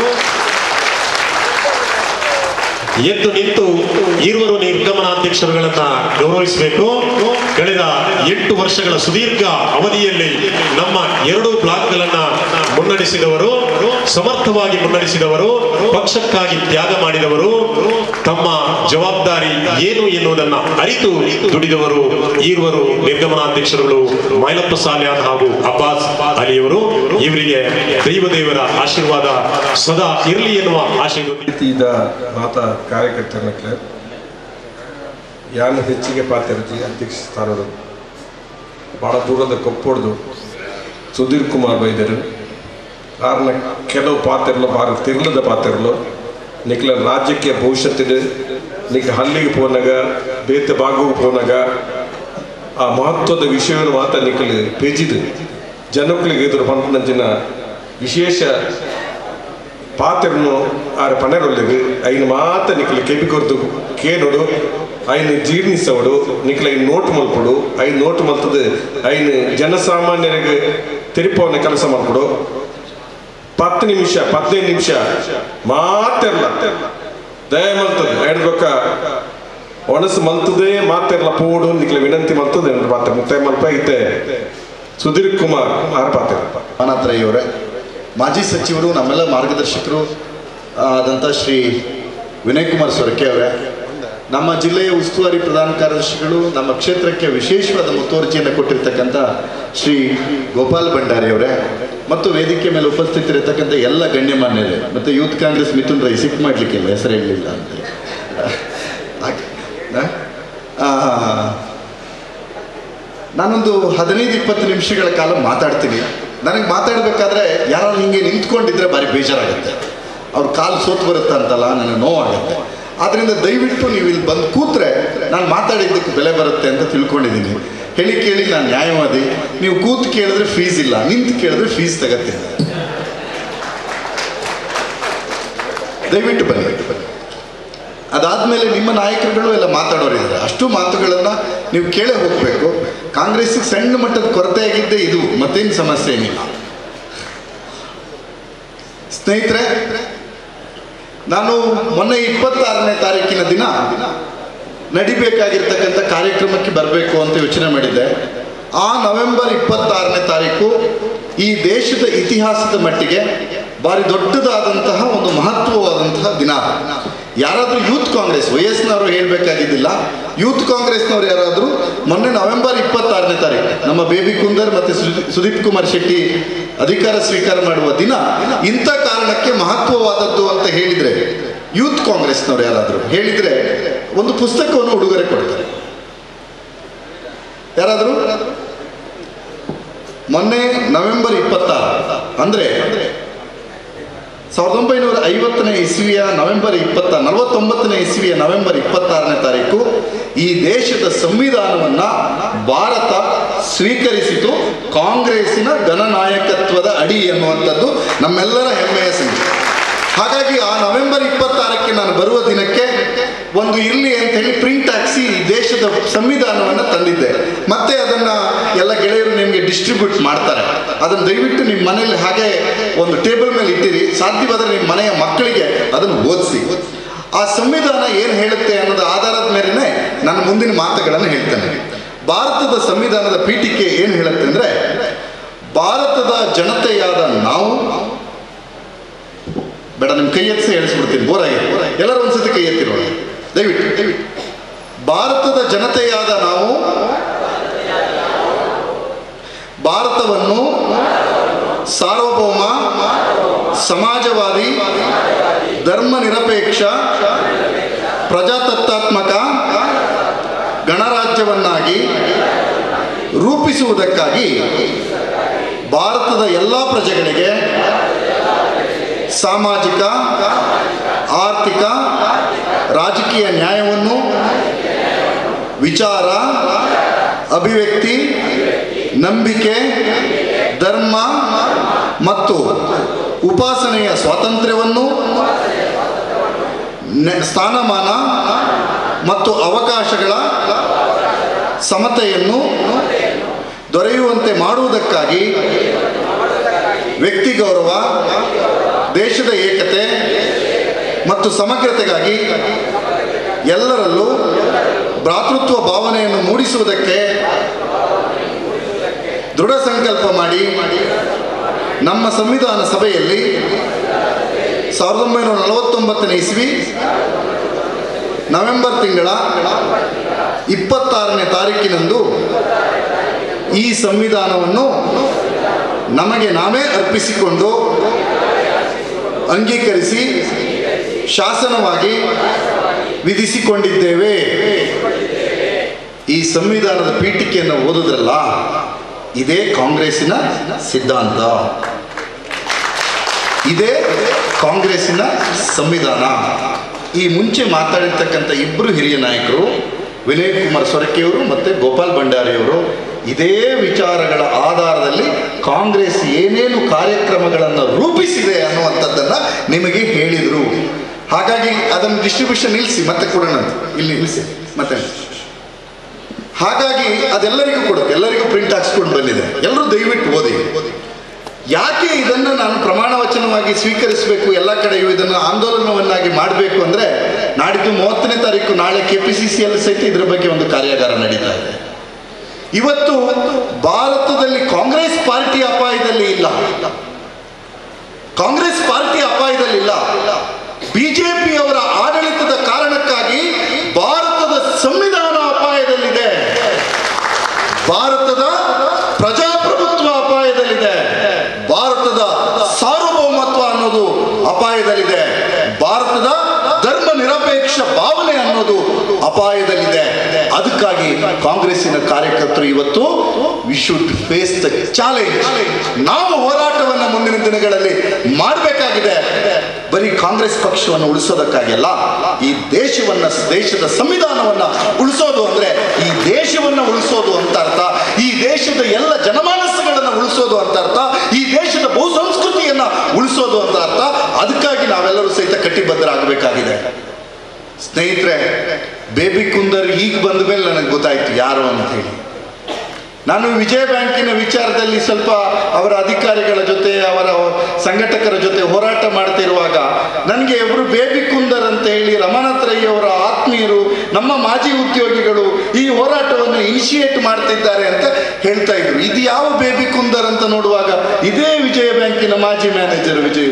ಎದ್ದು ನಿಂತು ಇರುವರು ನಿರ್ಗಮನಾಧ್ಯಕ್ಷರುಗಳನ್ನ ಗೌರವಿಸಬೇಕು ಕಳೆದ ಎಂಟು ವರ್ಷಗಳ ಸುದೀರ್ಘ ಅವಧಿಯಲ್ಲಿ ನಮ್ಮ ಎರಡು ಬ್ಲಾಕ್ಗಳನ್ನ ಮುನ್ನಡೆಸಿದವರು ಸಮರ್ಥವಾಗಿ ಮುನ್ನಡೆಸಿದವರು ಪಕ್ಷಕ್ಕಾಗಿ ತ್ಯಾಗ ಮಾಡಿದವರು ತಮ್ಮ ಜವಾಬ್ದಾರಿ ಏನು ಎನ್ನುವುದನ್ನ ಅರಿತು ದುಡಿದವರು ಈರುವರು ನಿರ್ಗಮನಾಧ್ಯಕ್ಷರುಗಳು ಮೈಲಪ್ಪ ಸಾಲ್ಯಾನ್ ಹಾಗೂ ಅಬ್ಬಾಸ್ ಅಲಿಯವರು ಇವರಿಗೆ ದೈವದೇವರ ಆಶೀರ್ವಾದ ಸದಾ ಇರಲಿ ಎನ್ನುವ ಆಶಯದೊಂದಿಗೆ ಪ್ರೀತಿಯಿಂದ ಮಾತ ಕಾರ್ಯಕರ್ತರಕ್ಕೆ ಯಾನು ಹೆಚ್ಚಿಗೆ ಪಾತ್ರರತಿ ಅಧ್ಯಕ್ಷ ಸ್ಥಾನರು ಭಾಳ ದೂರದ ಕೊಪ್ಪೊಡ್ದು ಸುಧೀರ್ ಕುಮಾರ್ ಬೈದರು ಆರ್ನ ಕೆಲವು ಪಾತ್ರಗಳು ಭಾಳ ತಿರ್ಲದ ಪಾತ್ರಗಳು ನಿಕ್ಲ ರಾಜ್ಯಕ್ಕೆ ಭವಿಷ್ಯತ್ತಿದೆ ನಿಕ್ ಹಲ್ಲಿಗೆ ಪೋನಾಗ ಬೇತೆ ಭಾಗಕ್ಕೆ ಪೋನಾಗ ಆ ಮಹತ್ವದ ವಿಷಯವನ್ನು ಮಾತ್ರ ನಿಕ್ಕಲು ಪೇಜಿದು ಜನಗಳಿಗೆ ಎದುರು ಪಂಪನಂಚಿನ ವಿಶೇಷ ಪಾತ್ರನು ಆರ ಪಣರೊಲ್ಲೆಗ್ ಐನ್ ಮಾತ ನಿಕ್ಲ ಕೆಬಿ ಕೊರ್ದು ಕೇನೊಡು ಐನ್ ಜೀರ್ಣಿಸವಡು ನಿಕ್ಲ ಐನ್ ನೋಟ್ ಮಲ್ಪಡು ಐನ್ ನೋಟ್ ಮಲ್ತದ ಐನ್ ಜನಸಾಮಾನ್ಯರಿಗೆ ತಿರುಪವನ್ನ ಕೆಲಸ ಮಾಡ್ಕೊಡು ಪತ್ತು ನಿಮಿಷ ಹದಿನೈದು ನಿಮಿಷ ಮಾತಿರ್ಲ ದಯ ಮಲ್ತದ ಐನ್ ಬೊಕ್ಕ ಒಣಸು ಮಲ್ತದೆ ಮಾತಿರ್ಲ ಪೋಡು ನಿಕ್ಲ ವಿನಂತಿ ಮಲ್ತದೆ ಎಂದ್ರ ಪಾತ್ರ ಮುತ್ತೈ ಮಲ್ಪ ಐತೆ ಸುಧೀರ್ ಕುಮಾರ್ ಆರ ಪಾತ್ರ ಅವರೇ ಮಾಜಿ ಸಚಿವರು ನಮ್ಮೆಲ್ಲ ಮಾರ್ಗದರ್ಶಕರು ಆದಂಥ ಶ್ರೀ ವಿನಯ್ ಕುಮಾರ್ ಸೊರಕೆ ಅವರೇ ನಮ್ಮ ಜಿಲ್ಲೆಯ ಉಸ್ತುವಾರಿ ಪ್ರಧಾನ ಕಾರ್ಯದರ್ಶಿಗಳು ನಮ್ಮ ಕ್ಷೇತ್ರಕ್ಕೆ ವಿಶೇಷವಾದ ಮುತುವರ್ಜಿಯನ್ನು ಕೊಟ್ಟಿರ್ತಕ್ಕಂಥ ಶ್ರೀ ಗೋಪಾಲ್ ಭಂಡಾರಿ ಅವರೇ ಮತ್ತು ವೇದಿಕೆ ಮೇಲೆ ಉಪಸ್ಥಿತರಿರ್ತಕ್ಕಂಥ ಎಲ್ಲ ಗಣ್ಯಮಾನ್ಯರೇ ಮತ್ತು ಯೂತ್ ಕಾಂಗ್ರೆಸ್ ಮಿಥುನ್ ರೈ ಸಿಕ್ ಮಾಡಲಿಕ್ಕಿಲ್ಲ ಹೆಸರು ಹೇಳಲಿಲ್ಲ ಅಂತ ಹಾಗೆ. ಆ, ನಾನೊಂದು ಹದಿನೈದು ಇಪ್ಪತ್ತು ನಿಮಿಷಗಳ ಕಾಲ ಮಾತಾಡ್ತೀನಿ ನನಗೆ ಮಾತಾಡಬೇಕಾದ್ರೆ ಯಾರು ಹಿಂಗೆ ನಿಂತ್ಕೊಂಡಿದ್ರೆ ಭಾರಿ ಬೇಜಾರಾಗುತ್ತೆ ಅವ್ರ ಕಾಲು ಸೋತು ಬರುತ್ತೆ ಅಂತಲ್ಲ ನನಗೆ ನೋವಾಗುತ್ತೆ ಆದ್ದರಿಂದ ದಯವಿಟ್ಟು ನೀವು ಇಲ್ಲಿ ಬಂದು ಕೂತ್ರೆ ನಾನು ಮಾತಾಡಿದ್ದಕ್ಕೆ ಬೆಲೆ ಬರುತ್ತೆ ಅಂತ ತಿಳ್ಕೊಂಡಿದ್ದೀನಿ ಹೇಳಿ ಕೇಳಿ ನಾನು ನ್ಯಾಯವಾದಿ ನೀವು ಕೂತು ಕೇಳಿದ್ರೆ ಫೀಸ್ ಇಲ್ಲ ನಿಂತು ಕೇಳಿದ್ರೆ ಫೀಸ್ ತಗತ್ತೆ ದಯವಿಟ್ಟು ಬನ್ನಿ ಬನ್ನಿ ಅದಾದಮೇಲೆ ನಿಮ್ಮ ನಾಯಕರುಗಳು ಎಲ್ಲ ಮಾತಾಡೋರಿದ್ದಾರೆ ಅಷ್ಟು ಮಾತುಗಳನ್ನು ನೀವು ಕೇಳೇ ಹೋಗಬೇಕು ಕಾಂಗ್ರೆಸ್ಸಿಗೆ ಸಣ್ಣ ಮಟ್ಟದ ಕೊರತೆ ಆಗಿದ್ದೇ ಇದು ಮತ್ತೇನು ಸಮಸ್ಯೆ ಏನಿಲ್ಲ ಸ್ನೇಹಿತರೆ ನಾನು ಮೊನ್ನೆ ಇಪ್ಪತ್ತಾರನೇ ತಾರೀಕಿನ ದಿನ ನಡಿಬೇಕಾಗಿರ್ತಕ್ಕಂಥ ಕಾರ್ಯಕ್ರಮಕ್ಕೆ ಬರಬೇಕು ಅಂತ ಯೋಚನೆ ಮಾಡಿದ್ದೆ ಆ ನವೆಂಬರ್ ಇಪ್ಪತ್ತಾರನೇ ತಾರೀಕು ಈ ದೇಶದ ಇತಿಹಾಸದ ಮಟ್ಟಿಗೆ ಭಾರಿ ದೊಡ್ಡದಾದಂತಹ ಒಂದು ಮಹತ್ವವಾದಂತಹ ದಿನ ಯಾರಾದರೂ ಯೂತ್ ಕಾಂಗ್ರೆಸ್ ವಯಸ್ಸಿನವರು ಹೇಳಬೇಕಾಗಿದ್ದಿಲ್ಲ ಯೂತ್ ಕಾಂಗ್ರೆಸ್ನವ್ರು ಯಾರಾದರೂ ಮೊನ್ನೆ ನವೆಂಬರ್ ಇಪ್ಪತ್ತಾರನೇ ತಾರೀಕು ನಮ್ಮ ಬೇಬಿ ಕುಂದರ್ ಮತ್ತು ಸುದೀಪ್- ಸುದೀಪ್ ಕುಮಾರ್ ಶೆಟ್ಟಿ ಅಧಿಕಾರ ಸ್ವೀಕಾರ ಮಾಡುವ ದಿನ ಇಂಥ ಕಾರಣಕ್ಕೆ ಮಹತ್ವವಾದದ್ದು ಅಂತ ಹೇಳಿದರೆ ಯೂತ್ ಕಾಂಗ್ರೆಸ್ನವ್ರು ಯಾರಾದರೂ ಹೇಳಿದರೆ ಒಂದು ಪುಸ್ತಕವನ್ನು ಉಡುಗೊರೆ ಕೊಡ್ತಾರೆ ಯಾರಾದರೂ ಮೊನ್ನೆ ನವೆಂಬರ್ ಇಪ್ಪತ್ತಾರು ಅಂದರೆ ಸಾವಿರದ ಒಂಬೈನೂರ ಐವತ್ತನೇ ಇಸ್ವಿಯ ನವೆಂಬರ್ ಇಪ್ಪತ್ತ ನಲವತ್ತೊಂಬತ್ತನೇ ಇಸ್ವಿಯ ನವೆಂಬರ್ ಇಪ್ಪತ್ತಾರನೇ ತಾರೀಕು ಈ ದೇಶದ ಸಂವಿಧಾನವನ್ನ ಭಾರತ ಸ್ವೀಕರಿಸಿತು ಕಾಂಗ್ರೆಸ್ಸಿನ ಗಣನಾಯಕತ್ವದ ಅಡಿ ಎನ್ನುವಂಥದ್ದು ನಮ್ಮೆಲ್ಲರ ಹೆಮ್ಮೆಯ ಸಂಗತಿ ಹಾಗಾಗಿ ಆ ನವೆಂಬರ್ ಇಪ್ಪತ್ತಾರಕ್ಕೆ ನಾನು ಬರುವ ದಿನಕ್ಕೆ ಒಂದು ಇರ್ಲಿ ಅಂತ ಹೇಳಿ ಪ್ರಿಂಟ್ ಹಾಕ್ಸಿ ಈ ದೇಶದ ಸಂವಿಧಾನವನ್ನು ತಂದಿದ್ದೆ ಮತ್ತೆ ಅದನ್ನ ಎಲ್ಲ ಗೆಳೆಯರು ನಿಮಗೆ ಡಿಸ್ಟ್ರಿಬ್ಯೂಟ್ ಮಾಡ್ತಾರೆ ಅದನ್ನು ದಯವಿಟ್ಟು ನಿಮ್ಮ ಮನೆಯಲ್ಲಿ ಹಾಗೆ ಒಂದು ಟೇಬಲ್ ಮೇಲೆ ಇಟ್ಟಿರಿ ಸಾಧ್ಯವಾದರೆ ನಿಮ್ಮ ಮನೆಯ ಮಕ್ಕಳಿಗೆ ಅದನ್ನು ಓದಿಸಿ ಆ ಸಂವಿಧಾನ ಏನು ಹೇಳುತ್ತೆ ಅನ್ನೋದು ಆಧಾರದ ಮೇಲೆನೆ ನಾನು ಮುಂದಿನ ಮಾತುಗಳನ್ನು ಹೇಳ್ತೇನೆ ಭಾರತದ ಸಂವಿಧಾನದ ಪೀಠಿಕೆ ಏನು ಹೇಳುತ್ತೆ ಅಂದರೆ ಭಾರತದ ಜನತೆಯಾದ ನಾವು ಬೇಡ ನಿಮ್ಮ ಕೈ ಎತ್ತಿ ಹೇಳಿಸ್ಬಿಡ್ತೀನಿ ಬೋರಾಗಿದೆ ಎಲ್ಲರೂ ಒಂದ್ಸತಿ ಕೈ ಎತ್ತಿರೋಣ ದಯವಿಟ್ಟು ದಯವಿಟ್ಟು ಭಾರತದ ಜನತೆಯಾದ ನಾವು ಭಾರತವನ್ನು ಸಾರ್ವಭೌಮ ಸಮಾಜವಾದಿ ಧರ್ಮ ನಿರಪೇಕ್ಷ ಪ್ರಜಾತತ್ತಾತ್ಮಕ ಗಣರಾಜ್ಯವನ್ನಾಗಿ ರೂಪಿಸುವುದಕ್ಕಾಗಿ ಭಾರತದ ಎಲ್ಲ ಪ್ರಜೆಗಳಿಗೆ ಸಾಮಾಜಿಕ ಆರ್ಥಿಕ ರಾಜಕೀಯ ನ್ಯಾಯವನ್ನು ವಿಚಾರ ಅಭಿವ್ಯಕ್ತಿ ನಂಬಿಕೆ ಧರ್ಮ ಮತ್ತು ಉಪಾಸನೆಯ ಸ್ವಾತಂತ್ರ್ಯವನ್ನು ನೆ- ಸ್ಥಾನಮಾನ ಮತ್ತು ಅವಕಾಶಗಳ ಸಮತೆಯನ್ನು ದೊರೆಯುವಂತೆ ಮಾಡುವುದಕ್ಕಾಗಿ ವ್ಯಕ್ತಿ ಗೌರವ ದೇಶದ ಏಕತೆ ಮತ್ತು ಸಮಗ್ರತೆಗಾಗಿ ಎಲ್ಲರಲ್ಲೂ ಭ್ರಾತೃತ್ವ ಭಾವನೆಯನ್ನು ಮೂಡಿಸುವುದಕ್ಕೆ ದೃಢ ಸಂಕಲ್ಪ ಮಾಡಿ ನಮ್ಮ ಸಂವಿಧಾನ ಸಭೆಯಲ್ಲಿ ಸಾವಿರದ ಒಂಬೈನೂರ ನಲವತ್ತೊಂಬತ್ತನೇ ಇಸ್ವಿ ನವೆಂಬರ್ ತಿಂಗಳ ಇಪ್ಪತ್ತಾರನೇ ತಾರೀಕಿನಂದು ಈ ಸಂವಿಧಾನವನ್ನು ನಮಗೆ ನಾವೇ ಅರ್ಪಿಸಿಕೊಂಡು ಅಂಗೀಕರಿಸಿ ಶಾಸನವಾಗಿ ವಿಧಿಸಿಕೊಂಡಿದ್ದೇವೆ ಈ ಸಂವಿಧಾನದ ಪೀಠಿಕೆಯನ್ನು ಓದುದ್ರಲ್ಲ ಇದೇ ಕಾಂಗ್ರೆಸ್ಸಿನ ಸಿದ್ಧಾಂತ ಇದೇ ಕಾಂಗ್ರೆಸ್ಸಿನ ಸಂವಿಧಾನ ಈ ಮುಂಚೆ ಮಾತಾಡಿರ್ತಕ್ಕಂಥ ಇಬ್ಬರು ಹಿರಿಯ ನಾಯಕರು ವಿನಯ್ ಕುಮಾರ್ ಸೊರಕೆಯವರು ಮತ್ತು ಗೋಪಾಲ್ ಭಂಡಾರಿಯವರು ಇದೇ ವಿಚಾರಗಳ ಆಧಾರದಲ್ಲಿ ಕಾಂಗ್ರೆಸ್ ಏನೇನು ಕಾರ್ಯಕ್ರಮಗಳನ್ನು ರೂಪಿಸಿದೆ ಅನ್ನುವಂಥದ್ದನ್ನು ನಿಮಗೆ ಹೇಳಿದರು ಹಾಗಾಗಿ ಅದನ್ನು ಡಿಸ್ಟ್ರಿಬ್ಯೂಷನ್ ನಿಲ್ಲಿಸಿ ಮತ್ತೆ ಕೊಡೋಣ ಅಂತ. ಇಲ್ಲಿ ನಿಲ್ಲಿಸಿ ಮತ್ತೆ ಹಾಗಾಗಿ ಅದೆಲ್ಲರಿಗೂ ಕೊಡೋಕೆ ಎಲ್ಲರಿಗೂ ಪ್ರಿಂಟ್ ಹಾಕ್ಸ್ಕೊಂಡು ಬಂದಿದೆ ಎಲ್ಲರೂ ದಯವಿಟ್ಟು ಓದಿ ಯಾಕೆ ಇದನ್ನು ನಾನು ಪ್ರಮಾಣ ವಚನವಾಗಿ ಸ್ವೀಕರಿಸಬೇಕು ಎಲ್ಲ ಕಡೆಯೂ ಇದನ್ನು ಆಂದೋಲನವನ್ನಾಗಿ ಮಾಡಬೇಕು ಅಂದರೆ ನಾಡಿದ್ದು ಮೂವತ್ತನೇ ತಾರೀಕು ನಾಳೆ ಕೆ ಪಿ ಸಿ ಸಿಯಲ್ಲಿ ಸಹಿತ ಇದರ ಬಗ್ಗೆ ಒಂದು ಕಾರ್ಯಾಗಾರ ನಡೀತಾ ಇದೆ ಇವತ್ತು ಭಾರತದಲ್ಲಿ ಕಾಂಗ್ರೆಸ್ ಪಾರ್ಟಿ ಅಪಾಯದಲ್ಲಿ ಇಲ್ಲ ಕಾಂಗ್ರೆಸ್ ಪಾರ್ಟಿ ಅಪಾಯದಲ್ಲಿಲ್ಲ ಬಿಜೆಪಿಯವರ ಆಡಳಿತದ ಕಾರಣಕ್ಕಾಗಿ ಭಾರತದ ಸಂವಿಧಾನ ಅಪಾಯದಲ್ಲಿದೆ ಭಾರತದ ಪ್ರಜಾಪ್ರಭುತ್ವ ಅಪಾಯದಲ್ಲಿದೆ ಭಾರತದ ಸಾರ್ವಭೌಮತ್ವ ಅನ್ನೋದು ಅಪಾಯದಲ್ಲಿದೆ ಭಾರತದ ಧರ್ಮ ನಿರಪೇಕ್ಷ ಭಾವನೆ ಅನ್ನೋದು ಅಪಾಯದಲ್ಲಿದೆ ಅದಕ್ಕಾಗಿ ಕಾಂಗ್ರೆಸ್ಸಿನ ಕಾರ್ಯಕರ್ತರು ಇವತ್ತು we should face the challenge ನಾವು ಹೋರಾಟವನ್ನು ಮುಂದಿನ ದಿನಗಳಲ್ಲಿ ಮಾಡಬೇಕಾಗಿದೆ ಬರೀ ಕಾಂಗ್ರೆಸ್ ಪಕ್ಷವನ್ನು ಉಳಿಸೋದಕ್ಕಾಗಿಲ್ಲ ಈ ದೇಶವನ್ನ ದೇಶದ ಸಂವಿಧಾನವನ್ನ ಉಳಿಸೋದು ಅಂದ್ರೆ ಈ ದೇಶವನ್ನ ಉಳಿಸೋದು ಅಂತ ಅರ್ಥ ಈ ದೇಶದ ಎಲ್ಲ ಜನಮಾನಸಗಳನ್ನ ಉಳಿಸೋದು ಅಂತ ಅರ್ಥ ಈ ದೇಶದ ಬಹುಸಂಸ್ಕೃತಿಯನ್ನ ಉಳಿಸೋದು ಅಂತ ಅರ್ಥ ಅದಕ್ಕಾಗಿ ನಾವೆಲ್ಲರೂ ಸಹಿತ ಕಟ್ಟಿಬದ್ಧರಾಗಬೇಕಾಗಿದೆ ಸ್ನೇಹಿತರೆ ಬೇಬಿ ಕುಂದರ್ ಈಗ ಬಂದ ಮೇಲೆ ನನಗೆ ಗೊತ್ತಾಯ್ತು ಯಾರು ಅಂತ ಹೇಳಿ ನಾನು ವಿಜಯ ಬ್ಯಾಂಕಿನ ವಿಚಾರದಲ್ಲಿ ಸ್ವಲ್ಪ ಅವರ ಅಧಿಕಾರಿಗಳ ಜೊತೆ ಅವರ ಸಂಘಟಕರ ಜೊತೆ ಹೋರಾಟ ಮಾಡ್ತಿರುವಾಗ ನನಗೆ ಒಬ್ಬರು ಬೇಬಿ ಕುಂದರ್ ಅಂತ ಹೇಳಿ ರಮನಾಥ್ ರೈ ಅವರ ಆತ್ಮೀಯರು ನಮ್ಮ ಮಾಜಿ ಉದ್ಯೋಗಿಗಳು ಈ ಹೋರಾಟವನ್ನು ಇನಿಷಿಯೇಟ್ ಮಾಡ್ತಿದ್ದಾರೆ ಅಂತ ಹೇಳ್ತಾ ಇದ್ರು ಇದು ಯಾವ ಬೇಬಿ ಕುಂದರ್ ಅಂತ ನೋಡುವಾಗ ಇದೇ ವಿಜಯ ಬ್ಯಾಂಕಿನ ಮಾಜಿ ಮ್ಯಾನೇಜರ್ ವಿಜಯ್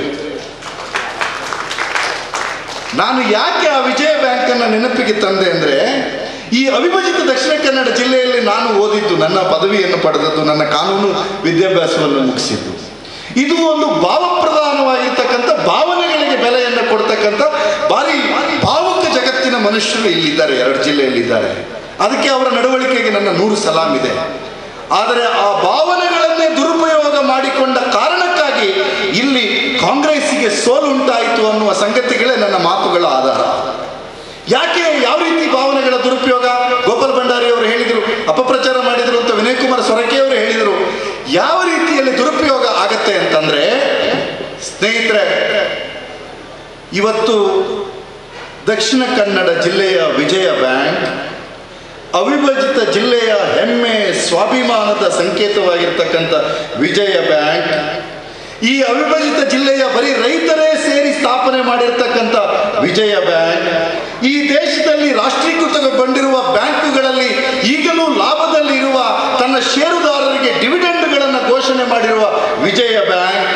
ನಾನು ಯಾಕೆ ಆ ವಿಜಯ ಬ್ಯಾಂಕ್ ಅನ್ನ ನೆನಪಿಗೆ ತಂದೆ ಅಂದ್ರೆ ಈ ಅವಿಭಜಿತ ದಕ್ಷಿಣ ಕನ್ನಡ ಜಿಲ್ಲೆಯಲ್ಲಿ ನಾನು ಓದಿದ್ದು ನನ್ನ ಪದವಿಯನ್ನು ಪಡೆದದ್ದು ನನ್ನ ಕಾನೂನು ವಿದ್ಯಾಭ್ಯಾಸವನ್ನು ಮುಗಿಸಿದ್ದು ಇದು ಒಂದು ಭಾವಪ್ರಧಾನವಾಗಿರ್ತಕ್ಕಂಥ ಭಾವನೆಗಳಿಗೆ ಬೆಲೆಯನ್ನು ಕೊಡ್ತಕ್ಕಂಥ ಭಾರಿ ಭಾವುಕ ಜಗತ್ತಿನ ಮನುಷ್ಯರು ಇಲ್ಲಿದ್ದಾರೆ ಎರಡು ಜಿಲ್ಲೆಯಲ್ಲಿದ್ದಾರೆ ಅದಕ್ಕೆ ಅವರ ನಡವಳಿಕೆಗೆ ನನ್ನ ನೂರು ಸಲಾಂ ಇದೆ ಆದರೆ ಆ ಭಾವನೆಗಳನ್ನೇ ದುರುಪಯೋಗ ಮಾಡಿಕೊಂಡ ಕಾರಣಕ್ಕಾಗಿ ಇಲ್ಲಿ ಕಾಂಗ್ರೆಸ್ಸಿಗೆ ಸೋಲುಂಟಾಯಿತು ಅನ್ನುವ ಸಂಗತಿಗಳೇ ನನ್ನ ಮಾತುಗಳ ಆಧಾರ ಯಾಕೆ ಯಾವ ರೀತಿ ಭಾವನೆಗಳ ದುರುಪಯೋಗ ಗೋಪಾಲ್ ಭಂಡಾರಿ ಅವರು ಹೇಳಿದರು ಅಪಪ್ರಚಾರ ಮಾಡಿದರು ಅಂತ ವಿನಯ್ ಕುಮಾರ್ ಸೊರಕೆ ಅವರು ಹೇಳಿದರು ಯಾವ ರೀತಿಯಲ್ಲಿ ದುರುಪಯೋಗ ಆಗತ್ತೆ ಅಂತಂದ್ರೆ ಸ್ನೇಹಿತರೆ ಇವತ್ತು ದಕ್ಷಿಣ ಕನ್ನಡ ಜಿಲ್ಲೆಯ ವಿಜಯ ಬ್ಯಾಂಕ್ ಅವಿಭಜಿತ ಜಿಲ್ಲೆಯ ಹೆಮ್ಮೆ ಸ್ವಾಭಿಮಾನದ ಸಂಕೇತವಾಗಿರ್ತಕ್ಕಂಥ ವಿಜಯ ಬ್ಯಾಂಕ್ ಈ ಅವಿಭಜಿತ ಜಿಲ್ಲೆಯ ಬರೀ ರೈತರೇ ಸೇರಿ ಸ್ಥಾಪನೆ ಮಾಡಿರ್ತಕ್ಕಂಥ ವಿಜಯ ಬ್ಯಾಂಕ್ ಈ ದೇಶದಲ್ಲಿ ರಾಷ್ಟ್ರೀಕೃತಗೊಂಡಿರುವ ಬ್ಯಾಂಕುಗಳಲ್ಲಿ ಈಗಲೂ ಲಾಭದಲ್ಲಿ ಇರುವ ತನ್ನ ಷೇರುದಾರರಿಗೆ ಡಿವಿಡೆಂಡ್ಗಳನ್ನು ಘೋಷಣೆ ಮಾಡಿರುವ ವಿಜಯ ಬ್ಯಾಂಕ್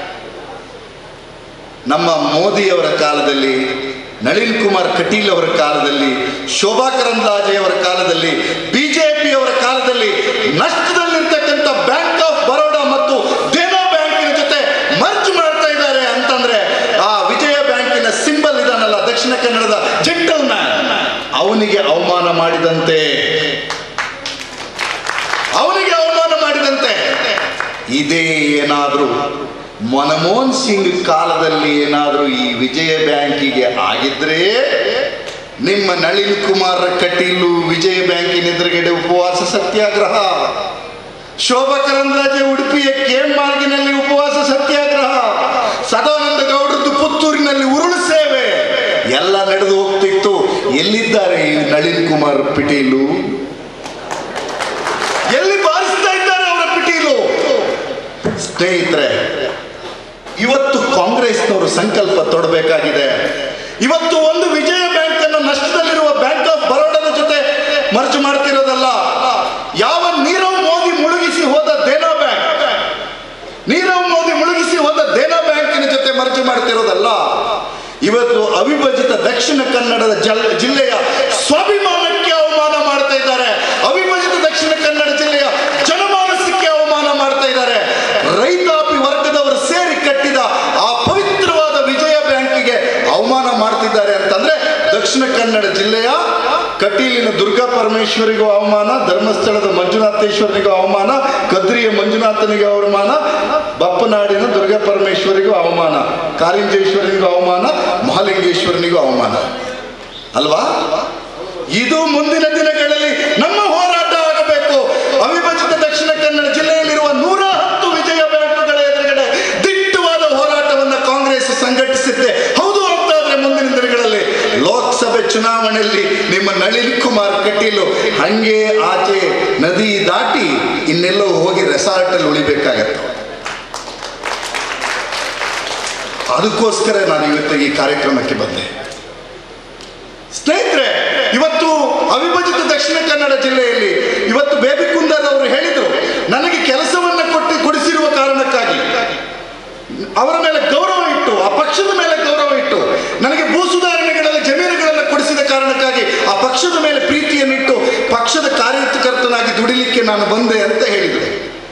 ನಮ್ಮ ಮೋದಿಯವರ ಕಾಲದಲ್ಲಿ ನಳಿನ್ ಕುಮಾರ್ ಕಟೀಲ್ ಅವರ ಕಾಲದಲ್ಲಿ ಶೋಭಾ ಕರಂದ್ಲಾಜೆ ಅವರ ಕಾಲದಲ್ಲಿ ಬಿಜೆಪಿಯವರ ಕಾಲದಲ್ಲಿ ನಷ್ಟದಲ್ಲಿರ್ತಕ್ಕಂಥ ಬ್ಯಾಂಕ್ ಆಫ್ ಬರೋಡಾ ಮತ್ತು ದೇನಾ ಬ್ಯಾಂಕಿನ ಜೊತೆ ಮರ್ಜ್ ಮಾಡ್ತಾ ಇದ್ದಾರೆ ಅಂತಂದ್ರೆ ಆ ವಿಜಯ ಬ್ಯಾಂಕಿನ ಸಿಂಬಲ್ ಇದಾನಲ್ಲ ದಕ್ಷಿಣ ಕನ್ನಡದ ಜೆಂಟಲ್ ಮ್ಯಾನ್ ಅವನಿಗೆ ಅವಮಾನ ಮಾಡಿದಂತೆ ಅವನಿಗೆ ಅವಮಾನ ಮಾಡಿದಂತೆ ಇದೇ ಏನಾದರೂ ಮನಮೋಹನ್ ಸಿಂಗ್ ಕಾಲದಲ್ಲಿ ಏನಾದರೂ ಈ ವಿಜಯ ಬ್ಯಾಂಕಿಗೆ ಆಗಿದ್ರೆ ನಿಮ್ಮ ನಳಿನ್ ಕುಮಾರ್ ಕಟೀಲು ವಿಜಯ ಬ್ಯಾಂಕಿನ ಎದುರುಗಡೆ ಉಪವಾಸ ಸತ್ಯಾಗ್ರಹ ಶೋಭಾ ಕರಂದ್ಲಾಜೆ ಉಡುಪಿಯ ಕೆಎಂ ಮಾರ್ಗಿನಲ್ಲಿ ಉಪವಾಸ ಸತ್ಯಾಗ್ರಹ ಸದಾನಂದ ಗೌಡರದ್ದು ಪುತ್ತೂರಿನಲ್ಲಿ ಉರುಳು ಸೇವೆ ಎಲ್ಲ ನಡೆದು ಹೋಗ್ತಿತ್ತು ಎಲ್ಲಿದ್ದಾರೆ ಈ ನಳಿನ್ ಕುಮಾರ್ ಪಿಟೀಲು ಎಲ್ಲಿ ಬಾರಿಸ್ತಾ ಇದ್ದಾರೆ ಅವರ ಪಿಟೀಲು ಸ್ನೇಹಿತರೆ ಇವತ್ತು ಕಾಂಗ್ರೆಸ್ನವರು ಸಂಕಲ್ಪ ತೊಡಬೇಕಾಗಿದೆ ಇವತ್ತು ಒಂದು ವಿಜಯ ಬ್ಯಾಂಕ್ ಅನ್ನು ನಷ್ಟದಲ್ಲಿರುವ ಬ್ಯಾಂಕ್ ಆಫ್ ಬರೋಡದ ಜೊತೆ ಮರ್ಜ್ ಮಾಡ್ತಿರೋದಲ್ಲ ಯಾವ ನೀರವ್ ಮೋದಿ ಮುಳುಗಿಸಿ ಹೋದ ದೇನಾ ಬ್ಯಾಂಕ್ ನೀರವ್ ಮೋದಿ ಮುಳುಗಿಸಿ ಹೋದ ದೇನಾ ಬ್ಯಾಂಕಿನ ಜೊತೆ ಮರ್ಜ್ ಮಾಡ್ತಿರೋದಲ್ಲ ಇವತ್ತು ಅವಿಭಜಿತ ದಕ್ಷಿಣ ಕನ್ನಡದ ಜಲ್ ಜಿಲ್ಲೆಯ ಸ್ವಾಭಿಮಾನಕ್ಕೆ ಅವಮಾನ ಮಾಡ್ತಾ ಇದ್ದಾರೆ ಅವಿಭಜಿತ ದಕ್ಷಿಣ ಕನ್ನಡ ಜಿಲ್ಲೆಯ ಜನಮಾನಸಕ್ಕೆ ಅವಮಾನ ಮಾಡ್ತಾ ಇದ್ದಾರೆ ರೈತಾಪಿ ವರ್ಗದವರು ಸೇರಿ ಕಟ್ಟಿದ ಆ ಪವಿತ್ರವಾದ ವಿಜಯ ಬ್ಯಾಂಕಿಗೆ ಅವಮಾನ ಮಾಡ್ತಿದ್ದಾರೆ ಅಂತಂದ್ರೆ ದಕ್ಷಿಣ ಕನ್ನಡ ಜಿಲ್ಲೆಯ ಕಟೀಲಿನ ದುರ್ಗಾ ಪರಮೇಶ್ವರಿಗೂ ಅವಮಾನ ಧರ್ಮಸ್ಥಳದ ಮಂಜುನಾಥೇಶ್ವರನಿಗೂ ಅವಮಾನ ಕದ್ರಿಯ ಮಂಜುನಾಥನಿಗೆ ಅವಮಾನ ಬಪ್ಪನಾಡಿನ ದುರ್ಗಾ ಪರಮೇಶ್ವರಿಗೂ ಅವಮಾನ ಕಾರಿಂಜೇಶ್ವರನಿಗೂ ಅವಮಾನ ಮಹಾಲಿಂಗೇಶ್ವರನಿಗೂ ಅವಮಾನ ಅಲ್ವಾ ಇದು ಮುಂದಿನ ದಿನಗಳಲ್ಲಿ ನಮ್ಮ ಹೋರಾಟ ಆಗಬೇಕು ಅವಿಭಜಿತ ದಕ್ಷಿಣ ಕನ್ನಡ ಜಿಲ್ಲೆಯಲ್ಲಿರುವ ನೂರ ಹತ್ತು ವಿಜಯ ಬ್ಯಾಂಕುಗಳ ಎದುರುಗಡೆ ದಿಟ್ಟವಾದ ಹೋರಾಟವನ್ನು ಕಾಂಗ್ರೆಸ್ ಸಂಘಟಿಸಿದ್ದೆ ಹೌದು ಅಂತಾದ್ರೆ ಮುಂದಿನ ದಿನಗಳಲ್ಲಿ ಲೋಕಸಭೆ ಚುನಾವಣೆಯಲ್ಲಿ ನಿಮ್ಮ ನಳಿನ್ ಕುಮಾರ್ ಕಟೀಲು ಹಂಗೆ ಆಚೆ ನದಿ ದಾಟಿ ಇನ್ನೆಲ್ಲೋ ಹೋಗಿ ರೆಸಾರ್ಟ್ ಅಲ್ಲಿ ಉಳಿಬೇಕಾಗತ್ತೆ ಅದಕ್ಕೋಸ್ಕರ ನಾನು ಇವತ್ತು ಈ ಕಾರ್ಯಕ್ರಮಕ್ಕೆ ಬಂದೆ ಸ್ನೇಹಿತರೆ ಇವತ್ತು ಅವಿಭಜಿತ ದಕ್ಷಿಣ ಕನ್ನಡ ಜಿಲ್ಲೆಯಲ್ಲಿ ಇವತ್ತು ಬೇಬಿ ಕುಂದರ್ ಅವರು ಹೇಳಿದರು ನನಗೆ ಕೆಲಸವನ್ನ ಕೊಟ್ಟು ಕೊಡಿಸಿರುವ ಕಾರಣಕ್ಕಾಗಿ ಅವರ ಮೇಲೆ ಗೌರವ ಇಟ್ಟು ಆ ಪಕ್ಷದ ಮೇಲೆ ಗೌರವ ಇಟ್ಟು ನನಗೆ ಭೂ ಸುಧಾರಣೆಗಳಲ್ಲಿ ಜಮೀನುಗಳನ್ನು ಕೊಡಿಸಿದ ಕಾರಣಕ್ಕಾಗಿ ಆ ಪಕ್ಷದ ಮೇಲೆ ಪ್ರೀತಿಯನ್ನಿಟ್ಟು ಪಕ್ಷದ ಕಾರ್ಯಕರ್ತನಾಗಿ ದುಡಿಲಿಕ್ಕೆ ನಾನು ಬಂದೆ ಅಂತ ಹೇಳಿದರು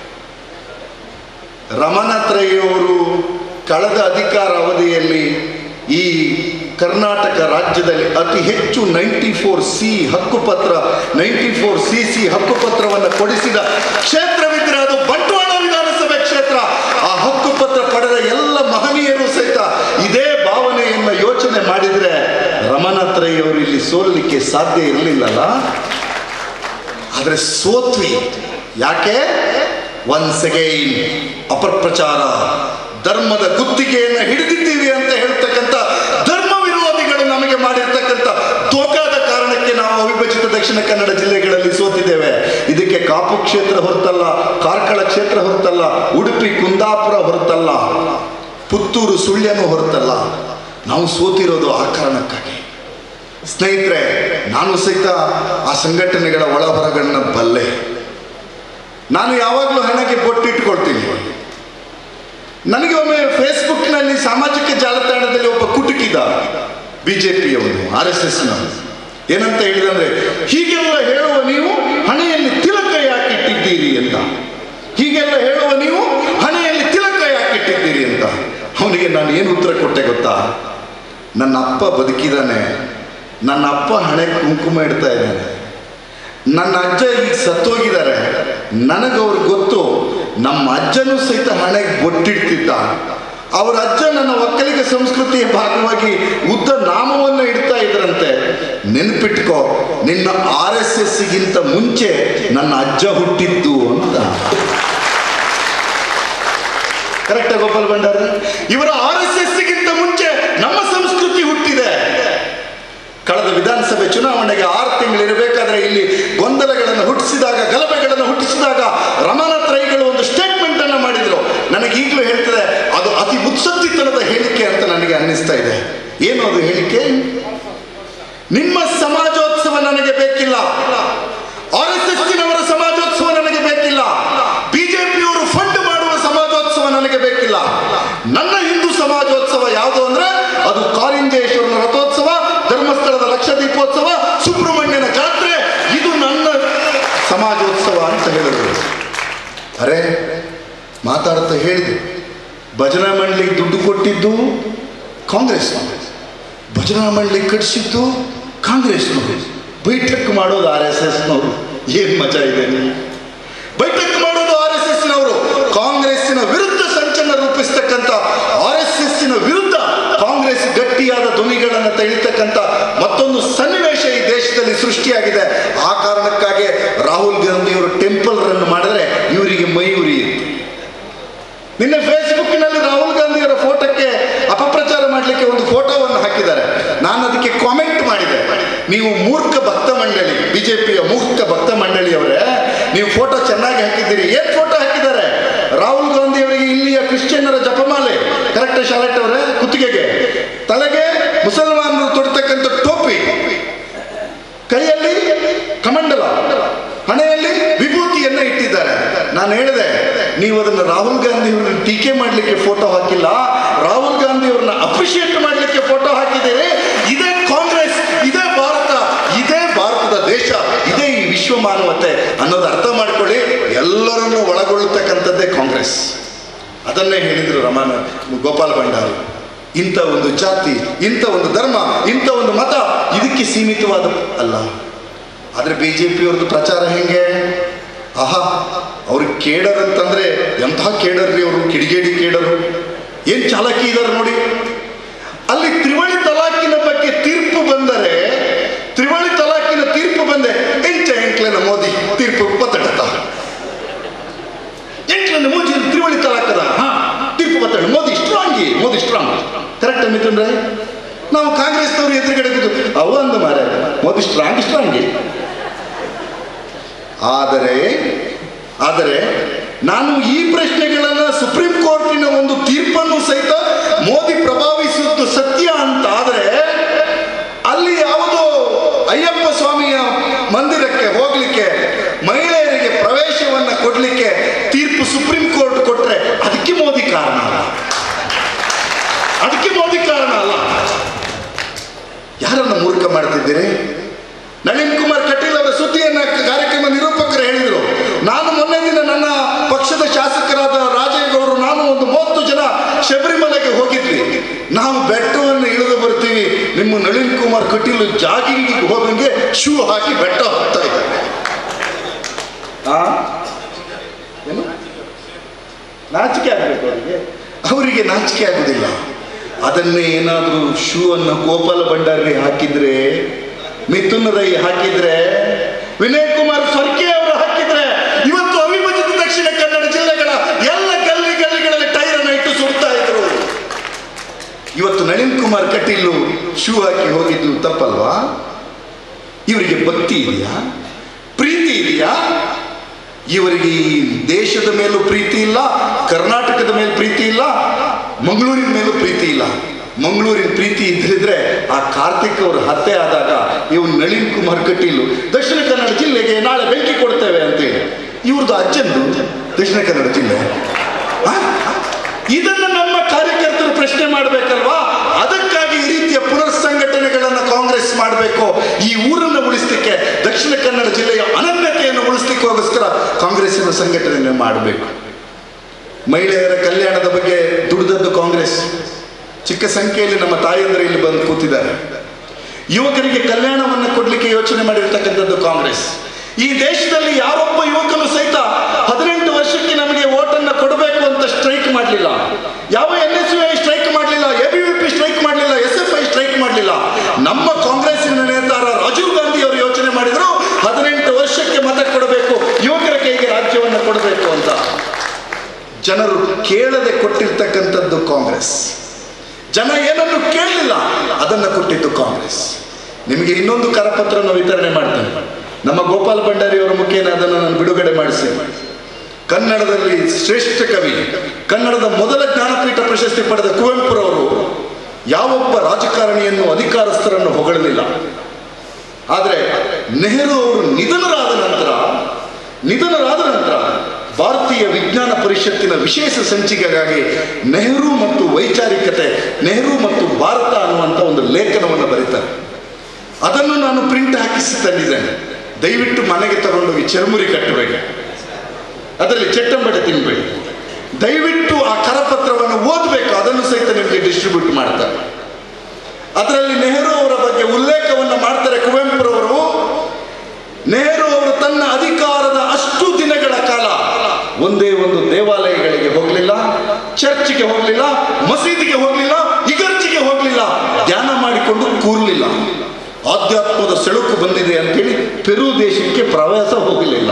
ರಮನಾಥ್ ರೈ ಅವರು ಕಳೆದ ಅಧಿಕಾರ ಅವಧಿಯಲ್ಲಿ ಈ ಕರ್ನಾಟಕ ರಾಜ್ಯದಲ್ಲಿ ಅತಿ ಹೆಚ್ಚು ನೈಂಟಿ ಫೋರ್ ಸಿ ಹಕ್ಕುಪತ್ರ ನೈಂಟಿ ಫೋರ್ ಸಿ ಸಿ ಹಕ್ಕುಪತ್ರವನ್ನು ಕೊಡಿಸಿದ ಕ್ಷೇತ್ರವಿದ್ರೆ ಅದು ಬಂಟ್ವಾಳ ವಿಧಾನಸಭೆ ಕ್ಷೇತ್ರ ಆ ಹಕ್ಕುಪತ್ರ ಪಡೆದ ಎಲ್ಲ ಮಹನೀಯರು ಸಹಿತ ಇದೇ ಭಾವನೆಯನ್ನು ಯೋಚನೆ ಮಾಡಿದ್ರೆ ರಮನಾಥ್ ರೈ ಅವರು ಇಲ್ಲಿ ಸೋಲಲಿಕ್ಕೆ ಸಾಧ್ಯ ಇರಲಿಲ್ಲಲ್ಲ ಆದರೆ ಸೋತ್ವಿ ಯಾಕೆ ಒನ್ಸ್ ಅಗೈನ್ ಅಪಪ್ರಚಾರ ಧರ್ಮದ ಗುತ್ತಿಗೆಯನ್ನು ಹಿಡಿದಿದ್ದೀವಿ ಅಂತ ಹೇಳ್ತಕ್ಕಂಥ ಧರ್ಮ ವಿರೋಧಿಗಳು ನಮಗೆ ಮಾಡಿರ್ತಕ್ಕಂಥ ದಕ್ಷಿಣ ಕನ್ನಡ ಜಿಲ್ಲೆಗಳಲ್ಲಿ ಸೋತಿದ್ದೇವೆ ಇದಕ್ಕೆ ಕಾಪು ಕ್ಷೇತ್ರ ಹೊರತಲ್ಲ ಕಾರ್ಕಳ ಕ್ಷೇತ್ರ ಹೊರತಲ್ಲ ಉಡುಪಿ ಕುಂದಾಪುರ ಹೊರತಲ್ಲ ಪುತ್ತೂರು ಸುಳ್ಯನೂ ಹೊರತಲ್ಲ ನಾವು ಸೋತಿರೋದು ಆ ಕಾರಣಕ್ಕಾಗಿ ಸ್ನೇಹಿತರೆ ನಾನು ಸಹಿತ ಆ ಸಂಘಟನೆಗಳ ಒಳ ಹೊರಗಳನ್ನ ಬಲ್ಲೆ ನಾನು ಯಾವಾಗಲೂ ಹಣಕ್ಕೆ ಬೊಟ್ಟಿಟ್ಕೊಳ್ತೀನಿ ನನಗೆ ಒಮ್ಮೆ ಫೇಸ್ಬುಕ್ನಲ್ಲಿ ಸಾಮಾಜಿಕ ಜಾಲತಾಣದಲ್ಲಿ ಒಬ್ಬ ಕುಟುಕಿದ ಬಿಜೆಪಿಯವನು ಆರ್ ಎಸ್ ಎಸ್ ಏನಂತ ಹೇಳಿದಂದ್ರೆ ಹೀಗೆಲ್ಲ ಹೇಳುವ ನೀವು ಹಣೆಯಲ್ಲಿ ತಿಲಕ ಯಾಕಿಟ್ಟಿದ್ದೀರಿ ಅಂತ ಹೀಗೆಲ್ಲ ಹೇಳುವ ನೀವು ಹಣೆಯಲ್ಲಿ ತಿಲಕ ಯಾಕಿಟ್ಟಿದ್ದೀರಿ ಅಂತ ಅವನಿಗೆ ನಾನು ಏನು ಉತ್ತರ ಕೊಟ್ಟೆ ಗೊತ್ತಾ ನನ್ನ ಅಪ್ಪ ಬದುಕಿದಾನೆ ನನ್ನ ಅಪ್ಪ ಹಣೆ ಕುಂಕುಮ ಇಡ್ತಾ ಇದ್ದಾನೆ ನನ್ನ ಅಜ್ಜ ಈಗ ಸತ್ತೋಗಿದ್ದಾರೆ ನನಗವ್ರು ಗೊತ್ತು ನಮ್ಮ ಅಜ್ಜನೂ ಸಹಿತ ಹಣೆಗೆ ಬೊಟ್ಟಿಡ್ತಿದ್ದ ಅವರ ಅಜ್ಜ ನನ್ನ ಒಕ್ಕಲಿಗ ಸಂಸ್ಕೃತಿಯ ಭಾಗವಾಗಿ ಉದ್ದ ನಾಮವನ್ನು ಇಡ್ತಾ ಇದ್ರಂತೆ ನೆನ್ಪಿಟ್ಕೋ ನಿನ್ನ ಆರ್ ಎಸ್ ಎಸ್ಗಿಂತ ಮುಂಚೆ ನನ್ನ ಅಜ್ಜ ಹುಟ್ಟಿದ್ದು ಅಂತ ಕರೆಕ್ಟ್ ಗೋಪಾಲ್ ಭಂಡಾರಿ ಇವರ ಆರ್ ಎಸ್ ಎಸ್ಗಿಂತ ಮುಂಚೆ ನಮ್ಮ ಸಂಸ್ಕೃತಿ ಹುಟ್ಟಿದೆ ಕಳೆದ ವಿಧಾನಸಭೆ ಚುನಾವಣೆಗೆ ಆರು ತಿಂಗಳಿರಬೇಕಾದ್ರೆ ಇಲ್ಲಿ ಗೊಂದಲಗಳನ್ನು ಹುಟ್ಟಿಸಿದಾಗ ಗಲಭೆಗಳನ್ನು ಹುಟ್ಟಿಸಿದಾಗ ರಮಾನಾಥ್ ರೈಗಳು ಒಂದು ಸ್ಟೇಟ್ಮೆಂಟ್ ಅನ್ನು ಮಾಡಿದ್ರು ನನಗೆ ಈಗಲೂ ಹೇಳ್ತದೆ ಅದು ಅತಿ ಮುತ್ಸದ್ದಿತನದ ಹೇಳಿಕೆ ಅಂತ ನನಗೆ ಅನ್ನಿಸ್ತಾ ಇದೆ ಏನು ಅದು ಹೇಳಿಕೆ ನಿಮ್ಮ ಸಮಾಜೋತ್ಸವ ನನಗೆ ಬೇಕಿಲ್ಲ ಆರ್ ಎಸ್ ಎಸ್ನವರ ಸಮಾಜೋತ್ಸವ ನನಗೆ ಬೇಕಿಲ್ಲ ಬಿಜೆಪಿಯವರು ಫಂಡ್ ಮಾಡುವ ಸಮಾಜೋತ್ಸವ ನನಗೆ ಬೇಕಿಲ್ಲ ನನ್ನ ಹಿಂದೂ ಸಮಾಜೋತ್ಸವ ಯಾವುದು ಅಂದ್ರೆ ಅದು ಕಾರಿಂಜೇಶ್ವರನ ರಥೋತ್ಸವ ಧರ್ಮಸ್ಥಳದ ಲಕ್ಷ ದೀಪೋತ್ಸವ ಸುಬ್ರಹ್ಮಣ್ಯನ ಜಾತ್ರೆ ಇದು ನನ್ನ ಸಮಾಜೋತ್ಸವ ಅಂತ ಹೇಳಿದ್ರು ಅರೆ ಮಾತಾಡ್ತಾ ಹೇಳಿದೆ ಭಜನಾ ಮಂಡಳಿಗೆ ದುಡ್ಡು ಕೊಟ್ಟಿದ್ದು ಕಾಂಗ್ರೆಸ್ ಭಜನಾ ಮಂಡಳಿ ಕಟ್ಟಿಸಿದ್ದು ಕಾಂಗ್ರೆಸ್ನವರು ಬೈಠಕ್ ಮಾಡೋದು ಆರ್ ಎಸ್ ಎಸ್ನವರು ಏನ್ ಮಜಾ ಇದೆ ನೀವು ಬೈಠಕ್ ಮಾಡೋದು ಆರ್ ಎಸ್ ಎಸ್ನವರು ಕಾಂಗ್ರೆಸ್ಸಿನ ವಿರುದ್ಧ ಸಂಚಲನ ರೂಪಿಸ್ತಕ್ಕಂಥ ಆರ್ ಎಸ್ ಎಸ್ಸಿನ ವಿರುದ್ಧ ಕಾಂಗ್ರೆಸ್ ಗಟ್ಟಿಯಾದ ಧ್ವನಿಗಳನ್ನು ತೆಳಿತಕ್ಕಂಥ ಮತ್ತೊಂದು ಸನ್ನಿವೇಶ ಈ ದೇಶದಲ್ಲಿ ಸೃಷ್ಟಿಯಾಗಿದೆ ಆ ಕಾರಣಕ್ಕಾಗಿ ರಾಹುಲ್ ಗಾಂಧಿಯವರು ಟೆಂಪಲ್ ರನ್ ಮಾಡಿದ್ರೆ ಇವರಿಗೆ ಮೈ ಉರಿಯಿತು ನಿನ್ನೆ ಫೇಸ್ಬುಕ್ನಲ್ಲಿ ರಾಹುಲ್ ಗಾಂಧಿಯವರ ಫೋಟೋಕ್ಕೆ ಅಪಪ್ರಚಾರ ಮಾಡಲಿಕ್ಕೆ ಒಂದು ಫೋಟೋವನ್ನು ಹಾಕಿದ್ದಾರೆ ನಾನು ಅದಕ್ಕೆ ಕಾಮೆಂಟ್ ಮಾಡಿದೆ ನೀವು ಮೂರ್ಖ ಭಕ್ತ ಮಂಡಳಿ ಬಿಜೆಪಿಯ ಮೂರ್ಖ ಭಕ್ತ ಮಂಡಳಿಯವರೇ ನೀವು ಫೋಟೋ ಚೆನ್ನಾಗಿ ಹಾಕಿದ್ದೀರಿ ಏನ್ ಫೋಟೋ ಹಾಕಿದ್ದಾರೆ ರಾಹುಲ್ ಗಾಂಧಿ ಅವರಿಗೆ ಇಲ್ಲಿಯ ಕ್ರಿಶ್ಚಿಯನ್ನರ ಜಪಮಾಲೆ ಕರೆಕ್ಟ್ ಶಾಲೆಟ್ ಅವರೇ ಕುತ್ತಿಗೆಗೆ ತಲೆಗೆ ಮುಸಲ್ಮಾನರು ತೊಡ್ತಕ್ಕಂಥ ಟೋಪಿ ಕೈಯಲ್ಲಿ ಕಮಂಡಲ ಹಣೆಯಲ್ಲಿ ವಿಭೂತಿಯನ್ನ ಇಟ್ಟಿದ್ದಾರೆ ನಾನು ಹೇಳಿದೆ ನೀವು ಅದನ್ನ ರಾಹುಲ್ ಗಾಂಧಿ ಅವರನ್ನ ಟೀಕೆ ಮಾಡಲಿಕ್ಕೆ ಫೋಟೋ ಹಾಕಿಲ್ಲ ರಾಹುಲ್ ಗಾಂಧಿ ಅವ್ರನ್ನ ಅಪ್ರಿಷಿಯೇಟ್ ಮಾಡಲಿಕ್ಕೆ ಫೋಟೋ ಹಾಕಿದ್ದೀರಿ ಇದೇ ಕಾಂಗ್ರೆಸ್ ಇದೇ ಭಾರತ ಇದೇ ಭಾರತದ ದೇಶ ಇದೇ ಈ ವಿಶ್ವ ಮಾನವತೆ ಅನ್ನೋದು ಅರ್ಥ ಮಾಡ್ಕೊಳ್ಳಿ ಎಲ್ಲರನ್ನು ಒಳಗೊಳ್ಳತಕ್ಕಂಥದ್ದೇ ಕಾಂಗ್ರೆಸ್ ಅದನ್ನೇ ಹೇಳಿದ್ರು ರಮಾನ ಗೋಪಾಲ್ ಭಂಡಾರಿ ಇಂಥ ಒಂದು ಜಾತಿ ಇಂಥ ಒಂದು ಧರ್ಮ ಇಂಥ ಒಂದು ಮತ ಇದಕ್ಕೆ ಸೀಮಿತವಾದ ಅಲ್ಲ ಆದರೆ ಬಿ ಜೆ ಪಿಯವ್ರದ್ದು ಪ್ರಚಾರ ಹೆಂಗೆ ಆಹಾ ಅವ್ರಿಗೆ ಕೇಡರ್ ಅಂತಂದ್ರೆ ಎಂಥ ಕೇಡರ್ರಿ ಅವರು ಕಿಡಿಗೇಡಿ ಕೇಡರು ಏನ್ ಚಾಲಕಿ ಇದಾರೆ ನೋಡಿ ಅಲ್ಲಿ ತ್ರಿವಳಿ ತಲಾಕಿನ ಬಗ್ಗೆ ತೀರ್ಪು ಬಂದರೆ ತ್ರಿವಳಿ ತಲಾಕಿನ ತೀರ್ಪು ಬಂದೆ ಎಂಚ ಎಂಟ್ಲೆನ ಮೋದಿ ತೀರ್ಪು ಪತ್ತಡತ ಎಂಟ್ಲೆನ ಮೋದಿ ತ್ರಿವಳಿ ತಲಾಕದ ಹಾ ತೀರ್ಪು ಬತ್ತಡ ಮೋದಿ ಸ್ಟ್ರಾಂಗಿ ಮೋದಿ ಸ್ಟ್ರಾಂಗ್ ಕರೆಕ್ಟ್ ಮಿತ್ರನ್ರೆ ನಾವು ಕಾಂಗ್ರೆಸ್ನವರು ಎದುರುಗಡೆ ಕೂತು ಅವು ಅಂದ ಮಾರ ಮೋದಿ ಸ್ಟ್ರಾಂಗ್ ಸ್ಟ್ರಾಂಗಿ ಆದರೆ ಆದರೆ ನಾನು ಈ ಪ್ರಶ್ನೆಗಳನ್ನು ಸುಪ್ರೀಂ ಕೋರ್ಟಿನ ಒಂದು ತೀರ್ಪನ್ನು ಸಹಿತ ಮೋದಿ ಪ್ರಭಾವಿಸುವುದು ಸತ್ಯ ಅಂತ ಆದರೆ ಅಲ್ಲಿ ಯಾವುದೋ ಅಯ್ಯಪ್ಪ ಸ್ವಾಮಿಯ ಮಂದಿರಕ್ಕೆ ಹೋಗ್ಲಿಕ್ಕೆ ಮಹಿಳೆಯರಿಗೆ ಪ್ರವೇಶವನ್ನ ಕೊಡ್ಲಿಕ್ಕೆ ತೀರ್ಪು ಸುಪ್ರೀಂ ಕೋರ್ಟ್ ಕೊಟ್ರೆ ಅದಕ್ಕೆ ಮೋದಿ ಕಾರಣ ಅಲ್ಲ ಅದಕ್ಕೆ ಮೋದಿ ಕಾರಣ ಅಲ್ಲ ಯಾರನ್ನ ಮೂರ್ಖ ಮಾಡ್ತಿದ್ದೀರಿ ನಳಿನ್ ಕುಮಾರ್ ಕಟೀಲ್ ಅವರ ಸುದ್ದಿಯನ್ನ ಕಾರ್ಯಕ್ರಮ ನಿರೂಪಕರು ಹೇಳಿದರು ನಾನು ಮೊನ್ನೆ ದಿನ ನನ್ನ ಪಕ್ಷದ ಶಾಸಕರಾದ ರಾಜೇಗೌಡರು ನಾನು ಒಂದು ಮೂವತ್ತು ಜನ ಶಬರಿಮಲೆಗೆ ಹೋಗಿದ್ವಿ ನಾವು ಬೆಟ್ಟವನ್ನು ಇಳಿದು ಬರ್ತೀವಿ ನಿಮ್ಮ ನಳಿನ್ ಕುಮಾರ್ ಕಟೀಲ್ ಜಾಗಿಂಗ್ ಹೋದಂಗೆ ಶೂ ಹಾಕಿ ಬೆಟ್ಟ ಹೋಗ್ತಾ ಇದ್ದಾರೆ ಆ? ಏನು ನಾಚಿಕೆ ಆಗಬೇಕು ಅವರಿಗೆ ಅವರಿಗೆ ನಾಚಿಕೆ ಆಗುದಿಲ್ಲ ಅದನ್ನೇ ಏನಾದರೂ ಶೂ ಅನ್ನು ಗೋಪಾಲ ಭಂಡಾರಿ ಹಾಕಿದ್ರೆ ಮಿಥುನ್ ರೈ ಹಾಕಿದ್ರೆ ವಿನಯ್ ಕುಮಾರ್ ಸ್ವರ್ಕೆ ಅವರು ಹಾಕಿದ್ರೆ ಇವತ್ತು ಅವಿಭಜಿತ ದಕ್ಷಿಣ ಕನ್ನಡ ಜಿಲ್ಲೆಗಳ ಎಲ್ಲ ಗಲ್ಲಿ ಗಲ್ಲಿಗಳಲ್ಲಿ ಟೈರ್ ಅನ್ನು ಇಟ್ಟು ಸುಡ್ತಾ ಇದ್ರು ಇವತ್ತು ನಳಿನ್ ಕುಮಾರ್ ಕಟೀಲು ಶೂ ಹಾಕಿ ಹೋಗಿದ್ದು ತಪ್ಪಲ್ವಾ ಇವರಿಗೆ ಭಕ್ತಿ ಇದೆಯಾ ಪ್ರೀತಿ ಇದೆಯಾ ಇವರಿಗೆ ಈ ದೇಶದ ಮೇಲೂ ಪ್ರೀತಿ ಇಲ್ಲ ಕರ್ನಾಟಕದ ಮೇಲೆ ಪ್ರೀತಿ ಇಲ್ಲ ಮಂಗಳೂರಿನ ಮೇಲೂ ಪ್ರೀತಿ ಇಲ್ಲ ಮಂಗಳೂರಿನ ಪ್ರೀತಿ ಇದ್ರಿದ್ರೆ ಆ ಕಾರ್ತಿಕ್ ಅವರು ಹತ್ಯೆ ಆದಾಗ ಇವ್ ನಳಿನ್ ಕುಮಾರ್ ಕಟೀಲು ದಕ್ಷಿಣ ಕನ್ನಡ ಜಿಲ್ಲೆಗೆ ನಾಳೆ ಬೆಂಕಿ ಕೊಡ್ತೇವೆ ಅಂತೇಳಿ ಇವ್ರದ್ದು ಅಜ್ಜಂದು ದಕ್ಷಿಣ ಕನ್ನಡ ಜಿಲ್ಲೆ ಆ? ಇದನ್ನ ನಮ್ಮ ಕಾರ್ಯಕರ್ತರು ಪ್ರಶ್ನೆ ಮಾಡಬೇಕಲ್ವಾ ಅದಕ್ಕಾಗಿ ಈ ರೀತಿಯ ಪುನರ್ ಸಂಘಟನೆಗಳನ್ನು ಕಾಂಗ್ರೆಸ್ ಮಾಡಬೇಕು ಈ ಊರನ್ನು ಉಳಿಸ್ಲಿಕ್ಕೆ ದಕ್ಷಿಣ ಕನ್ನಡ ಜಿಲ್ಲೆಯ ಅನನ್ಯತೆಯನ್ನು ಉಳಿಸ್ಲಿಕ್ಕೋಸ್ಕರ ಕಾಂಗ್ರೆಸ್ಸಿನ ಸಂಘಟನೆ ಮಾಡಬೇಕು ಮಹಿಳೆಯರ ಕಲ್ಯಾಣದ ಬಗ್ಗೆ ದುಡಿದದ್ದು ಕಾಂಗ್ರೆಸ್ ಚಿಕ್ಕ ಸಂಖ್ಯೆಯಲ್ಲಿ ನಮ್ಮ ತಾಯಂದಿರು ಇಲ್ಲಿ ಬಂದು ಕೂತಿದ್ದಾರೆ ಯುವಕರಿಗೆ ಕಲ್ಯಾಣವನ್ನು ಕೊಡ್ಲಿಕ್ಕೆ ಯೋಚನೆ ಮಾಡಿರ್ತಕ್ಕಂಥದ್ದು ಕಾಂಗ್ರೆಸ್ ಈ ದೇಶದಲ್ಲಿ ಯಾರೊಬ್ಬ ಯುವಕನು ಸಹಿತ ಹದಿನೆಂಟು ವರ್ಷಕ್ಕೆ ನಮಗೆ ಓಟನ್ನ ಕೊಡಬೇಕು ಅಂತ ಸ್ಟ್ರೈಕ್ ಮಾಡಲಿಲ್ಲ ಯಾವ ಎನ್ ಎಸ್ ಯು ಸ್ಟ್ರೈಕ್ ಮಾಡಲಿಲ್ಲ A B V P strike ಮಾಡಲಿಲ್ಲ ಎಸ್ ಎಫ್ ಐ ಸ್ಟ್ರೈಕ್ ಮಾಡಲಿಲ್ಲ ನಮ್ಮ ಕಾಂಗ್ರೆಸ್ಸಿನ ನೇತಾರ ರಾಜೀವ್ ಗಾಂಧಿ ಅವರು ಯೋಚನೆ ಮಾಡಿದ್ರು ಹದಿನೆಂಟು ವರ್ಷಕ್ಕೆ ಮತ ಕೊಡಬೇಕು ಯುವಕರ ಕೈಗೆ ರಾಜ್ಯವನ್ನು ಕೊಡಬೇಕು ಅಂತ ಜನರು ಕೇಳದೆ ಕೊಟ್ಟಿರ್ತಕ್ಕಂಥದ್ದು ಕಾಂಗ್ರೆಸ್ ಜನ ಏನನ್ನು ಕೇಳಲಿಲ್ಲ ಅದನ್ನು ಕೊಟ್ಟಿದ್ದು ಕಾಂಗ್ರೆಸ್ ನಿಮಗೆ ಇನ್ನೊಂದು ಕರಪತ್ರನ ವಿತರಣೆ ಮಾಡ್ತೇನೆ ನಮ್ಮ ಗೋಪಾಲ್ ಭಂಡಾರಿ ಅವರ ಮುಖೇನ ಅದನ್ನು ನಾನು ಬಿಡುಗಡೆ ಮಾಡಿಸಿ ಕನ್ನಡದಲ್ಲಿ ಶ್ರೇಷ್ಠ ಕವಿ ಕನ್ನಡದ ಮೊದಲ ಜ್ಞಾನಪೀಠ ಪ್ರಶಸ್ತಿ ಪಡೆದ ಕುವೆಂಪುರವರು ಯಾವೊಬ್ಬ ರಾಜಕಾರಣಿಯನ್ನು ಅಧಿಕಾರಸ್ಥರನ್ನು ಹೊಗಳಲಿಲ್ಲ ಆದರೆ ನೆಹರು ಅವರು ನಿಧನರಾದ ನಂತರ ನಿಧನರಾದ ನಂತರ ಭಾರತೀಯ ವಿಜ್ಞಾನ ಪರಿಷತ್ತಿನ ವಿಶೇಷ ಸಂಚಿಕೆಗಾಗಿ ನೆಹರು ಮತ್ತು ವೈಚಾರಿಕತೆ ನೆಹರು ಮತ್ತು ಭಾರತ ಅನ್ನುವಂಥ ಒಂದು ಲೇಖನವನ್ನು ಬರೀತಾರೆ ಅದನ್ನು ನಾನು ಪ್ರಿಂಟ್ ಹಾಕಿಸಿ ತಂದಿದ್ದೇನೆ ದಯವಿಟ್ಟು ಮನೆಗೆ ತಗೊಂಡೋಗಿ ಚರ್ಮುರಿ ಕಟ್ಟಬೇಡಿ ಅದರಲ್ಲಿ ಚಟ್ಟಂಬಡೆ ತಿನ್ಬೇಡಿ ದಯವಿಟ್ಟು ಆ ಕರಪತ್ರವನ್ನು ಓದಬೇಕು ಅದನ್ನು ಸಹಿತ ನಿಮಗೆ ಡಿಸ್ಟ್ರಿಬ್ಯೂಟ್ ಮಾಡ್ತಾರೆ ಅದರಲ್ಲಿ ನೆಹರು ಅವರ ಬಗ್ಗೆ ಉಲ್ಲೇಖವನ್ನು ಮಾಡ್ತಾರೆ ಕುವೆಂಪುರವರು ನೆಹರು ಅವರು ತನ್ನ ಅಧಿಕಾರದ ಅಷ್ಟು ದಿನಗಳ ಕಾಲ ಒಂದೇ ಒಂದು ದೇವಾಲಯಗಳಿಗೆ ಹೋಗಲಿಲ್ಲ ಚರ್ಚ್ಗೆ ಹೋಗಲಿಲ್ಲ ಮಸೀದಿಗೆ ಹೋಗಲಿಲ್ಲ ಇಗರ್ಜಿಗೆ ಹೋಗಲಿಲ್ಲ ಧ್ಯಾನ ಮಾಡಿಕೊಂಡು ಕೂರ್ಲಿಲ್ಲ ಆಧ್ಯಾತ್ಮದ ಸೆಳುಕು ಬಂದಿದೆ ಅಂತೇಳಿ ಪೆರು ದೇಶಕ್ಕೆ ಪ್ರವಾಸ ಹೋಗಲಿಲ್ಲ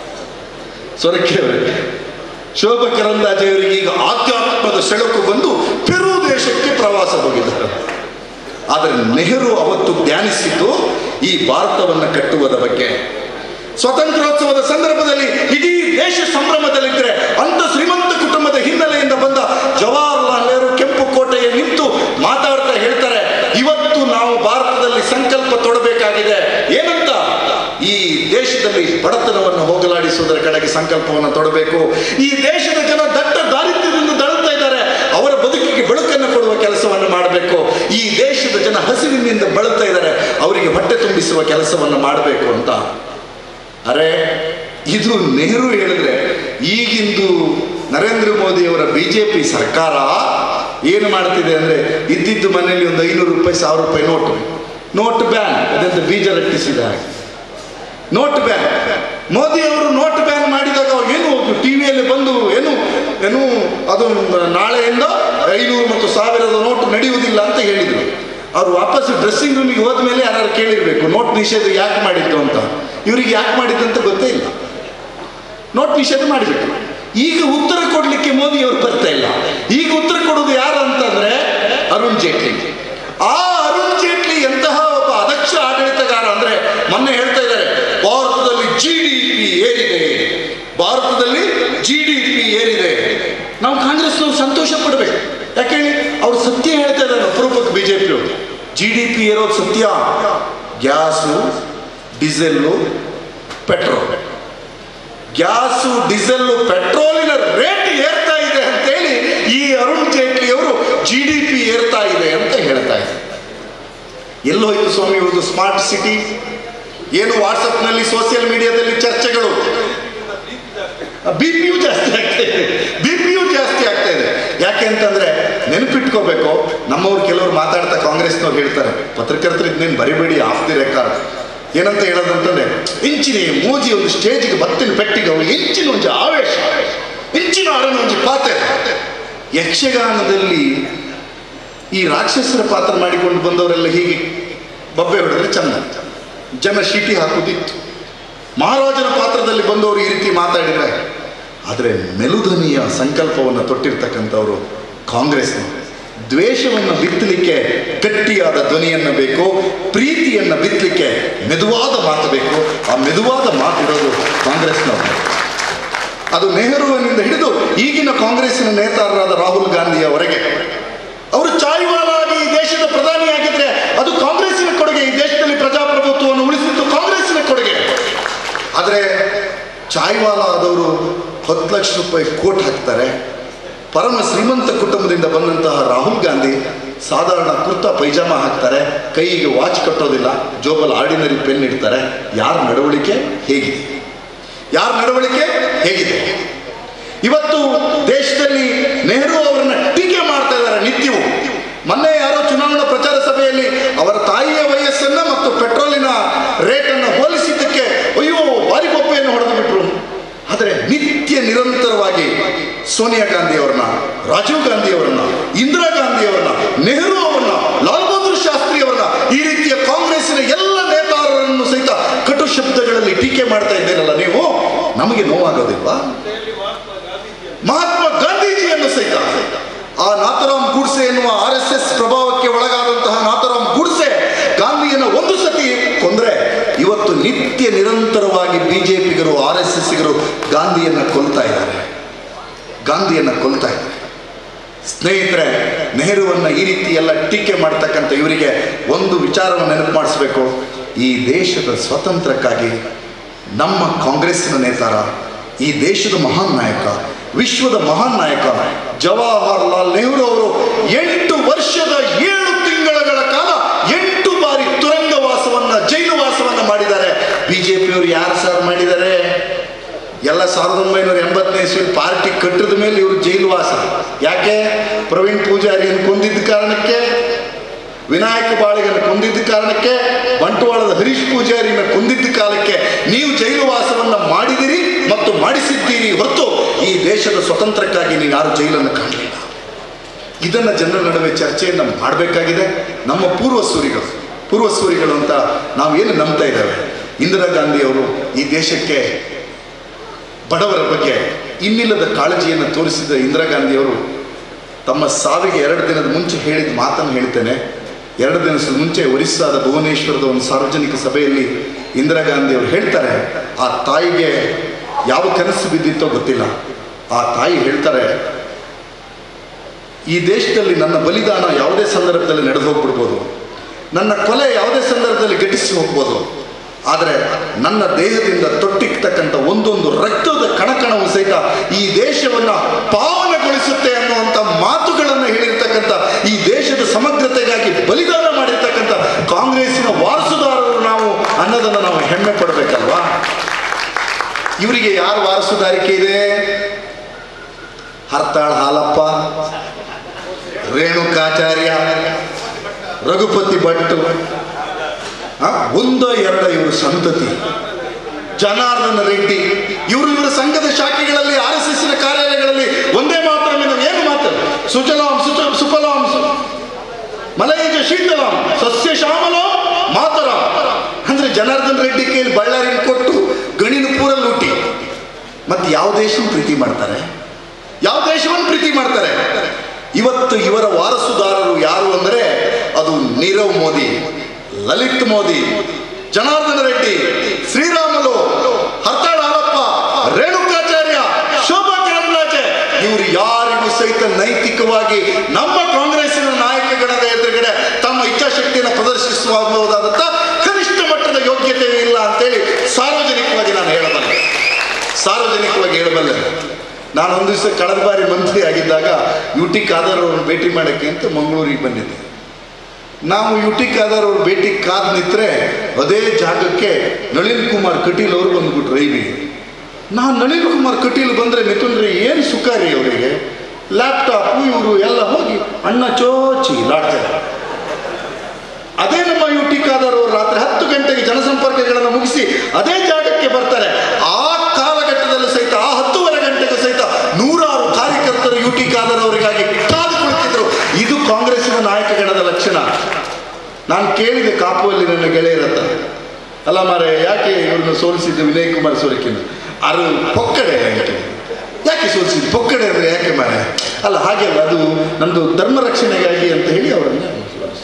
ಸೊರಕೆ ಅವರಿಗೆ ಶೋಭ ಕರಂದಾಜೆಯವರಿಗೆ ಈಗ ಆಧ್ಯಾತ್ಮದ ಸೆಳುಕು ಬಂದು ಪೆರು ದೇಶಕ್ಕೆ ಪ್ರವಾಸ ಹೋಗಿದ್ದಾರೆ ಆದರೆ ನೆಹರು ಅವತ್ತು ಧ್ಯಾನಿಸಿದ್ದು ಈ ಭಾರತವನ್ನು ಕಟ್ಟುವುದ ಬಗ್ಗೆ ಸ್ವಾತಂತ್ರ್ಯೋತ್ಸವದ ಸಂದರ್ಭದಲ್ಲಿ ಇಡೀ ದೇಶ ಸಂಭ್ರಮದಲ್ಲಿದ್ದರೆ ಅಂತ ಶ್ರೀಮಂತ ಕುಟುಂಬದ ಹಿನ್ನೆಲೆಯಿಂದ ಬಂದ ಜವಾಹರ್ಲಾಲ್ ನೆಹರು ಕೆಂಪು ಕೋಟೆಯ ನಿಂತು ಮಾತಾಡ್ತಾ ಹೇಳ್ತಾರೆ ಇವತ್ತು ನಾವು ಭಾರತದಲ್ಲಿ ಸಂಕಲ್ಪ ತೊಡಬೇಕಾಗಿದೆ ಏನಂತ ಈ ದೇಶದಲ್ಲಿ ಬಡತನವನ್ನು ಹೋಗಲಾಡಿಸುವುದರ ಕಡೆಗೆ ಸಂಕಲ್ಪವನ್ನು ತೊಡಬೇಕು ಈ ದೇಶದ ಜನ ದಟ್ಟ ದಾರಿದ್ರ್ಯದಿಂದ ದಳುತ್ತಾ ಇದ್ದಾರೆ ಅವರ ಬದುಕಿಗೆ ಬೆಳಕನ್ನು ಕೊಡುವ ಕೆಲಸವನ್ನು ಮಾಡಬೇಕು ಈ ದೇಶದ ಜನ ಹಸಿವಿನಿಂದ ಬಳಲ್ತಾ ಇದ್ದಾರೆ ಅವರಿಗೆ ಹೊಟ್ಟೆ ತುಂಬಿಸುವ ಕೆಲಸವನ್ನು ಮಾಡಬೇಕು ಅಂತ ಅರೆ ಇದು ನೆಹರು ಹೇಳಿದ್ರೆ ಈಗಿಂದು ನರೇಂದ್ರ ಮೋದಿ ಅವರ ಬಿಜೆಪಿ ಸರ್ಕಾರ ಏನು ಮಾಡ್ತಿದೆ ಅಂದ್ರೆ ಇದ್ದಿದ್ದು ಮನೆಯಲ್ಲಿ ಒಂದು ಐನೂರು ರೂಪಾಯಿ ಸಾವಿರ ರೂಪಾಯಿ ನೋಟು ನೋಟ್ ಬ್ಯಾನ್ ಅದೆಂತ ಬೀಜ ರಟ್ಟಿಸಿದ ಹಾಗೆ ನೋಟ್ ಬ್ಯಾನ್ ಮೋದಿ ಅವರು ನೋಟ್ ಬ್ಯಾನ್ ಮಾಡಿದಾಗ ಏನು ಟಿವಿಯಲ್ಲಿ ಬಂದು ಏನು ಏನು ಅದು ನಾಳೆಯಿಂದ ಐನೂರು ಮತ್ತು ಸಾವಿರದ ನೋಟ್ ನಡೆಯುವುದಿಲ್ಲ ಅಂತ ಹೇಳಿದರು ಅವ್ರು ವಾಪಸ್ ಡ್ರೆಸ್ಸಿಂಗ್ ರೂಮಿಗೆ ಹೋದ್ಮೇಲೆ ಯಾರು ಕೇಳಿರ್ಬೇಕು ನೋಟ್ ನಿಷೇಧ ಯಾಕೆ ಮಾಡಿದ್ದು ಅಂತ ಇವರಿಗೆ ಯಾಕೆ ಮಾಡಿದ್ದು ಅಂತ ಗೊತ್ತೇ ಇಲ್ಲ ನೋಟ್ ನಿಷೇಧ ಮಾಡಿಬಿಟ್ಟು ಈಗ ಉತ್ತರ ಕೊಡ್ಲಿಕ್ಕೆ ಮೋದಿ ಅವರು ಬರ್ತಾ ಇಲ್ಲ ಈಗ ಉತ್ತರ ಕೊಡೋದು ಯಾರು ಅಂತಂದ್ರೆ ಅರುಣ್ ಜೇಟ್ಲಿ ಆ ಅರುಣ್ ಜೇಟ್ಲಿ ಎಂತಹ ಒಬ್ಬ ಅದಕ್ಷ ಆಡಳಿತಗಾರ ಅಂದ್ರೆ ಮೊನ್ನೆ ಹೇಳ್ತಾ ಇದ್ದಾರೆ ಭಾರತದಲ್ಲಿ ಜಿ ಡಿ ಪಿ ಏರಿದೆ ಭಾರತದಲ್ಲಿ ಜಿ ಡಿ ಪಿ ಏರಿದೆ ನಾವು ಕಾಂಗ್ರೆಸ್ನವ್ರು ಸಂತೋಷ ಪಡಬೇಕು ಯಾಕೆ ಹೇಳಿ ಅವ್ರು ಸತ್ಯ ಹೇಳ್ತಾ ಇದ್ದಾರೆ ಅಪರೂಪಕ್ಕೆ ಬಿಜೆಪಿ ಅವರು ಜಿ ಡಿ ಪಿ ಏರೋದು ಸತ್ಯ gas diesel petrol gas diesel ಪೆಟ್ರೋಲಿನ ರೇಟ್ ಏರ್ತಾ ಇದೆ ಅಂತೇಳಿ ಈ ಅರುಣ್ ಜೇಟ್ಲಿ ಅವರು ಜಿ ಡಿ ಪಿ ಏರ್ತಾ ಇದೆ ಅಂತ ಹೇಳ್ತಾ ಇದ್ದಾರೆ ಎಲ್ಲೋಯ್ತು ಸ್ವಾಮಿ ಇವ್ರದ್ದು ಸ್ಮಾರ್ಟ್ ಸಿಟಿ ಏನು ವಾಟ್ಸಪ್ನಲ್ಲಿ ಸೋಷಿಯಲ್ ಮೀಡಿಯಾದಲ್ಲಿ ಚರ್ಚೆಗಳು ಬಿ ಪಿ ಯು ಜಾಸ್ತಿ ಆಗ್ತಾ ಇದೆ ಬಿ ಪಿ ಯು ಜಾಸ್ತಿ ಆಗ್ತಾ ಇದೆ ಯಾಕೆ ಅಂತಂದ್ರೆ ನೆನಪಿಟ್ಕೋಬೇಕು ನಮ್ಮವ್ರು ಕೆಲವರು ಮಾತಾಡ್ತಾ ಕಾಂಗ್ರೆಸ್ನವ್ರು ಹೇಳ್ತಾರೆ ಪತ್ರಕರ್ತರು ಇದನ್ನೇನು ಬರಿಬೇಡಿ ಆಫ್ ದಿ ರೆಕಾರ್ಡ್ ಏನಂತ ಹೇಳೋದಂತಂದ್ರೆ ಇಂಚಿನ ಮೋಜಿ ಒಂದು ಸ್ಟೇಜಿಗೆ ಬತ್ತಿನ ಪೆಟ್ಟಿಗೆ ಅವು ಇಂಚಿನ ಒಂದು ಆವೇಶ ಇಂಚಿನ ಅರಣ ಒಂದು ಪಾತ್ರೆ ಯಕ್ಷಗಾನದಲ್ಲಿ ಈ ರಾಕ್ಷಸರ ಪಾತ್ರ ಮಾಡಿಕೊಂಡು ಬಂದವರೆಲ್ಲ ಹೀಗೆ ಬಬ್ಬೆ ಹೊಡೆದ್ರೆ ಚಂದ ಜನ ಶೀಟಿ ಹಾಕುದಿತ್ತು ಮಹಾರಾಜನ ಪಾತ್ರದಲ್ಲಿ ಬಂದವರು ಈ ರೀತಿ ಮಾತಾಡಿದ್ರೆ ಆದರೆ ಮೆಲುಧನಿಯ ಸಂಕಲ್ಪವನ್ನು ತೊಟ್ಟಿರ್ತಕ್ಕಂಥವ್ರು ಕಾಂಗ್ರೆಸ್ನವರು ದ್ವೇಷವನ್ನು ಬಿತ್ತಲಿಕ್ಕೆ ಗಟ್ಟಿಯಾದ ಧ್ವನಿಯನ್ನು ಬೇಕು ಪ್ರೀತಿಯನ್ನು ಬಿತ್ತಲಿಕ್ಕೆ ಮೆದುವಾದ ಮಾತು ಬೇಕು ಆ ಮೆದುವಾದ ಮಾತಿರೋದು ಕಾಂಗ್ರೆಸ್ನವರು ಅದು ನೆಹರುವಿನಿಂದ ಹಿಡಿದು ಈಗಿನ ಕಾಂಗ್ರೆಸ್ಸಿನ ನೇತಾರರಾದ ರಾಹುಲ್ ಗಾಂಧಿಯವರೆಗೆ ಅವರು ಚಾಯ್ವಾಲಾಗಿ ಈ ದೇಶದ ಪ್ರಧಾನಿಯಾಗಿದ್ರೆ ಅದು ಕಾಂಗ್ರೆಸ್ಸಿನ ಕೊಡುಗೆ ಈ ದೇಶದಲ್ಲಿ ಪ್ರಜಾಪ್ರಭುತ್ವವನ್ನು ಉಳಿಸಿದ್ದು ಕಾಂಗ್ರೆಸ್ಸಿನ ಕೊಡುಗೆ ಆದರೆ ಚಾಯ್ವಾಲ ಆದವರು ಹತ್ತು ಲಕ್ಷ ರೂಪಾಯಿ ಕೋಟ್ ಹಾಕ್ತಾರೆ ಪರಮ ಶ್ರೀಮಂತ ಕುಟುಂಬದಿಂದ ಬಂದಂತಹ ರಾಹುಲ್ ಗಾಂಧಿ ಸಾಧಾರಣ ಕುರ್ತಾ ಪೈಜಾಮ ಹಾಕ್ತಾರೆ ಕೈಗೆ ವಾಚ್ ಕಟ್ಟೋದಿಲ್ಲ ಜೋಬಲ್ ಆರ್ಡಿನರಿ ಪೆನ್ ಇಡ್ತಾರೆ ಯಾರ ನಡವಳಿಕೆ ಹೇಗಿದೆ ಯಾರ ನಡವಳಿಕೆ ಹೇಗಿದೆ ಇವತ್ತು ದೇಶದಲ್ಲಿ ನೆಹರು ಅವರನ್ನ ಟೀಕೆ ಮಾಡ್ತಾ ಇದ್ದಾರೆ ನಿತ್ಯವೂ ಮೊನ್ನೆ ಯಾರೋ ಚುನಾವಣಾ ಪ್ರಚಾರ ಸಭೆಯಲ್ಲಿ ಅವರ ತಾಯಿಯ ವಯಸ್ಸನ್ನ ಮತ್ತು ಪೆಟ್ರೋಲಿನ ರೇಟನ್ನು ಹೋಲಿಸಿದ್ದಕ್ಕೆ ಅಯ್ಯೋ ಭಾರಿ ಬೊಪ್ಪೆಯನ್ನು ಹೊಡೆದು ಬಿಟ್ರು ಆದರೆ ನಿತ್ಯ ನಿರಂತರವಾಗಿ ಸೋನಿಯಾ ಗಾಂಧಿ ಅವರನ್ನ ರಾಜೀವ್ ಗಾಂಧಿ ಅವರನ್ನ ಇಂದಿರಾ ಗಾಂಧಿ ಅವರನ್ನ ನೆಹರು ಅವರನ್ನ ಲಾಲ್ ಬಹದ್ದೂರ್ ಶಾಸ್ತ್ರಿ ಅವರನ್ನ ಈ ರೀತಿಯ ಕಾಂಗ್ರೆಸ್ಸಿನ ಎಲ್ಲ ನೇತಾರರನ್ನು ಸಹಿತ ಕಟು ಶಬ್ದಗಳಲ್ಲಿ ಟೀಕೆ ಮಾಡ್ತಾ ಇದ್ದೀರಲ್ಲ ನೀವು ನಮಗೆ ನೋವಾಗೋದಿಲ್ವಾ ಮಹಾತ್ಮ ಗಾಂಧೀಜಿಯನ್ನು ಸಹಿತ ಆ ನಾಥರಾಮ್ ಗೂಡ್ಸೆ ಎನ್ನುವ ಆರ್ ಎಸ್ ಎಸ್ ಪ್ರಭಾವಕ್ಕೆ ಒಳಗಾದಂತಹ ನಾಥರಾಮ್ ಗೂಡ್ಸೆ ಗಾಂಧಿಯನ್ನು ಒಂದು ಸತಿ ಕೊಂದ್ರೆ ಇವತ್ತು ನಿತ್ಯ ನಿರಂತರವಾಗಿ ಬಿಜೆಪಿಗರು ಆರ್ ಎಸ್ ಎಸ್ಸಿಗರು ಗಾಂಧಿಯನ್ನು ಕೊಲ್ತಾ ಇದ್ದಾರೆ ಗಾಂಧಿಯನ್ನು ಕೊಲ್ತಾ ಇದ್ದಾರೆ ಸ್ನೇಹಿತರೆ ನೆಹರುವನ್ನ ಈ ರೀತಿ ಎಲ್ಲ ಟೀಕೆ ಮಾಡ್ತಕ್ಕಂಥ ಇವರಿಗೆ ಒಂದು ವಿಚಾರವನ್ನು ನೆನಪು ಮಾಡಿಸ್ಬೇಕು ಈ ದೇಶದ ಸ್ವಾತಂತ್ರ್ಯಕ್ಕಾಗಿ ನಮ್ಮ ಕಾಂಗ್ರೆಸ್ಸಿನ ನೇತಾರ ಈ ದೇಶದ ಮಹಾನ್ ನಾಯಕ ವಿಶ್ವದ ಮಹಾನ್ ನಾಯಕ ಜವಾಹರ್ಲಾಲ್ ನೆಹರು ಅವರು ಎಂಟು ವರ್ಷದ ಏಳು ತಿಂಗಳ ಕಾಲ ಎಂಟು ಬಾರಿ ತುರಂಗವಾಸವನ್ನ ಜೈಲು ವಾಸವನ್ನ ಮಾಡಿದ್ದಾರೆ ಬಿಜೆಪಿಯವರು ಯಾರು ಸರ್ ಮಾಡಿದ್ದಾರೆ ಎಲ್ಲ ಸಾವಿರದ ಒಂಬೈನೂರ ಎಂಬತ್ತನೇ ಇಸ್ವಿ ಪಾರ್ಟಿ ಕಟ್ಟಿದ ಮೇಲೆ ಇವರು ಜೈಲು ವಾಸ ಯಾಕೆ ಪ್ರವೀಣ್ ಪೂಜಾರಿಯನ್ನು ಕೊಂದಿದ್ದ ಕಾರಣಕ್ಕೆ ವಿನಾಯಕ ಬಾಳಿಗನ ಕೊಂದಿದ್ದ ಕಾರಣಕ್ಕೆ ಬಂಟ್ವಾಳದ ಹರೀಶ್ ಪೂಜಾರಿನ ಕೊಂದಿದ್ದ ಕಾಲಕ್ಕೆ ನೀವು ಜೈಲು ವಾಸವನ್ನ ಮಾಡಿದಿರಿ ಮತ್ತು ಮಾಡಿಸಿದ್ದೀರಿ ಹೊರತು ಈ ದೇಶದ ಸ್ವತಂತ್ರಕ್ಕಾಗಿ ನೀವು ಯಾರು ಜೈಲನ್ನು ಕಾಣಲಿಲ್ಲ ಇದನ್ನ ಜನರ ನಡುವೆ ಚರ್ಚೆಯನ್ನು ಮಾಡಬೇಕಾಗಿದೆ ನಮ್ಮ ಪೂರ್ವಸೂರಿಗಳು ಪೂರ್ವಸೂರಿಗಳು ಅಂತ ನಾವು ಏನು ನಂಬ್ತಾ ಇದ್ದೇವೆ ಇಂದಿರಾ ಗಾಂಧಿ ಅವರು ಈ ದೇಶಕ್ಕೆ ಬಡವರ ಬಗ್ಗೆ ಇನ್ನಿಲ್ಲದ ಕಾಳಜಿಯನ್ನು ತೋರಿಸಿದ ಇಂದಿರಾ ಗಾಂಧಿಯವರು ತಮ್ಮ ಸಾವಿಗೆ ಎರಡು ದಿನದ ಮುಂಚೆ ಹೇಳಿದ ಮಾತನ್ನು ಹೇಳ್ತೇನೆ ಎರಡು ದಿನದ ಮುಂಚೆ ಒರಿಸ್ಸಾದ ಭುವನೇಶ್ವರದ ಒಂದು ಸಾರ್ವಜನಿಕ ಸಭೆಯಲ್ಲಿ ಇಂದಿರಾ ಗಾಂಧಿ ಅವರು ಹೇಳ್ತಾರೆ ಆ ತಾಯಿಗೆ ಯಾವ ಕನಸು ಬಿದ್ದಿತ್ತೋ ಗೊತ್ತಿಲ್ಲ ಆ ತಾಯಿ ಹೇಳ್ತಾರೆ ಈ ದೇಶದಲ್ಲಿ ನನ್ನ ಬಲಿದಾನ ಯಾವುದೇ ಸಂದರ್ಭದಲ್ಲಿ ನಡೆದು ಹೋಗ್ಬಿಡ್ಬೋದು ನನ್ನ ಕೊಲೆ ಯಾವುದೇ ಸಂದರ್ಭದಲ್ಲಿ ಘಟಿಸಿ ಹೋಗ್ಬೋದು ಆದರೆ ನನ್ನ ದೇಹದಿಂದ ತೊಟ್ಟಿರ್ತಕ್ಕಂಥ ಒಂದೊಂದು ರಕ್ತದ ಕಣಕಣವು ಸಹಿತ ಈ ದೇಶವನ್ನ ಪಾವನಗೊಳಿಸುತ್ತೆ ಅನ್ನುವಂಥ ಮಾತುಗಳನ್ನು ಹೇಳಿರ್ತಕ್ಕಂಥ ಈ ದೇಶದ ಸಮಗ್ರತೆಗಾಗಿ ಬಲಿದಾನ ಮಾಡಿರ್ತಕ್ಕಂಥ ಕಾಂಗ್ರೆಸ್ಸಿನ ವಾರಸುದಾರರು ನಾವು ಅನ್ನೋದನ್ನು ನಾವು ಹೆಮ್ಮೆ ಪಡಬೇಕಲ್ವಾ ಇವರಿಗೆ ಯಾರು ವಾರಸುದಾರಿಕೆ ಇದೆ ಹರ್ತಾಳ್ ಹಾಲಪ್ಪ ರೇಣುಕಾಚಾರ್ಯ ರಘುಪತಿ ಭಟ್ ಆ, ಒಂದೋ ಎರಡೋ ಇವರು ಸಂತತಿ ಜನಾರ್ದನ ರೆಡ್ಡಿ ಇವರು ಇವರ ಸಂಘದ ಶಾಖೆಗಳಲ್ಲಿ ಆರ್ ಎಸ್ ಎಸ್ನ ಕಾರ್ಯಾಲಯಗಳಲ್ಲಿ ಒಂದೇ ಮಾತ್ರ ನಾವು ಏನು ಮಾತು ಸುಜಲಾಂ ಸುಚ ಸುಫಲಾಂ ಸು ಮಲಯಜ ಶೀತಲಾಂ ಸಸ್ಯ ಶ್ಯಾಮಲಾಂ ಮಾತರಾಂ ಅಂದ್ರೆ ಜನಾರ್ದನ್ ರೆಡ್ಡಿ ಕೈಯಲ್ಲಿ ಬಳ್ಳಾರಿ ಕೊಟ್ಟು ಗಣಿನ ಪೂರ ಲೂಟಿ ಮತ್ತೆ ಯಾವ ದೇಶನ ಪ್ರೀತಿ ಮಾಡ್ತಾರೆ ಯಾವ ದೇಶವನ್ನು ಪ್ರೀತಿ ಮಾಡ್ತಾರೆ ಇವತ್ತು ಇವರ ವಾರಸುದಾರರು ಯಾರು ಅಂದರೆ ಅದು ನೀರವ್ ಮೋದಿ ಲಲಿತ್ ಮೋದಿ ಜನಾರ್ದನ ರೆಡ್ಡಿ ಶ್ರೀರಾಮಲು ಹರ್ತಾಳ್ ಹಾಲಪ್ಪ ರೇಣುಕಾಚಾರ್ಯ ಶೋಭಾ ಕರಂದ್ಲಾಜೆ ಇವರು ಯಾರಿಗೂ ಸಹಿತ ನೈತಿಕವಾಗಿ ನಮ್ಮ ಕಾಂಗ್ರೆಸ್ಸಿನ ನಾಯಕಗಣದ ಎದುರುಗಡೆ ತಮ್ಮ ಇಚ್ಛಾಶಕ್ತಿಯನ್ನು ಪ್ರದರ್ಶಿಸಬಹುದಾದಂಥ ಕನಿಷ್ಠ ಮಟ್ಟದ ಯೋಗ್ಯತೆ ಇಲ್ಲ ಅಂತೇಳಿ ಸಾರ್ವಜನಿಕವಾಗಿ ನಾನು ಹೇಳಬಲ್ಲೆ ಸಾರ್ವಜನಿಕವಾಗಿ ಹೇಳಬಲ್ಲೆ ನಾನು ಒಂದು ದಿವಸ ಕಳೆದ ಬಾರಿ ಮಂತ್ರಿ ಆಗಿದ್ದಾಗ ಯು ಟಿ ಖಾದರ್ ಅವ್ರನ್ನ ಭೇಟಿ ಮಾಡೋಕ್ಕೆ ಅಂತ ಮಂಗಳೂರಿಗೆ ಬಂದಿದ್ದೆ ನಾವು ಯು ಟಿ ಖಾದರ್ ಅವ್ರ ಭೇಟಿ ಕಾದ್ ನಿಂತ್ರೆ ಅದೇ ಜಾಗಕ್ಕೆ ನಳಿನ್ ಕುಮಾರ್ ಕಟೀಲ್ ಅವರು ಬಂದ್ಬಿಟ್ರು ರೈವಿಗೆ ನಾನು ನಳಿನ್ ಕುಮಾರ್ ಕಟೀಲ್ ಬಂದರೆ ಮಿಥುನ್ ರೀ ಏನು ಸುಖ ರೀ ಅವರಿಗೆ ಲ್ಯಾಪ್ಟಾಪು ಇವರು ಎಲ್ಲ ಹೋಗಿ ಅಣ್ಣ ಚೋಚಿ ಲಾಡ್ತಾರೆ ಅದೇ ನಮ್ಮ ಯು ಟಿ ಖಾದರ್ ಅವರು ರಾತ್ರಿ ಹತ್ತು ಗಂಟೆಗೆ ಜನಸಂಪರ್ಕಗಳನ್ನು ಮುಗಿಸಿ ಅದೇ ಜಾಗಕ್ಕೆ ಬರ್ತಾರೆ ಆ ಕಾಲಘಟ್ಟದಲ್ಲೂ ಸಹಿತ ಆ ಹತ್ತುವರೆ ಗಂಟೆಗೂ ಸಹಿತ ನೂರಾರು ಕಾರ್ಯಕರ್ತರು ಯು ಟಿ ಖಾದರ್ ಅವರಿಗಾಗಿ ಕಾದು ಕುಳಿತಿದ್ರು ಇದು ಕಾಂಗ್ರೆಸ್ಸಿನ ನಾಯಕಗಣದ ಲಕ್ಷಣ ನಾನು ಕೇಳಿದೆ ಕಾಪುವಲ್ಲಿ ನನ್ನ ಗೆಳೆಯರತ್ತ ಅಲ್ಲ ಮಾರೆ ಯಾಕೆ ಇವ್ರನ್ನ ಸೋಲಿಸಿದ್ದು ವಿನಯ್ ಕುಮಾರ್ ಸೋಲಿಕಿನ ಅರು ಪೊಕ್ಕಡೆ ಅಂತ ಯಾಕೆ ಸೋಲಿಸಿದ್ರು ಪೊಕ್ಕಡೆ ಅಂದರೆ ಯಾಕೆ ಮಾರೆ ಅಲ್ಲ ಹಾಗೆಲ್ಲ ಅದು ನಂದು ಧರ್ಮ ರಕ್ಷಣೆಗಾಗಿ ಅಂತ ಹೇಳಿ ಅವರನ್ನು ಸೋಲಿಸಿದ್ರು.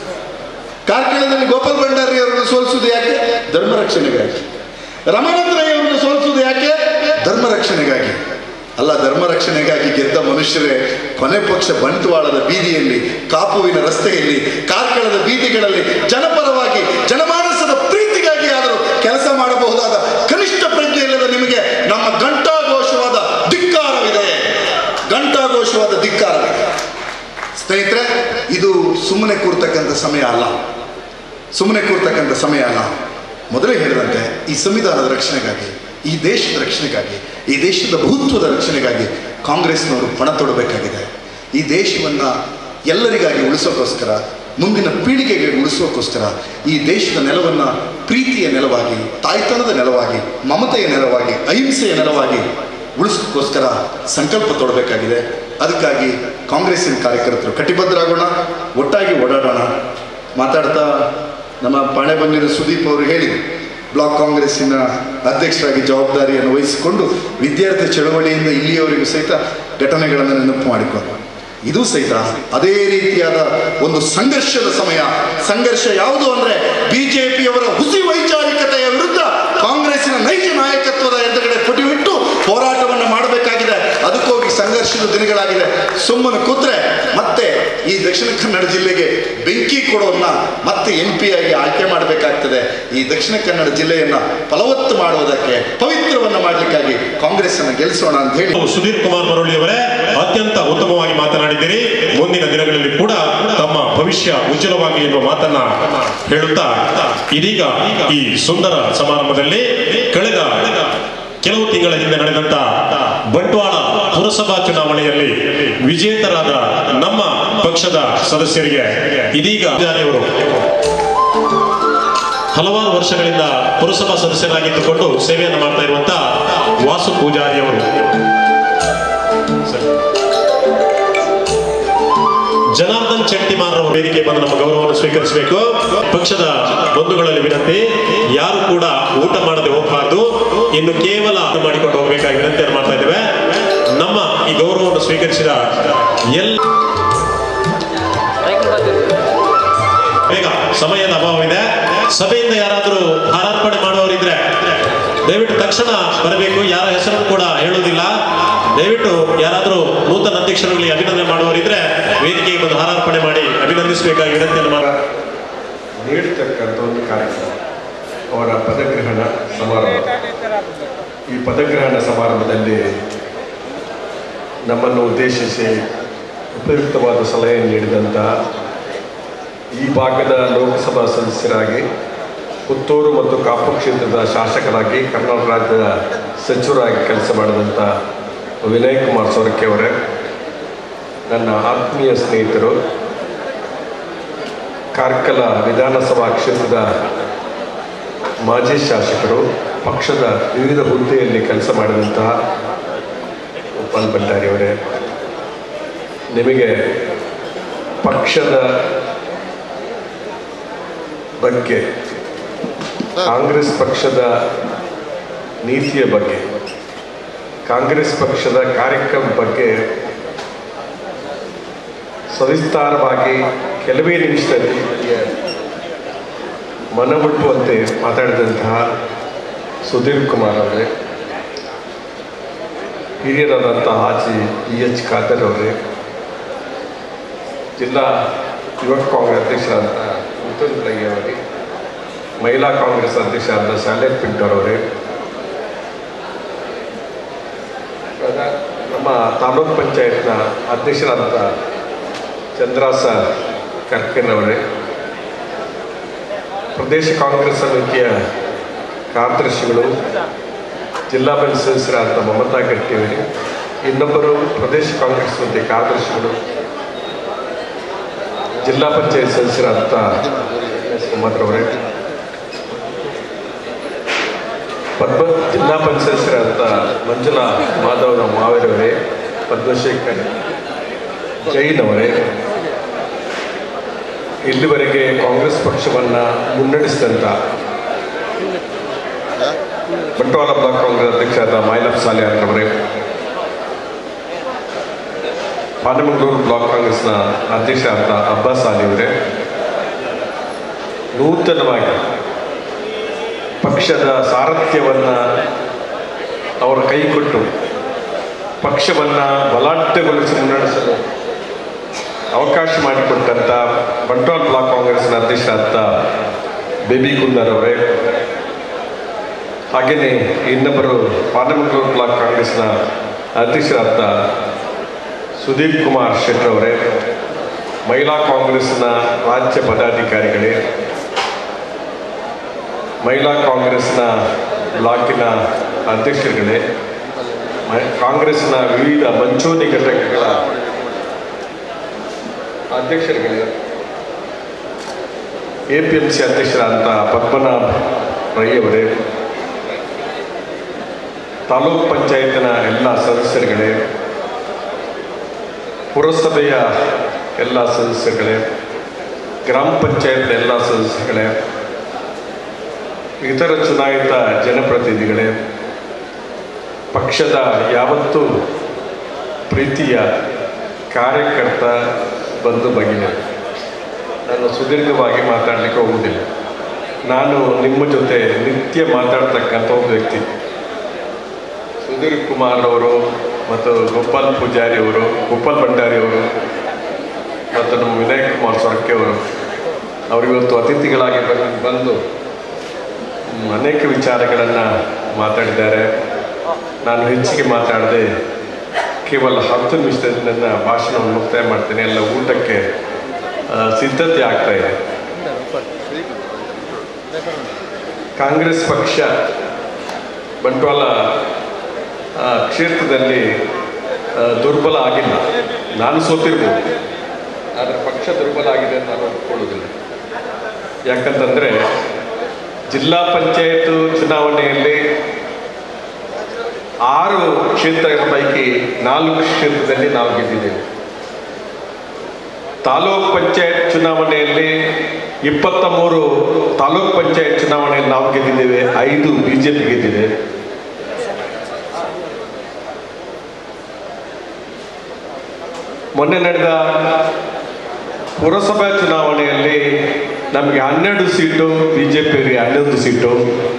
ಕಾರ್ಕಳದಲ್ಲಿ ಗೋಪಾಲ್ ಭಂಡಾರಿ ಅವರನ್ನು ಸೋಲಿಸುವುದು ಯಾಕೆ ಧರ್ಮ ರಕ್ಷಣೆಗಾಗಿ ರಮಾನಂದ ರೈ ಅವರನ್ನು ಸೋಲಿಸುವುದು ಯಾಕೆ ಧರ್ಮ ರಕ್ಷಣೆಗಾಗಿ ಅಲ್ಲ ಧರ್ಮ ರಕ್ಷಣೆಗಾಗಿ ಗೆದ್ದ ಮನುಷ್ಯರೇ ಕೊನೆ ಪಕ್ಷ ಬಂಟ್ವಾಳದ ಬೀದಿಯಲ್ಲಿ ಕಾಪುವಿನ ರಸ್ತೆಯಲ್ಲಿ ಕಾರ್ಕಳದ ಬೀದಿಗಳಲ್ಲಿ ಜನಪರವಾಗಿ ಜನಮಾನಸದ ಪ್ರೀತಿಗಾಗಿ ಆದರೂ ಕೆಲಸ ಮಾಡಬಹುದಾದ ಕನಿಷ್ಠ ಪ್ರಜ್ಞೆ ಇಲ್ಲದ ನಿಮಗೆ ನಮ್ಮ ಘಂಟಾಘೋಷವಾದ ಧಿಕ್ಕಾರವಿದೆ ಘಂಟಾಘೋಷವಾದ ಧಿಕ್ಕಾರವಿದೆ ಸ್ನೇಹಿತರೆ ಇದು ಸುಮ್ಮನೆ ಕೂರ್ತಕ್ಕಂಥ ಸಮಯ ಅಲ್ಲ ಸುಮ್ಮನೆ ಕೂರ್ತಕ್ಕಂಥ ಸಮಯ ಅಲ್ಲ ಮೊದಲೇ ಹೇಳಿದಂತೆ ಈ ಸಂವಿಧಾನದ ರಕ್ಷಣೆಗಾಗಿ ಈ ದೇಶದ ರಕ್ಷಣೆಗಾಗಿ ಈ ದೇಶದ ಬಹುತ್ವದ ರಕ್ಷಣೆಗಾಗಿ ಕಾಂಗ್ರೆಸ್ನವರು ಪಣ ತೊಡಬೇಕಾಗಿದೆ ಈ ದೇಶವನ್ನು ಎಲ್ಲರಿಗಾಗಿ ಉಳಿಸೋಕ್ಕೋಸ್ಕರ ಮುಂದಿನ ಪೀಳಿಗೆಗೆ ಉಳಿಸೋಕ್ಕೋಸ್ಕರ ಈ ದೇಶದ ನೆಲವನ್ನು ಪ್ರೀತಿಯ ನೆಲವಾಗಿ ತಾಯ್ತನದ ನೆಲವಾಗಿ ಮಮತೆಯ ನೆಲವಾಗಿ ಅಹಿಂಸೆಯ ನೆಲವಾಗಿ ಉಳಿಸೋಕ್ಕೋಸ್ಕರ ಸಂಕಲ್ಪ ತೊಡಬೇಕಾಗಿದೆ ಅದಕ್ಕಾಗಿ ಕಾಂಗ್ರೆಸ್ಸಿನ ಕಾರ್ಯಕರ್ತರು ಕಟಿಬದ್ಧರಾಗೋಣ ಒಟ್ಟಾಗಿ ಓಡಾಡೋಣ ಮಾತಾಡ್ತಾ ನಮ್ಮ ಪಾಣೆಬನ್ನೀರು ಸುದೀಪ್ ಅವರು ಹೇಳಿ ಬ್ಲಾಕ್ ಕಾಂಗ್ರೆಸ್ಸಿನ ಅಧ್ಯಕ್ಷರಾಗಿ ಜವಾಬ್ದಾರಿಯನ್ನು ವಹಿಸಿಕೊಂಡು ವಿದ್ಯಾರ್ಥಿ ಚಳವಳಿಯಿಂದ ಇಲ್ಲಿಯವರೆಗೂ ಸಹಿತ ಘಟನೆಗಳನ್ನು ನೆನಪು ಮಾಡಿಕೊಂಡು ಇದು ಸಹಿತ ಅದೇ ರೀತಿಯಾದ ಒಂದು ಸಂಘರ್ಷದ ಸಮಯ ಸಂಘರ್ಷ ಯಾವುದು ಅಂದ್ರೆ ಬಿಜೆಪಿಯವರ ಹುಸಿ ವೈಚಾರಿಕತೆಯ ವಿರುದ್ಧ ಕಾಂಗ್ರೆಸ್ಸಿನ ನೈಜ ನಾಯಕತ್ವದ ಎದುರುಗಡೆ ಪುಟಿಬಿಟ್ಟು ಹೋರಾಟವನ್ನು ಮಾಡಬೇಕಾಗಿದೆ ಅದಕ್ಕೋಗಿ ಸಂಘರ್ಷದ ದಿನಗಳಾಗಿದೆ ಸುಮ್ಮನೆ ಕೂತ್ರೆ ಮತ್ತೆ ಈ ದಕ್ಷಿಣ ಕನ್ನಡ ಜಿಲ್ಲೆಗೆ ಬೆಂಕಿ ಕೊಡೋನ್ನ ಮತ್ತೆ ಎಂ ಪಿ ಆಗಿ ಆಯ್ಕೆ ಮಾಡಬೇಕಾಗ್ತದೆ ಈ ದಕ್ಷಿಣ ಕನ್ನಡ ಜಿಲ್ಲೆಯನ್ನ ಫಲವತ್ತು ಮಾಡುವುದಕ್ಕೆ ಪವಿತ್ರವನ್ನ ಮಾಡಲಿಕ್ಕಾಗಿ ಕಾಂಗ್ರೆಸ್ ಅನ್ನು ಗೆಲ್ಲಿಸೋಣ ಅಂತ ಹೇಳಿ ಸುಧೀರ್ ಕುಮಾರ್ ಮರಳಿ ಅವರೇ ಅತ್ಯಂತ ಉತ್ತಮವಾಗಿ ಮಾತನಾಡಿದ್ದೀರಿ ಮುಂದಿನ ದಿನಗಳಲ್ಲಿ ಕೂಡ ತಮ್ಮ ಭವಿಷ್ಯ ಉಜ್ವಲವಾಗಿ ಎನ್ನುವ ಮಾತನ್ನ ಹೇಳುತ್ತಾ ಇದೀಗ ಈ ಸುಂದರ ಸಮಾರಂಭದಲ್ಲಿ ಕಳೆದ ಕೆಲವು ತಿಂಗಳ ಹಿಂದೆ ನಡೆದಂತ ಬಂಟ್ವಾಳ ಪುರಸಭಾ ಚುನಾವಣೆಯಲ್ಲಿ ವಿಜೇತರಾದ ನಮ್ಮ ಪಕ್ಷದ ಸದಸ್ಯರಿಗೆ ಇದೀಗ ಅವರು ಹಲವಾರು ವರ್ಷಗಳಿಂದ ಪುರಸಭಾ ಸದಸ್ಯರಾಗಿದ್ದುಕೊಂಡು ಸೇವೆಯನ್ನು ಮಾಡ್ತಾ ಇರುವಂತ ವಾಸು ಪೂಜಾರಿ ಅವರು ಜನಾರ್ದನ್ ಚೆಟ್ಟಿಮಾರ್ ಅವರ ವೇದಿಕೆ ಬಂದು ನಮ್ಮ ಗೌರವವನ್ನು ಸ್ವೀಕರಿಸಬೇಕು ಪಕ್ಷದ ಬಂಧುಗಳಲ್ಲಿ ವಿನಂತಿ ಯಾರು ಕೂಡ ಊಟ ಮಾಡದೆ ಹೋಗಬಾರ್ದು ಇನ್ನು ಕೇವಲ ಊಟ ಮಾಡಿಕೊಂಡು ಹೋಗಬೇಕಾಗಿ ವಿನಂತಿಯನ್ನು ಮಾಡ್ತಾ ಇದ್ದೇವೆ ನಮ್ಮ ಈ ಗೌರವವನ್ನು ಸ್ವೀಕರಿಸಿದ ಎಲ್ಲ ಬೇಗ ಸಮಯದ ಅಭಾವವಿದೆ ಸಭೆಯಿಂದ ಯಾರಾದರೂ ಹಾರಾರ್ಪಣೆ ಮಾಡುವವರಿದ್ರೆ ದಯವಿಟ್ಟು ತಕ್ಷಣ ಬರಬೇಕು ಯಾರ ಹೆಸರನ್ನು ಕೂಡ ಹೇಳುವುದಿಲ್ಲ ದಯವಿಟ್ಟು ಯಾರಾದರೂ ನೂತನ ಅಧ್ಯಕ್ಷರುಗಳಿಗೆ ಅಭಿನಂದನೆ ಮಾಡುವವರಿದ್ರೆ ವೇದಿಕೆಗೆ ಬಂದು ಹಾರಾರ್ಪಣೆ ಮಾಡಿ ಅಭಿನಂದಿಸಬೇಕಾಗಿ ವಿನಂತಿಯನ್ನು ಮಾಡ ನೀಡತಕ್ಕಂಥ ಒಂದು ಕಾರ್ಯಕ್ರಮ ಅವರ ಪದಗ್ರಹಣ ಸಮಾರಂಭ ಈ ಪದಗ್ರಹಣ ಸಮಾರಂಭದಲ್ಲಿ ನಮ್ಮನ್ನು ಉದ್ದೇಶಿಸಿ ಉಪಯುಕ್ತವಾದ ಸಲಹೆ ನೀಡಿದಂಥ ಈ ಭಾಗದ ಲೋಕಸಭಾ ಸದಸ್ಯರಾಗಿ ಪುತ್ತೂರು ಮತ್ತು ಕಾಪು ಕ್ಷೇತ್ರದ ಶಾಸಕರಾಗಿ ಕರ್ನಾಟಕ ರಾಜ್ಯದ ಸಚಿವರಾಗಿ ಕೆಲಸ ಮಾಡಿದಂಥ ವಿನಯ್ ಕುಮಾರ್ ಸೊರಕೆ ಅವರೇ ನನ್ನ ಆತ್ಮೀಯ ಸ್ನೇಹಿತರು ಕಾರ್ಕಳ ವಿಧಾನಸಭಾ ಕ್ಷೇತ್ರದ ಮಾಜಿ ಶಾಸಕರು ಪಕ್ಷದ ವಿವಿಧ ಹುದ್ದೆಯಲ್ಲಿ ಕೆಲಸ ಮಾಡಿದಂತಹ ಗೋಪಾಲ್ ಭಂಡಾರಿ ಅವರೇ ನಿಮಗೆ ಪಕ್ಷದ ಬಗ್ಗೆ ಕಾಂಗ್ರೆಸ್ ಪಕ್ಷದ ನೀತಿಯ ಬಗ್ಗೆ ಕಾಂಗ್ರೆಸ್ ಪಕ್ಷದ ಕಾರ್ಯಕ್ರಮ ಬಗ್ಗೆ ಸವಿಸ್ತಾರವಾಗಿ ಕೆಲವೇ ನಿಮಿಷದಲ್ಲಿ ಮನಮುಟ್ಟುವಂತೆ ಮಾತಾಡಿದಂತಹ ಸುಧೀರ್ ಕುಮಾರ್ ಅವರೇ ಹಿರಿಯರಾದಂತಹ ಹಾಜಿ ಇ ಎಚ್ ಖಾದರ್ ಅವರೇ ಜಿಲ್ಲಾ ಯುವಕ ಕಾಂಗ್ರೆಸ್ ಅಧ್ಯಕ್ಷರಾದಂಥ ಮುತ್ತುಲ್ ರೈ ಅವರೇ ಮಹಿಳಾ ಕಾಂಗ್ರೆಸ್ ಅಧ್ಯಕ್ಷರಾದ ಶಾಲೆ ಪಿಂಟರ್ ಅವರೇ ಇವಾಗ ನಮ್ಮ ತಾಲೂಕ್ ಪಂಚಾಯತ್ನ ಅಧ್ಯಕ್ಷರಾದಂಥ ಚಂದ್ರಾಸ ಕರ್ಕೆನ್ ಅವರೇ ಪ್ರದೇಶ ಕಾಂಗ್ರೆಸ್ ಸಮಿತಿಯ ಕಾರ್ಯದರ್ಶಿಗಳು ಜಿಲ್ಲಾ ಪಂಚಾಯತ್ ಸದಸ್ಯರಾದ ಮಮತಾ ಗಟ್ಟಿಯವರೇ ಇನ್ನೊಬ್ಬರು ಪ್ರದೇಶ ಕಾಂಗ್ರೆಸ್ ಸಮಿತಿ ಕಾರ್ಯದರ್ಶಿಗಳು ಜಿಲ್ಲಾ ಪಂಚಾಯತ್ ಸದಸ್ಯರಾದಂಥ ಎಸ್ ಕುಮಾರ್ ಅವರೇ ಪದ್ಮ ಜಿಲ್ಲಾ ಪಂಚಾಯತ್ ಸದಸ್ಯರಾದಂಥ ಮಂಜುಳಾ ಮಾಧವ ಮಾವೇರವರೇ ಪದ್ಮಶೇಖರ್ ಜೈನ್ ಅವರೇ ಇಲ್ಲಿವರೆಗೆ ಕಾಂಗ್ರೆಸ್ ಪಕ್ಷವನ್ನು ಮುನ್ನಡೆಸಿದಂಥ ಬಂಟ್ವಾಳ ಬ್ಲಾಕ್ ಕಾಂಗ್ರೆಸ್ ಅಧ್ಯಕ್ಷರಾದ ಮೈಲಪ್ ಸಾಲಿಯಾರ್ ಅವರೇ ಪಾಂಡಮಂಗಳೂರು ಬ್ಲಾಕ್ ಕಾಂಗ್ರೆಸ್ನ ಅಧ್ಯಕ್ಷರಾದ ಅಬ್ಬಾಸ್ ಅಲಿ ಅವರೇ ನೂತನವಾಗಿ ಪಕ್ಷದ ಸಾರಥ್ಯವನ್ನು ಅವರ ಕೈಕೊಟ್ಟು ಪಕ್ಷವನ್ನು ಬಲಾಢ್ಯಗೊಳಿಸಿ ಮುನ್ನಡೆಸಲು ಅವಕಾಶ ಮಾಡಿಕೊಟ್ಟಂಥ ಬಂಟ್ವಾಳ ಬ್ಲಾಕ್ ಕಾಂಗ್ರೆಸ್ನ ಅಧ್ಯಕ್ಷರಾದ ಬೇಬಿ ಕುಂದರ್ ಅವರೇ ಹಾಗೆಯೇ ಇನ್ನೊಬ್ಬರು ಪಾರ್ಲಿಮೆಂಟರಿ ಬ್ಲಾಕ್ ಕಾಂಗ್ರೆಸ್ನ ಅಧ್ಯಕ್ಷರಾದ ಸುದೀಪ್ ಕುಮಾರ್ ಶೆಟ್ಟರ್ ಅವರೇ ಮಹಿಳಾ ಕಾಂಗ್ರೆಸ್ನ ರಾಜ್ಯ ಪದಾಧಿಕಾರಿಗಳೇ ಮಹಿಳಾ ಕಾಂಗ್ರೆಸ್ನ ಬ್ಲಾಕಿನ ಅಧ್ಯಕ್ಷರುಗಳೇ ಮ- ಕಾಂಗ್ರೆಸ್ನ ವಿವಿಧ ಮಂಚೂಣಿ ಘಟಕಗಳ ಅಧ್ಯಕ್ಷರುಗಳೇ ಎ ಪಿ ಎಂ ಸಿ ಅಧ್ಯಕ್ಷರಾದಂಥ ಪದ್ಮನಾಭ್ ರೈ ಅವರೇ ತಾಲೂಕ್ ಪಂಚಾಯತ್ನ ಎಲ್ಲ ಸದಸ್ಯರುಗಳೇ ಪುರಸಭೆಯ ಎಲ್ಲ ಸದಸ್ಯರುಗಳೇ ಗ್ರಾಮ ಪಂಚಾಯತ್ ಎಲ್ಲ ಸದಸ್ಯರುಗಳೇ ಇತರ ಚುನಾಯಿತ ಜನಪ್ರತಿನಿಧಿಗಳೇ ಪಕ್ಷದ ಯಾವತ್ತೂ ಪ್ರೀತಿಯ ಕಾರ್ಯಕರ್ತ ಬಂಧು ಭಗಿನಿ ನಾನು ಸುದೀರ್ಘವಾಗಿ ಮಾತಾಡಲಿಕ್ಕೆ ಹೋಗುವುದಿಲ್ಲ ನಾನು ನಿಮ್ಮ ಜೊತೆ ನಿತ್ಯ ಮಾತಾಡ್ತಕ್ಕಂಥ ಒಬ್ಬ ವ್ಯಕ್ತಿ ಸುಧೀರ್ ಕುಮಾರ್ ಅವರು ಮತ್ತು ಗೋಪಾಲ್ ಪೂಜಾರಿ ಅವರು ಗೋಪಾಲ್ ಭಂಡಾರಿ ಅವರು ಮತ್ತು ನಮ್ಮ ವಿನಯ್ ಕುಮಾರ್ ಸೊರಕೆ ಅವರು ಅವರು ಇವತ್ತು ಅತಿಥಿಗಳಾಗಿ ಬಂದು ಬಂದು ಮ್, ಅನೇಕ ವಿಚಾರಗಳನ್ನು ಮಾತಾಡಿದ್ದಾರೆ ನಾನು ಹೆಚ್ಚಿಗೆ ಮಾತಾಡದೆ ಕೇವಲ ಹತ್ತು ನಿಮಿಷದಲ್ಲಿ ನನ್ನ ಭಾಷಣವನ್ನು ಮುಕ್ತಾಯ ಮಾಡ್ತೇನೆ ಎಲ್ಲ ಊಟಕ್ಕೆ ಆ, ಸಿದ್ಧತೆ ಆಗ್ತಾ ಇದೆ ಕಾಂಗ್ರೆಸ್ ಪಕ್ಷ ಬಂಟ್ವಾಳ ಆ, ಕ್ಷೇತ್ರದಲ್ಲಿ ಆ, ದುರ್ಬಲ ಆಗಿಲ್ಲ ನಾನು ಸೋತಿರ್ಬೋದು ಆದರೆ ಪಕ್ಷ ದುರ್ಬಲ ಆಗಿದೆ ಅಂತ ನಾನು ಒಪ್ಕೊಳ್ಳೋದಿಲ್ಲ ಯಾಕಂತಂದರೆ ಜಿಲ್ಲಾ ಪಂಚಾಯತ್ ಚುನಾವಣೆಯಲ್ಲಿ ಆರು ಕ್ಷೇತ್ರಗಳ ಪೈಕಿ ನಾಲ್ಕು ಕ್ಷೇತ್ರದಲ್ಲಿ ನಾವು ಗೆದ್ದಿದ್ದೇವೆ ತಾಲೂಕ್ ಪಂಚಾಯತ್ ಚುನಾವಣೆಯಲ್ಲಿ ಇಪ್ಪತ್ತ ಮೂರು ತಾಲೂಕ್ ಪಂಚಾಯತ್ ಚುನಾವಣೆಯಲ್ಲಿ ನಾವು ಗೆದ್ದಿದ್ದೇವೆ ಐದು ಬಿಜೆಪಿ ಗೆದ್ದಿದೆ ಮೊನ್ನೆ ನಡೆದ ಪುರಸಭಾ ಚುನಾವಣೆಯಲ್ಲಿ ನಮಗೆ ಹನ್ನೆರಡು ಸೀಟು ಬಿಜೆಪಿಯವರಿಗೆ ಹನ್ನೊಂದು ಸೀಟು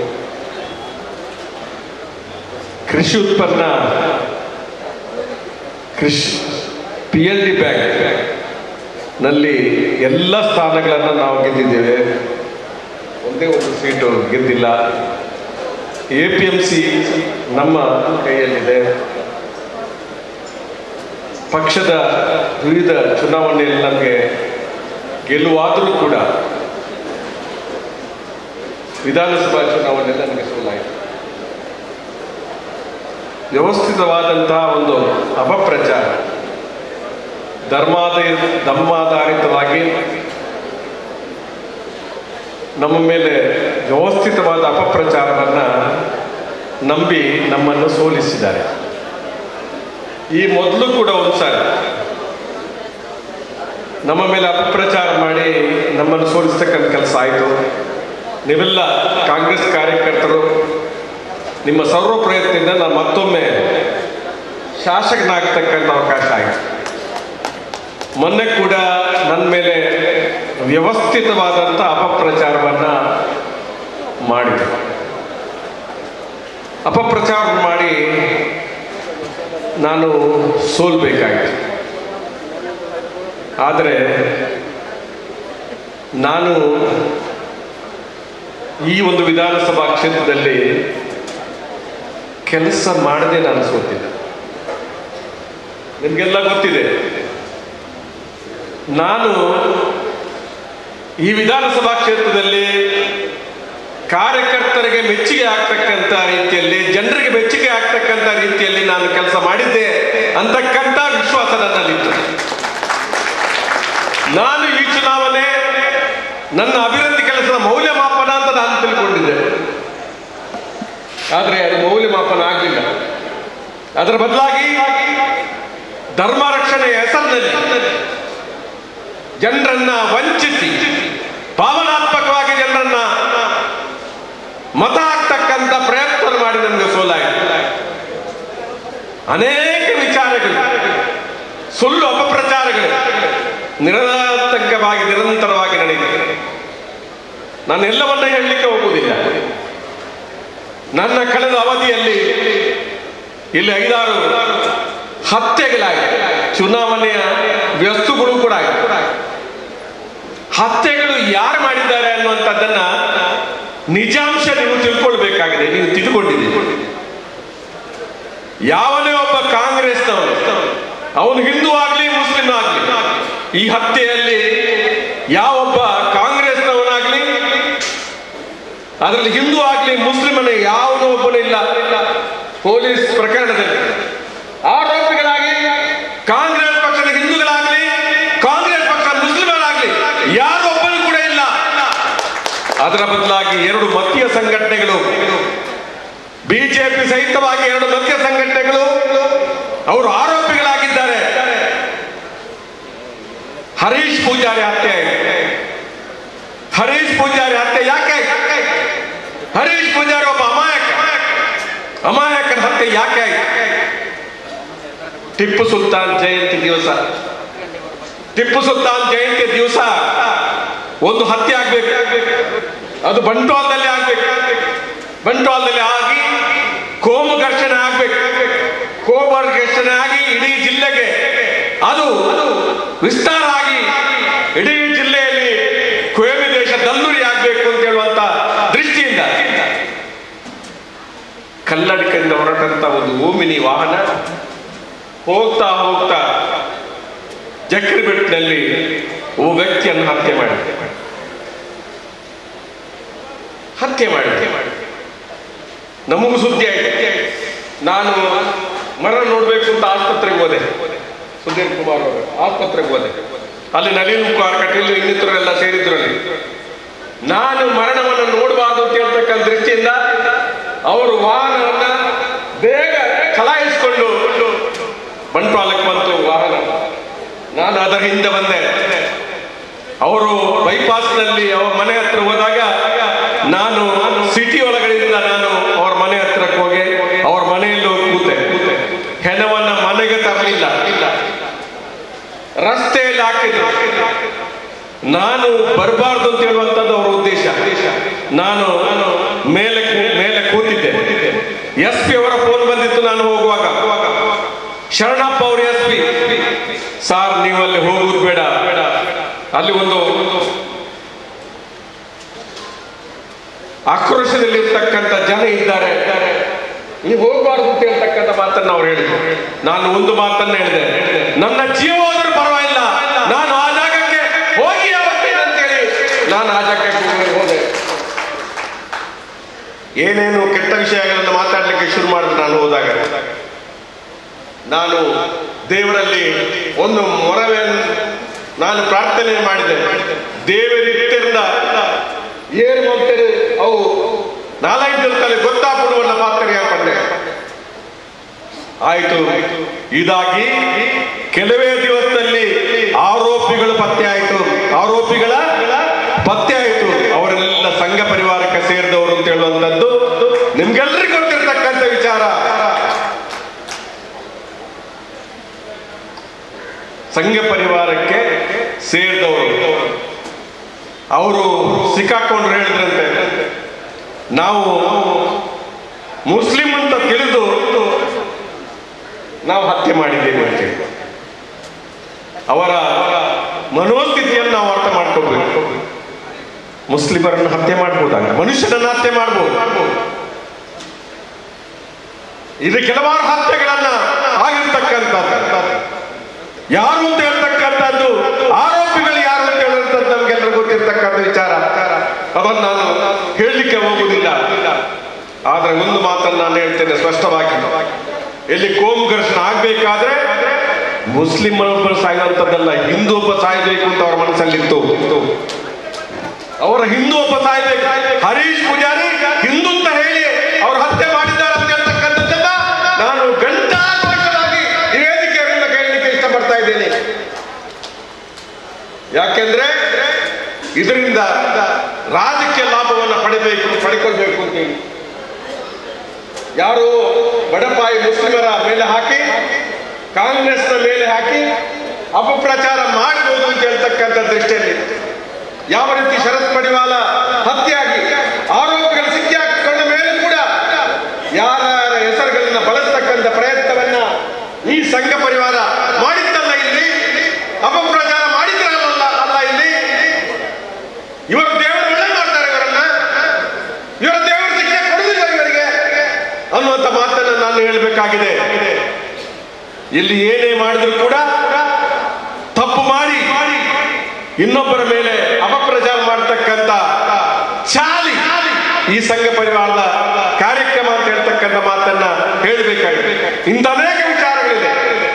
ಕೃಷಿ ಉತ್ಪನ್ನ ಕೃಷಿ ಪಿ ಎಲ್ ಡಿ ಬ್ಯಾಂಕ್ ನಲ್ಲಿ ಎಲ್ಲ ಸ್ಥಾನಗಳನ್ನು ನಾವು ಗೆದ್ದಿದ್ದೇವೆ ಒಂದೇ ಒಂದು ಸೀಟು ಗೆದ್ದಿಲ್ಲ ಎ ಪಿ ಎಂ ಸಿ ನಮ್ಮ ಕೈಯಲ್ಲಿದೆ ಪಕ್ಷದ ವಿವಿಧ ಚುನಾವಣೆಯಲ್ಲಿ ನಮಗೆ ಗೆಲುವಾದರೂ ಕೂಡ ವಿಧಾನಸಭಾ ಚುನಾವಣೆಯಲ್ಲಿ ನನಗೆ ಸೋಲಾಯಿತು ವ್ಯವಸ್ಥಿತವಾದಂತಹ ಒಂದು ಅಪಪ್ರಚಾರ ಧರ್ಮಾಧಾರಿ ಧರ್ಮಾಧಾರಿತವಾಗಿ ನಮ್ಮ ಮೇಲೆ ವ್ಯವಸ್ಥಿತವಾದ ಅಪಪ್ರಚಾರವನ್ನು ನಂಬಿ ನಮ್ಮನ್ನು ಸೋಲಿಸಿದ್ದಾರೆ ಈ ಮೊದಲು ಕೂಡ ಒಂದ್ಸಾರಿ ನಮ್ಮ ಮೇಲೆ ಅಪಪ್ರಚಾರ ಮಾಡಿ ನಮ್ಮನ್ನು ಸೋಲಿಸ್ತಕ್ಕಂಥ ಕೆಲಸ ಆಯಿತು ನೀವೆಲ್ಲ ಕಾಂಗ್ರೆಸ್ ಕಾರ್ಯಕರ್ತರು ನಿಮ್ಮ ಸರ್ವ ಪ್ರಯತ್ನದಿಂದ ನಾನು ಮತ್ತೊಮ್ಮೆ ಶಾಸಕನಾಗ್ತಕ್ಕಂಥ ಅವಕಾಶ ಆಯಿತು ಮೊನ್ನೆ ಕೂಡ ನನ್ನ ಮೇಲೆ ವ್ಯವಸ್ಥಿತವಾದಂಥ ಅಪಪ್ರಚಾರವನ್ನು ಮಾಡಿದೆ ಅಪಪ್ರಚಾರ ಮಾಡಿ ನಾನು ಸೋಲ್ಬೇಕಾಗಿತ್ತು ಆದರೆ ನಾನು ಈ ಒಂದು ವಿಧಾನಸಭಾ ಕ್ಷೇತ್ರದಲ್ಲಿ ಕೆಲಸ ಮಾಡದೆ ನಾನು ಸೋತಿಲ್ಲ ನಿಮಗೆಲ್ಲ ಗೊತ್ತಿದೆ ನಾನು ಈ ವಿಧಾನಸಭಾ ಕ್ಷೇತ್ರದಲ್ಲಿ ಕಾರ್ಯಕರ್ತರಿಗೆ ಮೆಚ್ಚುಗೆ ಆಗ್ತಕ್ಕಂಥ ರೀತಿಯಲ್ಲಿ ಜನರಿಗೆ ಮೆಚ್ಚುಗೆ ಆಗ್ತಕ್ಕಂಥ ರೀತಿಯಲ್ಲಿ ನಾನು ಕೆಲಸ ಮಾಡಿದ್ದೆ ಅಂತಕ್ಕಂಥ ವಿಶ್ವಾಸ ನನ್ನಲ್ಲಿತ್ತು ನಾನು ಈ ಚುನಾವಣೆ ನನ್ನ ಅಭಿವೃದ್ಧಿ ಕೆಲಸದ ಮೌಲ್ಯಮಾಪನ ಅಂತ ನಾನು ತಿಳ್ಕೊಂಡಿದ್ದೆ ಆದರೆ ಅದು ಮೌಲ್ಯಮಾಪನ ಆಗಲಿಲ್ಲ ಅದರ ಬದಲಾಗಿ ಧರ್ಮ ರಕ್ಷಣೆಯ ಹೆಸರಿನಲ್ಲಿ ಜನರನ್ನ ವಂಚಿಸಿ ಭಾವನಾತ್ಮಕವಾಗಿ ಜನರನ್ನ ಮತ ಹಾಕ್ತಕ್ಕಂಥ ಪ್ರಯತ್ನ ಮಾಡಿ ನನಗೆ ಸೋಲಾಯಿತು ಅನೇಕ ವಿಚಾರಗಳು ಸುಳ್ಳು ಅಪ ನಿರತಂಕವಾಗಿ ನಿರಂತರವಾಗಿ ನಡೆಯುತ್ತದೆ ನಾನು ಎಲ್ಲವನ್ನ ಹೇಳಲಿಕ್ಕೆ ಹೋಗುವುದಿಲ್ಲ ನನ್ನ ಕಳೆದ ಅವಧಿಯಲ್ಲಿ ಇಲ್ಲಿ ಐದಾರು ಹತ್ಯೆಗಳಾಗಿದೆ ಚುನಾವಣೆಯ ವ್ಯಸ್ತುಗಳು ಕೂಡ ಆಗಿದೆ ಹತ್ಯೆಗಳು ಯಾರು ಮಾಡಿದ್ದಾರೆ ಅನ್ನುವಂಥದ್ದನ್ನ ನಿಜಾಂಶ ನೀವು ತಿಳ್ಕೊಳ್ಬೇಕಾಗಿದೆ ನೀವು ತಿಳ್ಕೊಂಡಿದ್ದೀರಿ ಯಾವನೇ ಒಬ್ಬ ಕಾಂಗ್ರೆಸ್ನವನು ಅವನು ಹಿಂದೂ ಆಗ್ಲಿ ಮುಸ್ಲಿಂ ಆಗ್ಲಿ ಈ ಹತ್ಯೆಯಲ್ಲಿ ಯಾವೊಬ್ಬ ಕಾಂಗ್ರೆಸ್ನವನಾಗ್ಲಿ ಅದರಲ್ಲಿ ಹಿಂದೂ ಆಗ್ಲಿ ಮುಸ್ಲಿಮನೇ ಯಾವನೋ ಒಬ್ಬನು ಇಲ್ಲ ಪೊಲೀಸ್ ಪ್ರಕರಣದಲ್ಲಿ ಆರೋಪಿಗಳಾಗಿ ಕಾಂಗ್ರೆಸ್ ಪಕ್ಷದ ಹಿಂದೂಗಳಾಗ್ಲಿ ಕಾಂಗ್ರೆಸ್ ಪಕ್ಷದ ಮುಸ್ಲಿಮರಾಗ್ಲಿ ಯಾರೊಬ್ಬನು ಕೂಡ ಇಲ್ಲ ಅದರ ಬದಲಾಗಿ ಎರಡು ಮತೀಯ ಸಂಘಟನೆಗಳು ಬಿಜೆಪಿ ಸಹಿತವಾಗಿ ಎರಡು ಮಧ್ಯ ಸಂಘಟನೆಗಳು ಅವರು ಆರೋಪಿಗಳಾಗಿದ್ದಾರೆ ಹರೀಶ್ ಪೂಜಾರಿ ಹತ್ಯೆ ಆಗಿದೆ ಹರೀಶ್ ಪೂಜಾರಿ ಹತ್ಯೆ ಯಾಕೆ ಆಯ್ತು? ಹರೀಶ್ ಪೂಜಾರಿ ಒಬ್ಬ ಅಮಾಯಕ ಅಮಾಯಕನ ಹತ್ಯೆ ಯಾಕೆ ಆಯ್ತು ಟಿಪ್ಪು ಸುಲ್ತಾನ್ ಜಯಂತಿ ದಿವಸ ಟಿಪ್ಪು ಸುಲ್ತಾನ್ ಜಯಂತಿ ದಿವಸ ಒಂದು ಹತ್ಯೆ ಆಗ್ಬೇಕು ಅದು ಬಂಟ್ವಾಳದಲ್ಲಿ ಆಗ್ಬೇಕು ಬಂಟ್ವಾಳದಲ್ಲಿ ಆಗಿ ಕೋಮು ಘರ್ಷಣೆ ಆಗ್ಬೇಕು ಕೋಮು ಘರ್ಷಣೆ ಆಗಿ ಇಡೀ ಜಿಲ್ಲೆಗೆ ಅದು ವಿಸ್ತಾರ ಆಗಿ ಇಡೀ ಜಿಲ್ಲೆಯಲ್ಲಿ ಕುವೆಂಪು ದೇಶ ದಲ್ಲೂರಿ ಆಗ್ಬೇಕು ಅಂತ ಹೇಳುವಂತ ದೃಷ್ಟಿಯಿಂದ ಕಲ್ಲಡಿಕರಿಂದ ಹೊರಟಂತ ಒಂದು ಓಮಿನಿ ವಾಹನ ಹೋಗ್ತಾ ಹೋಗ್ತಾ ಜಕ್ರಿಬೆಟ್ನಲ್ಲಿ ಒಬ್ಬ ವ್ಯಕ್ತಿಯನ್ನು ಹತ್ಯೆ ಮಾಡಿದೆ ಹತ್ಯೆ ಮಾಡಿದೆ ನಮಗೂ ಸುದ್ದಿ ಆಯ್ತು ನಾನು ಮರಣ ನೋಡ್ಬೇಕು ಅಂತ ಆಸ್ಪತ್ರೆಗೆ ಹೋದೆ ಸುಧೀರ್ ಕುಮಾರ್ ಅವರು ಆಸ್ಪತ್ರೆಗೆ ಹೋದೆ ಅಲ್ಲಿ ನಳಿನ್ ಕುಮಾರ್ ಕಟೀಲ್ ಇನ್ನಿತರೆಲ್ಲ ಸೇರಿದ್ರು ಅಲ್ಲಿ ನಾನು ಮರಣವನ್ನು ನೋಡಬಾರ್ದು ಅಂತ ಹೇಳ್ತಕ್ಕಂಥ ದೃಷ್ಟಿಯಿಂದ ಅವರು ವಾಹನವನ್ನ ಬೇಗ ಚಲಾಯಿಸಿಕೊಂಡು ಬಂಟ್ವಾಳಕ್ಕೆ ಬಂತು ವಾಹನ ನಾನು ಅದರ ಹಿಂದೆ ಬಂದೆ ಅವರು ಬೈಪಾಸ್ನಲ್ಲಿ ಅವ್ರ ಮನೆ ಹತ್ರ ಹೋದಾಗ ನಾನು ಸಿಟಿ ಒಳಗಡೆಯಿಂದ ನಾನು ಅವ್ರ ಮನೆ ಹತ್ರಕ್ಕೆ ಹೋಗಿ ಅವ್ರ ಮನೆಯಲ್ಲಿ ಹೋಗಿ ಕೂತೆ ಹೆಣವನ್ನ ಮನೆಗೆ ತರಲಿಲ್ಲ ರಸ್ತೆಯಲ್ಲಿ ಹಾಕಿದ್ರು ನಾನು ಬರಬಾರ್ದು ಅಂತ ಹೇಳುವಂಥದ್ದು ಅವರ ಉದ್ದೇಶ ನಾನು ಮೇಲೆ ಕೂ- ಮೇಲೆ ಕೂತಿದ್ದೆ ಎಸ್ ಪಿ ಅವರ ಫೋನ್ ಬಂದಿತ್ತು ನಾನು ಹೋಗುವಾಗ ಶರಣಪ್ಪ ಅವರು ಎಸ್ ಪಿ ಸಾರ್ ನೀವು ಅಲ್ಲಿ ಹೋಗುವುದು ಬೇಡ ಅಲ್ಲಿ ಒಂದು ಆಕ್ರೋಶದಲ್ಲಿ ಇರ್ತಕ್ಕಂಥ ಜನ ಇದ್ದಾರೆ ನೀವು ಹೋಗಬಾರ್ದು ಅಂತ ಹೇಳ್ತಕ್ಕಂಥ ಮಾತನ್ನ ಅವ್ರು ಹೇಳಿದ್ರು ನಾನು ಒಂದು ಮಾತನ್ನ ಹೇಳಿದೆ ನನ್ನ ಜೀವ ಹೋದ್ರೂ ಪರವಾಗಿಲ್ಲ ನಾನು ಆ ಜಾಗಕ್ಕೆ ಹೋಗಿ ಯಾವತ್ತೇನೆ ಅಂತೇಳಿ ನಾನು ಆ ಜಾಗಕ್ಕೆ ಹೋದೆ ಏನೇನು ಕೆಟ್ಟ ವಿಷಯಗಳನ್ನು ಮಾತಾಡ್ಲಿಕ್ಕೆ ಶುರು ಮಾಡಿದ್ರು ನಾನು ಹೋದಾಗ ನಾನು ದೇವರಲ್ಲಿ ಒಂದು ಮೊರವೆ ನಾನು ಪ್ರಾರ್ಥನೆ ಮಾಡಿದೆ ದೇವರಿದ್ದರಿಂದ ಏನು ಮಾಡ್ತಾರೆ ಅವು ನಾಲ್ಕು ದಿನದಲ್ಲಿ ಗೊತ್ತಾಗ್ಬಿಡುವನ್ನ ಪಾತ್ರೆ ಹಾಕೊಂಡೆ ಆಯ್ತು ಇದಾಗಿ ಕೆಲವೇ ದಿವಸದಲ್ಲಿ ಆರೋಪಿಗಳು ಪತ್ತೆ ಆಯಿತು ಆರೋಪಿಗಳ ಪತ್ತೆ ಆಯಿತು ಅವರೆಲ್ಲ ಸಂಘ ಪರಿವಾರಕ್ಕೆ ಸೇರಿದವರು ಅಂತ ಹೇಳುವಂಥದ್ದು ನಿಮ್ಗೆಲ್ಲರಿಗೂ ಗೊತ್ತಿರ್ತಕ್ಕಂಥ ವಿಚಾರ ಸಂಘ ಪರಿವಾರಕ್ಕೆ ಸೇರಿದವರು ಅವರು ಸಿಕ್ಕಾಕೊಂಡು ಹೇಳಿದ್ರಂತೆ ನಾವು ಮುಸ್ಲಿಂ ಅಂತ ತಿಳಿದು ನಾವು ಹತ್ಯೆ ಮಾಡಿದ್ದೇವೆ ಅಂತ ಹೇಳಿ ಅವರ ಮನೋಸ್ಥಿತಿಯನ್ನು ನಾವು ಅರ್ಥ ಮಾಡ್ಕೋಬೇಕು ಮುಸ್ಲಿಮರನ್ನು ಹತ್ಯೆ ಮಾಡ್ಬೋದಾಗ ಮನುಷ್ಯನನ್ನು ಹತ್ಯೆ ಮಾಡ್ಬೋದು ಇದು ಕೆಲವಾರು ಹತ್ಯೆಗಳನ್ನ ಆಗಿರ್ತಕ್ಕಂಥದ್ದು ಯಾರು ಅಂತ ಹೇಳ್ತಕ್ಕಂಥದ್ದು ಆರೋಪಿಗಳು ಯಾರು ಅಂತ ಹೇಳುವಂಥದ್ದು ನಮ್ಗೆಲ್ಲರೂ ಗೊತ್ತಿರ್ತಕ್ಕಂಥ ವಿಚಾರ ಅದನ್ನು ನಾನು ಹೇಳಲಿಕ್ಕೆ ಹೋಗುವುದಿಲ್ಲ ಆದ್ರೆ ಒಂದು ಮಾತನ್ನು ನಾನು ಹೇಳ್ತೇನೆ ಸ್ಪಷ್ಟವಾಗಿ ಎಲ್ಲಿ ಕೋಮು ಘರ್ಷಣೆ ಆಗ್ಬೇಕಾದ್ರೆ ಮುಸ್ಲಿಮರೊಬ್ಬರು ಸಾಯುವಂಥದ್ದಲ್ಲ ಹಿಂದೂ ಒಬ್ಬ ಸಾಯಬೇಕು ಅಂತ ಅವರ ಮನಸ್ಸಲ್ಲಿತ್ತು ಅವರ ಹಿಂದೂ ಒಬ್ಬ ಸಾಯ್ಬೇಕು ಹರೀಶ್ ಪೂಜಾರಿ ಹಿಂದೂ ಅಂತ ಹೇಳಿ ಅವ್ರು ಹತ್ಯೆ ಮಾಡಿದ್ದಾರೆ ಅಂತ ಹೇಳ್ತಕ್ಕಂಥದ್ದನ್ನ ನಾನು ಗಂಟಾಘೋಷವಾಗಿ ಈ ವೇದಿಕೆಯಿಂದ ಕೇಳಲಿಕ್ಕೆ ಇಷ್ಟಪಡ್ತಾ ಇದ್ದೇನೆ ಯಾಕೆಂದ್ರೆ ಇದರಿಂದ ರಾಜಕೀಯ ಲಾಭವನ್ನು ಪಡಿಬೇಕು ಪಡ್ಕೊಳ್ಬೇಕು ಅಂತೇಳಿ ಯಾರು ಬಡಪಾಯಿ ಮುಸ್ಲಿಮರ ಮೇಲೆ ಹಾಕಿ ಕಾಂಗ್ರೆಸ್ನ ಮೇಲೆ ಹಾಕಿ ಅಪಪ್ರಚಾರ ಮಾಡಬಹುದು ಅಂತ ಹೇಳ್ತಕ್ಕಂಥ ದೃಷ್ಟಿಯಲ್ಲಿ ಯಾವ ರೀತಿ ಶರತ್ ಪಡಿವಾಲ ಹತ್ಯೆಯಾಗಿ ಆರೋಪಗಳು ಸಿಕ್ಕಿ ಹಾಕಿಕೊಂಡ ಮೇಲೆ ಕೂಡ ಯಾರ ಹೆಸರುಗಳನ್ನ ಬಳಸ್ತಕ್ಕಂಥ ಪ್ರಯತ್ನವನ್ನ ಈ ಸಂಘ ಪರಿವಾರ ಮಾಡಿದ್ದಲ್ಲ ಇಲ್ಲಿ ಅಪಪ್ರಚಾರ ಮಾಡಿದ್ರಲ್ಲ ಅಲ್ಲ ಇಲ್ಲಿ ಇವರು ದೇವರು ಒಳ್ಳೆ ಮಾಡ್ತಾರೆ ಇವರನ್ನ ಇವರ ದೇವರು ಶಿಕ್ಷೆ ಕೊಡುದಿಲ್ಲ ಇವರಿಗೆ ಅನ್ನುವಂಥ ಮಾತನ್ನು ನಾನು ಹೇಳಬೇಕಾಗಿದೆ ಇಲ್ಲಿ ಏನೇ ಮಾಡಿದ್ರು ಕೂಡ ತಪ್ಪು ಮಾಡಿ ಇನ್ನೊಬ್ಬರ ಮೇಲೆ ಅಪಪ್ರಚಾರ ಮಾಡತಕ್ಕಂತ ಚಾಲಿ ಈ ಸಂಘ ಪರಿವಾರದ ಕಾರ್ಯಕ್ರಮ ಅಂತ ಹೇಳ್ತಕ್ಕಂಥ ಮಾತನ್ನ ಹೇಳಬೇಕಾಗಿದೆ ಇಂಥ ಅನೇಕ ವಿಚಾರಗಳಿದೆ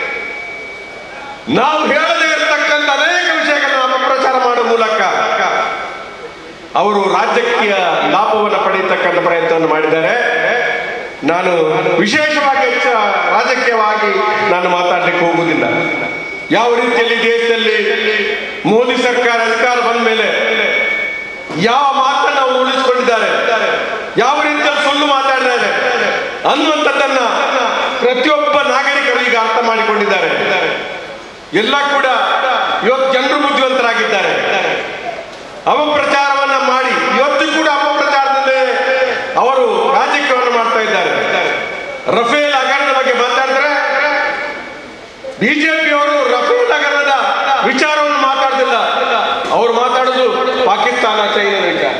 ನಾವು ಹೇಳದೇ ಇರತಕ್ಕಂಥ ಅನೇಕ ವಿಷಯಗಳನ್ನು ಅಪಪ್ರಚಾರ ಮಾಡುವ ಮೂಲಕ ಅವರು ರಾಜಕೀಯ ಲಾಭವನ್ನು ಪಡೆಯತಕ್ಕಂಥ ಪ್ರಯತ್ನವನ್ನು ಮಾಡಿದ್ದಾರೆ ನಾನು ವಿಶೇಷವಾಗಿ ಹೆಚ್ಚು ರಾಜಕೀಯವಾಗಿ ನಾನು ಮಾತಾಡ್ಲಿಕ್ಕೆ ಹೋಗುವುದಿಲ್ಲ ಯಾವ ರೀತಿಯಲ್ಲಿ ದೇಶದಲ್ಲಿ ಮೋದಿ ಸರ್ಕಾರ ಅಧಿಕಾರ ಬಂದ ಮೇಲೆ ಯಾವ ಮಾತನ್ನು ಅವರು ಉಳಿಸಿಕೊಂಡಿದ್ದಾರೆ ಯಾವ ರೀತಿಯಲ್ಲಿ ಸುಳ್ಳು ಮಾತಾಡಿದ್ದಾರೆ ಅನ್ನುವಂಥದ್ದನ್ನ ಪ್ರತಿಯೊಬ್ಬ ನಾಗರಿಕರು ಈಗ ಅರ್ಥ ಮಾಡಿಕೊಂಡಿದ್ದಾರೆ ಎಲ್ಲ ಕೂಡ ಇವತ್ತು ಜನರು ಬುದ್ಧಿವಂತರಾಗಿದ್ದಾರೆ ಅಪಪ್ರಚಾರವನ್ನ ಮಾಡಿ ಇವತ್ತು ಕೂಡ ಅಪಪ್ರಚಾರದಲ್ಲಿ ಅವರು ರಾಜಕೀಯವನ್ನು ಮಾಡ್ತಾ ಇದ್ದಾರೆ ರಫೇಲ್ ಹಗರಣದ ಬಗ್ಗೆ ಮಾತಾಡಿದ್ರೆ ಬಿಜೆಪಿಯವರು ರಫೇಲ್ ಹಗರಣದ ವಿಚಾರವನ್ನು ಮಾತಾಡುದಿಲ್ಲ ಅವರು ಮಾತಾಡೋದು ಪಾಕಿಸ್ತಾನ ಚೈನಾ ವಿಚಾರ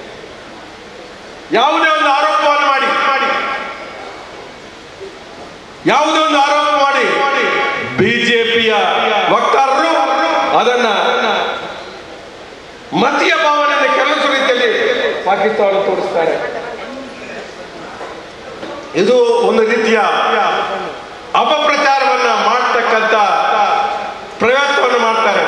ಯಾವುದೇ ಒಂದು ಆರೋಪವನ್ನು ಮಾಡಿ ಯಾವುದೇ ಒಂದು ಆರೋಪ ಮಾಡಿ ಬಿಜೆಪಿಯ ವಕ್ತಾರರು ಅದನ್ನ ಮತೀಯ ಭಾವನೆಯನ್ನು ಕೆಲಸ ರೀತಿಯಲ್ಲಿ ಪಾಕಿಸ್ತಾನ ತೋರಿಸ್ತಾರೆ ಇದು ಒಂದು ರೀತಿಯ ಅಪಪ್ರಚಾರವನ್ನ ಮಾಡ್ತಕ್ಕಂಥ ಪ್ರಯತ್ನವನ್ನು ಮಾಡ್ತಾರೆ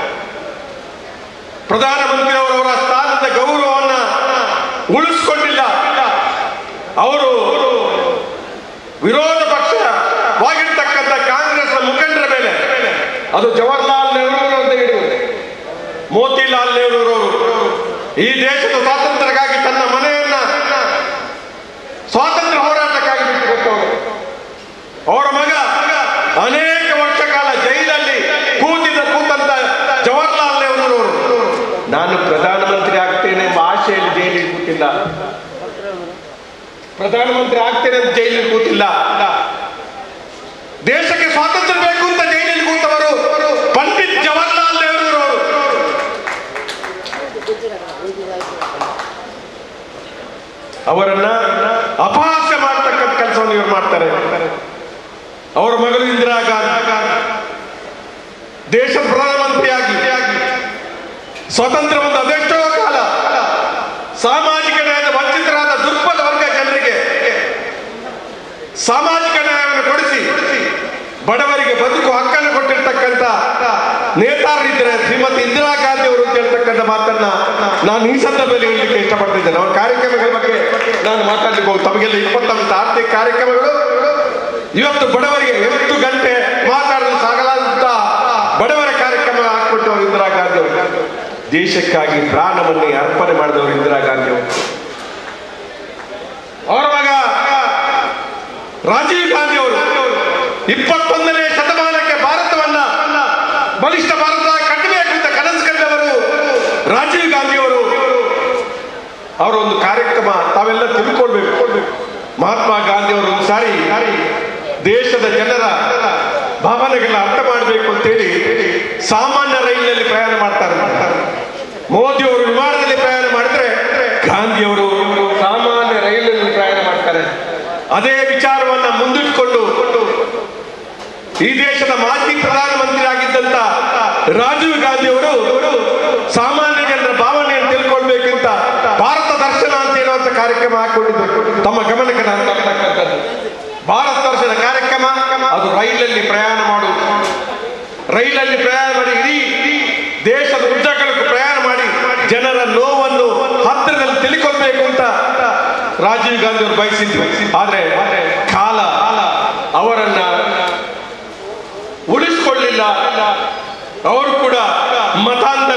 ಪ್ರಧಾನಮಂತ್ರಿಯವರವರ ಸ್ಥಾನದ ಗೌರವವನ್ನ ಉಳಿಸ್ಕೊಂಡಿಲ್ಲ ಅವರು ವಿರೋಧ ಪಕ್ಷವಾಗಿರ್ತಕ್ಕಂಥ ಕಾಂಗ್ರೆಸ್ ಮುಖಂಡರ ಮೇಲೆ ಅದು ಜವಾಹರ್ಲಾಲ್ ನೆಹರು ಅಂತ ಹಿಡಿಯುವುದು ಮೋತಿಲಾಲ್ ನೆಹರೂರವರು ಈ ದೇಶದ ಸ್ವಾತಂತ್ರ್ಯಕ್ಕಾಗಿ ತನ್ನ ಮನೆಯನ್ನ ಸ್ವಾತಂತ್ರ್ಯ ಹೋರಾಟಕ್ಕಾಗಿ ಬಿಟ್ಟುಕೊಟ್ಟವರು ಅವರ ಮಗ ಅನೇಕ ವರ್ಷ ಕಾಲ ಜೈಲಲ್ಲಿ ಕೂತಿದ್ದ ಕೂತಂತ ಜವಾಹರ್ಲಾಲ್ ನೆಹರೂರವರು ನಾನು ಪ್ರಧಾನಮಂತ್ರಿ ಆಗ್ತೇನೆ ಎಂಬ ಆಶೆಯಲ್ಲಿ ಜೈಲಿಗೆ ಕೂತಿಲ್ಲ ಪ್ರಧಾನಮಂತ್ರಿ ಆಗ್ತೇನೆ ಅಂತ ಜೈಲಿಗೆ ಕೂತಿಲ್ಲ ದೇಶಕ್ಕೆ ಸ್ವಾತಂತ್ರ್ಯ ಬೇಕು ಅಂತ ಜೈಲಿಗೆ ಕೂತವರು ಪಂಡಿತ್ ಜವಾಹರ್ಲಾಲ್ ನೆಹರೂರವರು ಅವರನ್ನ ಅಪಹಾಸ್ಯ ಮಾಡ್ತಕ್ಕಂಥ ಕೆಲಸವನ್ನು ಇವರು ಮಾಡ್ತಾರೆ ಅವರ ಮಗಳು ಇಂದಿರಾ ಗಾಂಧಿ ದೇಶದ ಪ್ರಧಾನಮಂತ್ರಿಯಾಗಿ ಸ್ವಾತಂತ್ರ್ಯ ಒಂದು ಅದೆಷ್ಟೋ ಕಾಲ ಸಾಮಾಜಿಕ ನ್ಯಾಯದ ವಂಚಿತರಾದ ದುರ್ಬಲ ವರ್ಗ ಜನರಿಗೆ ಸಾಮಾಜಿಕ ನ್ಯಾಯವನ್ನು ಕೊಡಿಸಿ ಬಡವರಿಗೆ ಬದುಕು ಹಕ್ಕನ್ನು ಕೊಟ್ಟಿರ್ತಕ್ಕಂಥ ನೇತಾರರಿದ್ದರೆ ಶ್ರೀಮತಿ ಇಂದಿರಾ ಗಾಂಧಿ ಅವರು ಅಂತ ಹೇಳ್ತಕ್ಕಂಥ ಮಾತನ್ನ ನಾನು ಈ ಸಂದರ್ಭದಲ್ಲಿ ಹೇಳಲಿಕ್ಕೆ ಇಷ್ಟಪಡ್ತಿದ್ದೇನೆ ಅವರ ಕಾರ್ಯಕ್ರಮಗಳ ಬಗ್ಗೆ ನಾನು ಮಾತಾಡ್ಲಿಕ್ಕೆ ಹೋಗಿ ತಮಗೆಲ್ಲ ಇಪ್ಪತ್ತೊಂದು ಆರ್ಥಿಕ ಕಾರ್ಯಕ್ರಮಗಳು ಇವತ್ತು ಬಡವರಿಗೆ ಎಷ್ಟು ಗಂಟೆ ಮಾತಾಡಲು ಸಾಗಲಾದಂತ ಬಡವರ ಕಾರ್ಯಕ್ರಮ ಹಾಕ್ಬಿಟ್ಟು ಅವರು ಇಂದಿರಾ ಗಾಂಧಿ ಅವರು ದೇಶಕ್ಕಾಗಿ ಪ್ರಾಣವನ್ನೇ ಅರ್ಪಣೆ ಮಾಡಿದವರು ಇಂದಿರಾ ಗಾಂಧಿ ಅವರು ಅವರ ಮಗ ರಾಜೀವ್ ಗಾಂಧಿ ಅವರು ಇಪ್ಪತ್ತೊಂದನೇ ಶತಮಾನಕ್ಕೆ ಭಾರತವನ್ನ ಬಲಿಷ್ಠ ಭಾರತ ಕಟ್ಟಬೇಕು ಅಂತ ಕನಸು ಕಂಡವರು ರಾಜೀವ್ ಗಾಂಧಿ ಅವರು ಅವರ ಒಂದು ಕಾರ್ಯಕ್ರಮ ತಾವೆಲ್ಲ ತಿಳ್ಕೊಳ್ಬೇಕು ಮಹಾತ್ಮ ಗಾಂಧಿ ಅವರು ಒಂದು ಸಾರಿ ದೇಶದ ಜನರ ಭಾವನೆಗಳನ್ನ ಅರ್ಥ ಮಾಡಬೇಕು ಅಂತೇಳಿ ಸಾಮಾನ್ಯ ರೈಲಿನಲ್ಲಿ ಪ್ರಯಾಣ ಮಾಡ್ತಾರೆ ಮೋದಿ ಅವರು ವಿಮಾನದಲ್ಲಿ ಪ್ರಯಾಣ ಮಾಡಿದ್ರೆ ಗಾಂಧಿ ಅವರು ಸಾಮಾನ್ಯ ರೈಲಿನಲ್ಲಿ ಪ್ರಯಾಣ ಮಾಡ್ತಾರೆ ಅದೇ ವಿಚಾರವನ್ನ ಮುಂದಿಟ್ಕೊಂಡು ಈ ದೇಶದ ಮಾಜಿ ಪ್ರಧಾನಮಂತ್ರಿ ಆಗಿದ್ದಂತ ರಾಜೀವ್ ಗಾಂಧಿ ಅವರು ಸಾಮಾನ್ಯ ಜನರ ಭಾವನೆಯನ್ನು ತಿಳ್ಕೊಳ್ಬೇಕಂತ ಭಾರತ ದರ್ಶನ ಅಂತ ಹೇಳುವಂತ ಕಾರ್ಯಕ್ರಮ ಹಾಕೊಂಡಿದ್ರು ತಮ್ಮ ಗಮನಕ್ಕೆ ನಾನು ತರ್ತಕ್ಕಂಥದ್ದು ಭಾರತ ದರ್ಶನ ಕಾರ್ಯಕ್ರಮ ಅದು ರೈಲಲ್ಲಿ ಪ್ರಯಾಣ ಮಾಡುವುದು ರೈಲಲ್ಲಿ ಪ್ರಯಾಣ ಮಾಡಿ ಇಡೀ ದೇಶದ ಉದ್ದಗಲಕ್ಕೂ ಪ್ರಯಾಣ ಮಾಡಿ ಜನರ ನೋವನ್ನು ಹತ್ತಿರದಲ್ಲಿ ತಿಳ್ಕೊಳ್ಬೇಕು ಅಂತ ರಾಜೀವ್ ಗಾಂಧಿ ಅವರು ಬಯಸಿದ್ರು ಆದ್ರೆ ಕಾಲ ಅವರನ್ನ ಉಳಿಸಿಕೊಳ್ಳಿಲ್ಲ ಅವರು ಕೂಡ ಮತಾಂತರ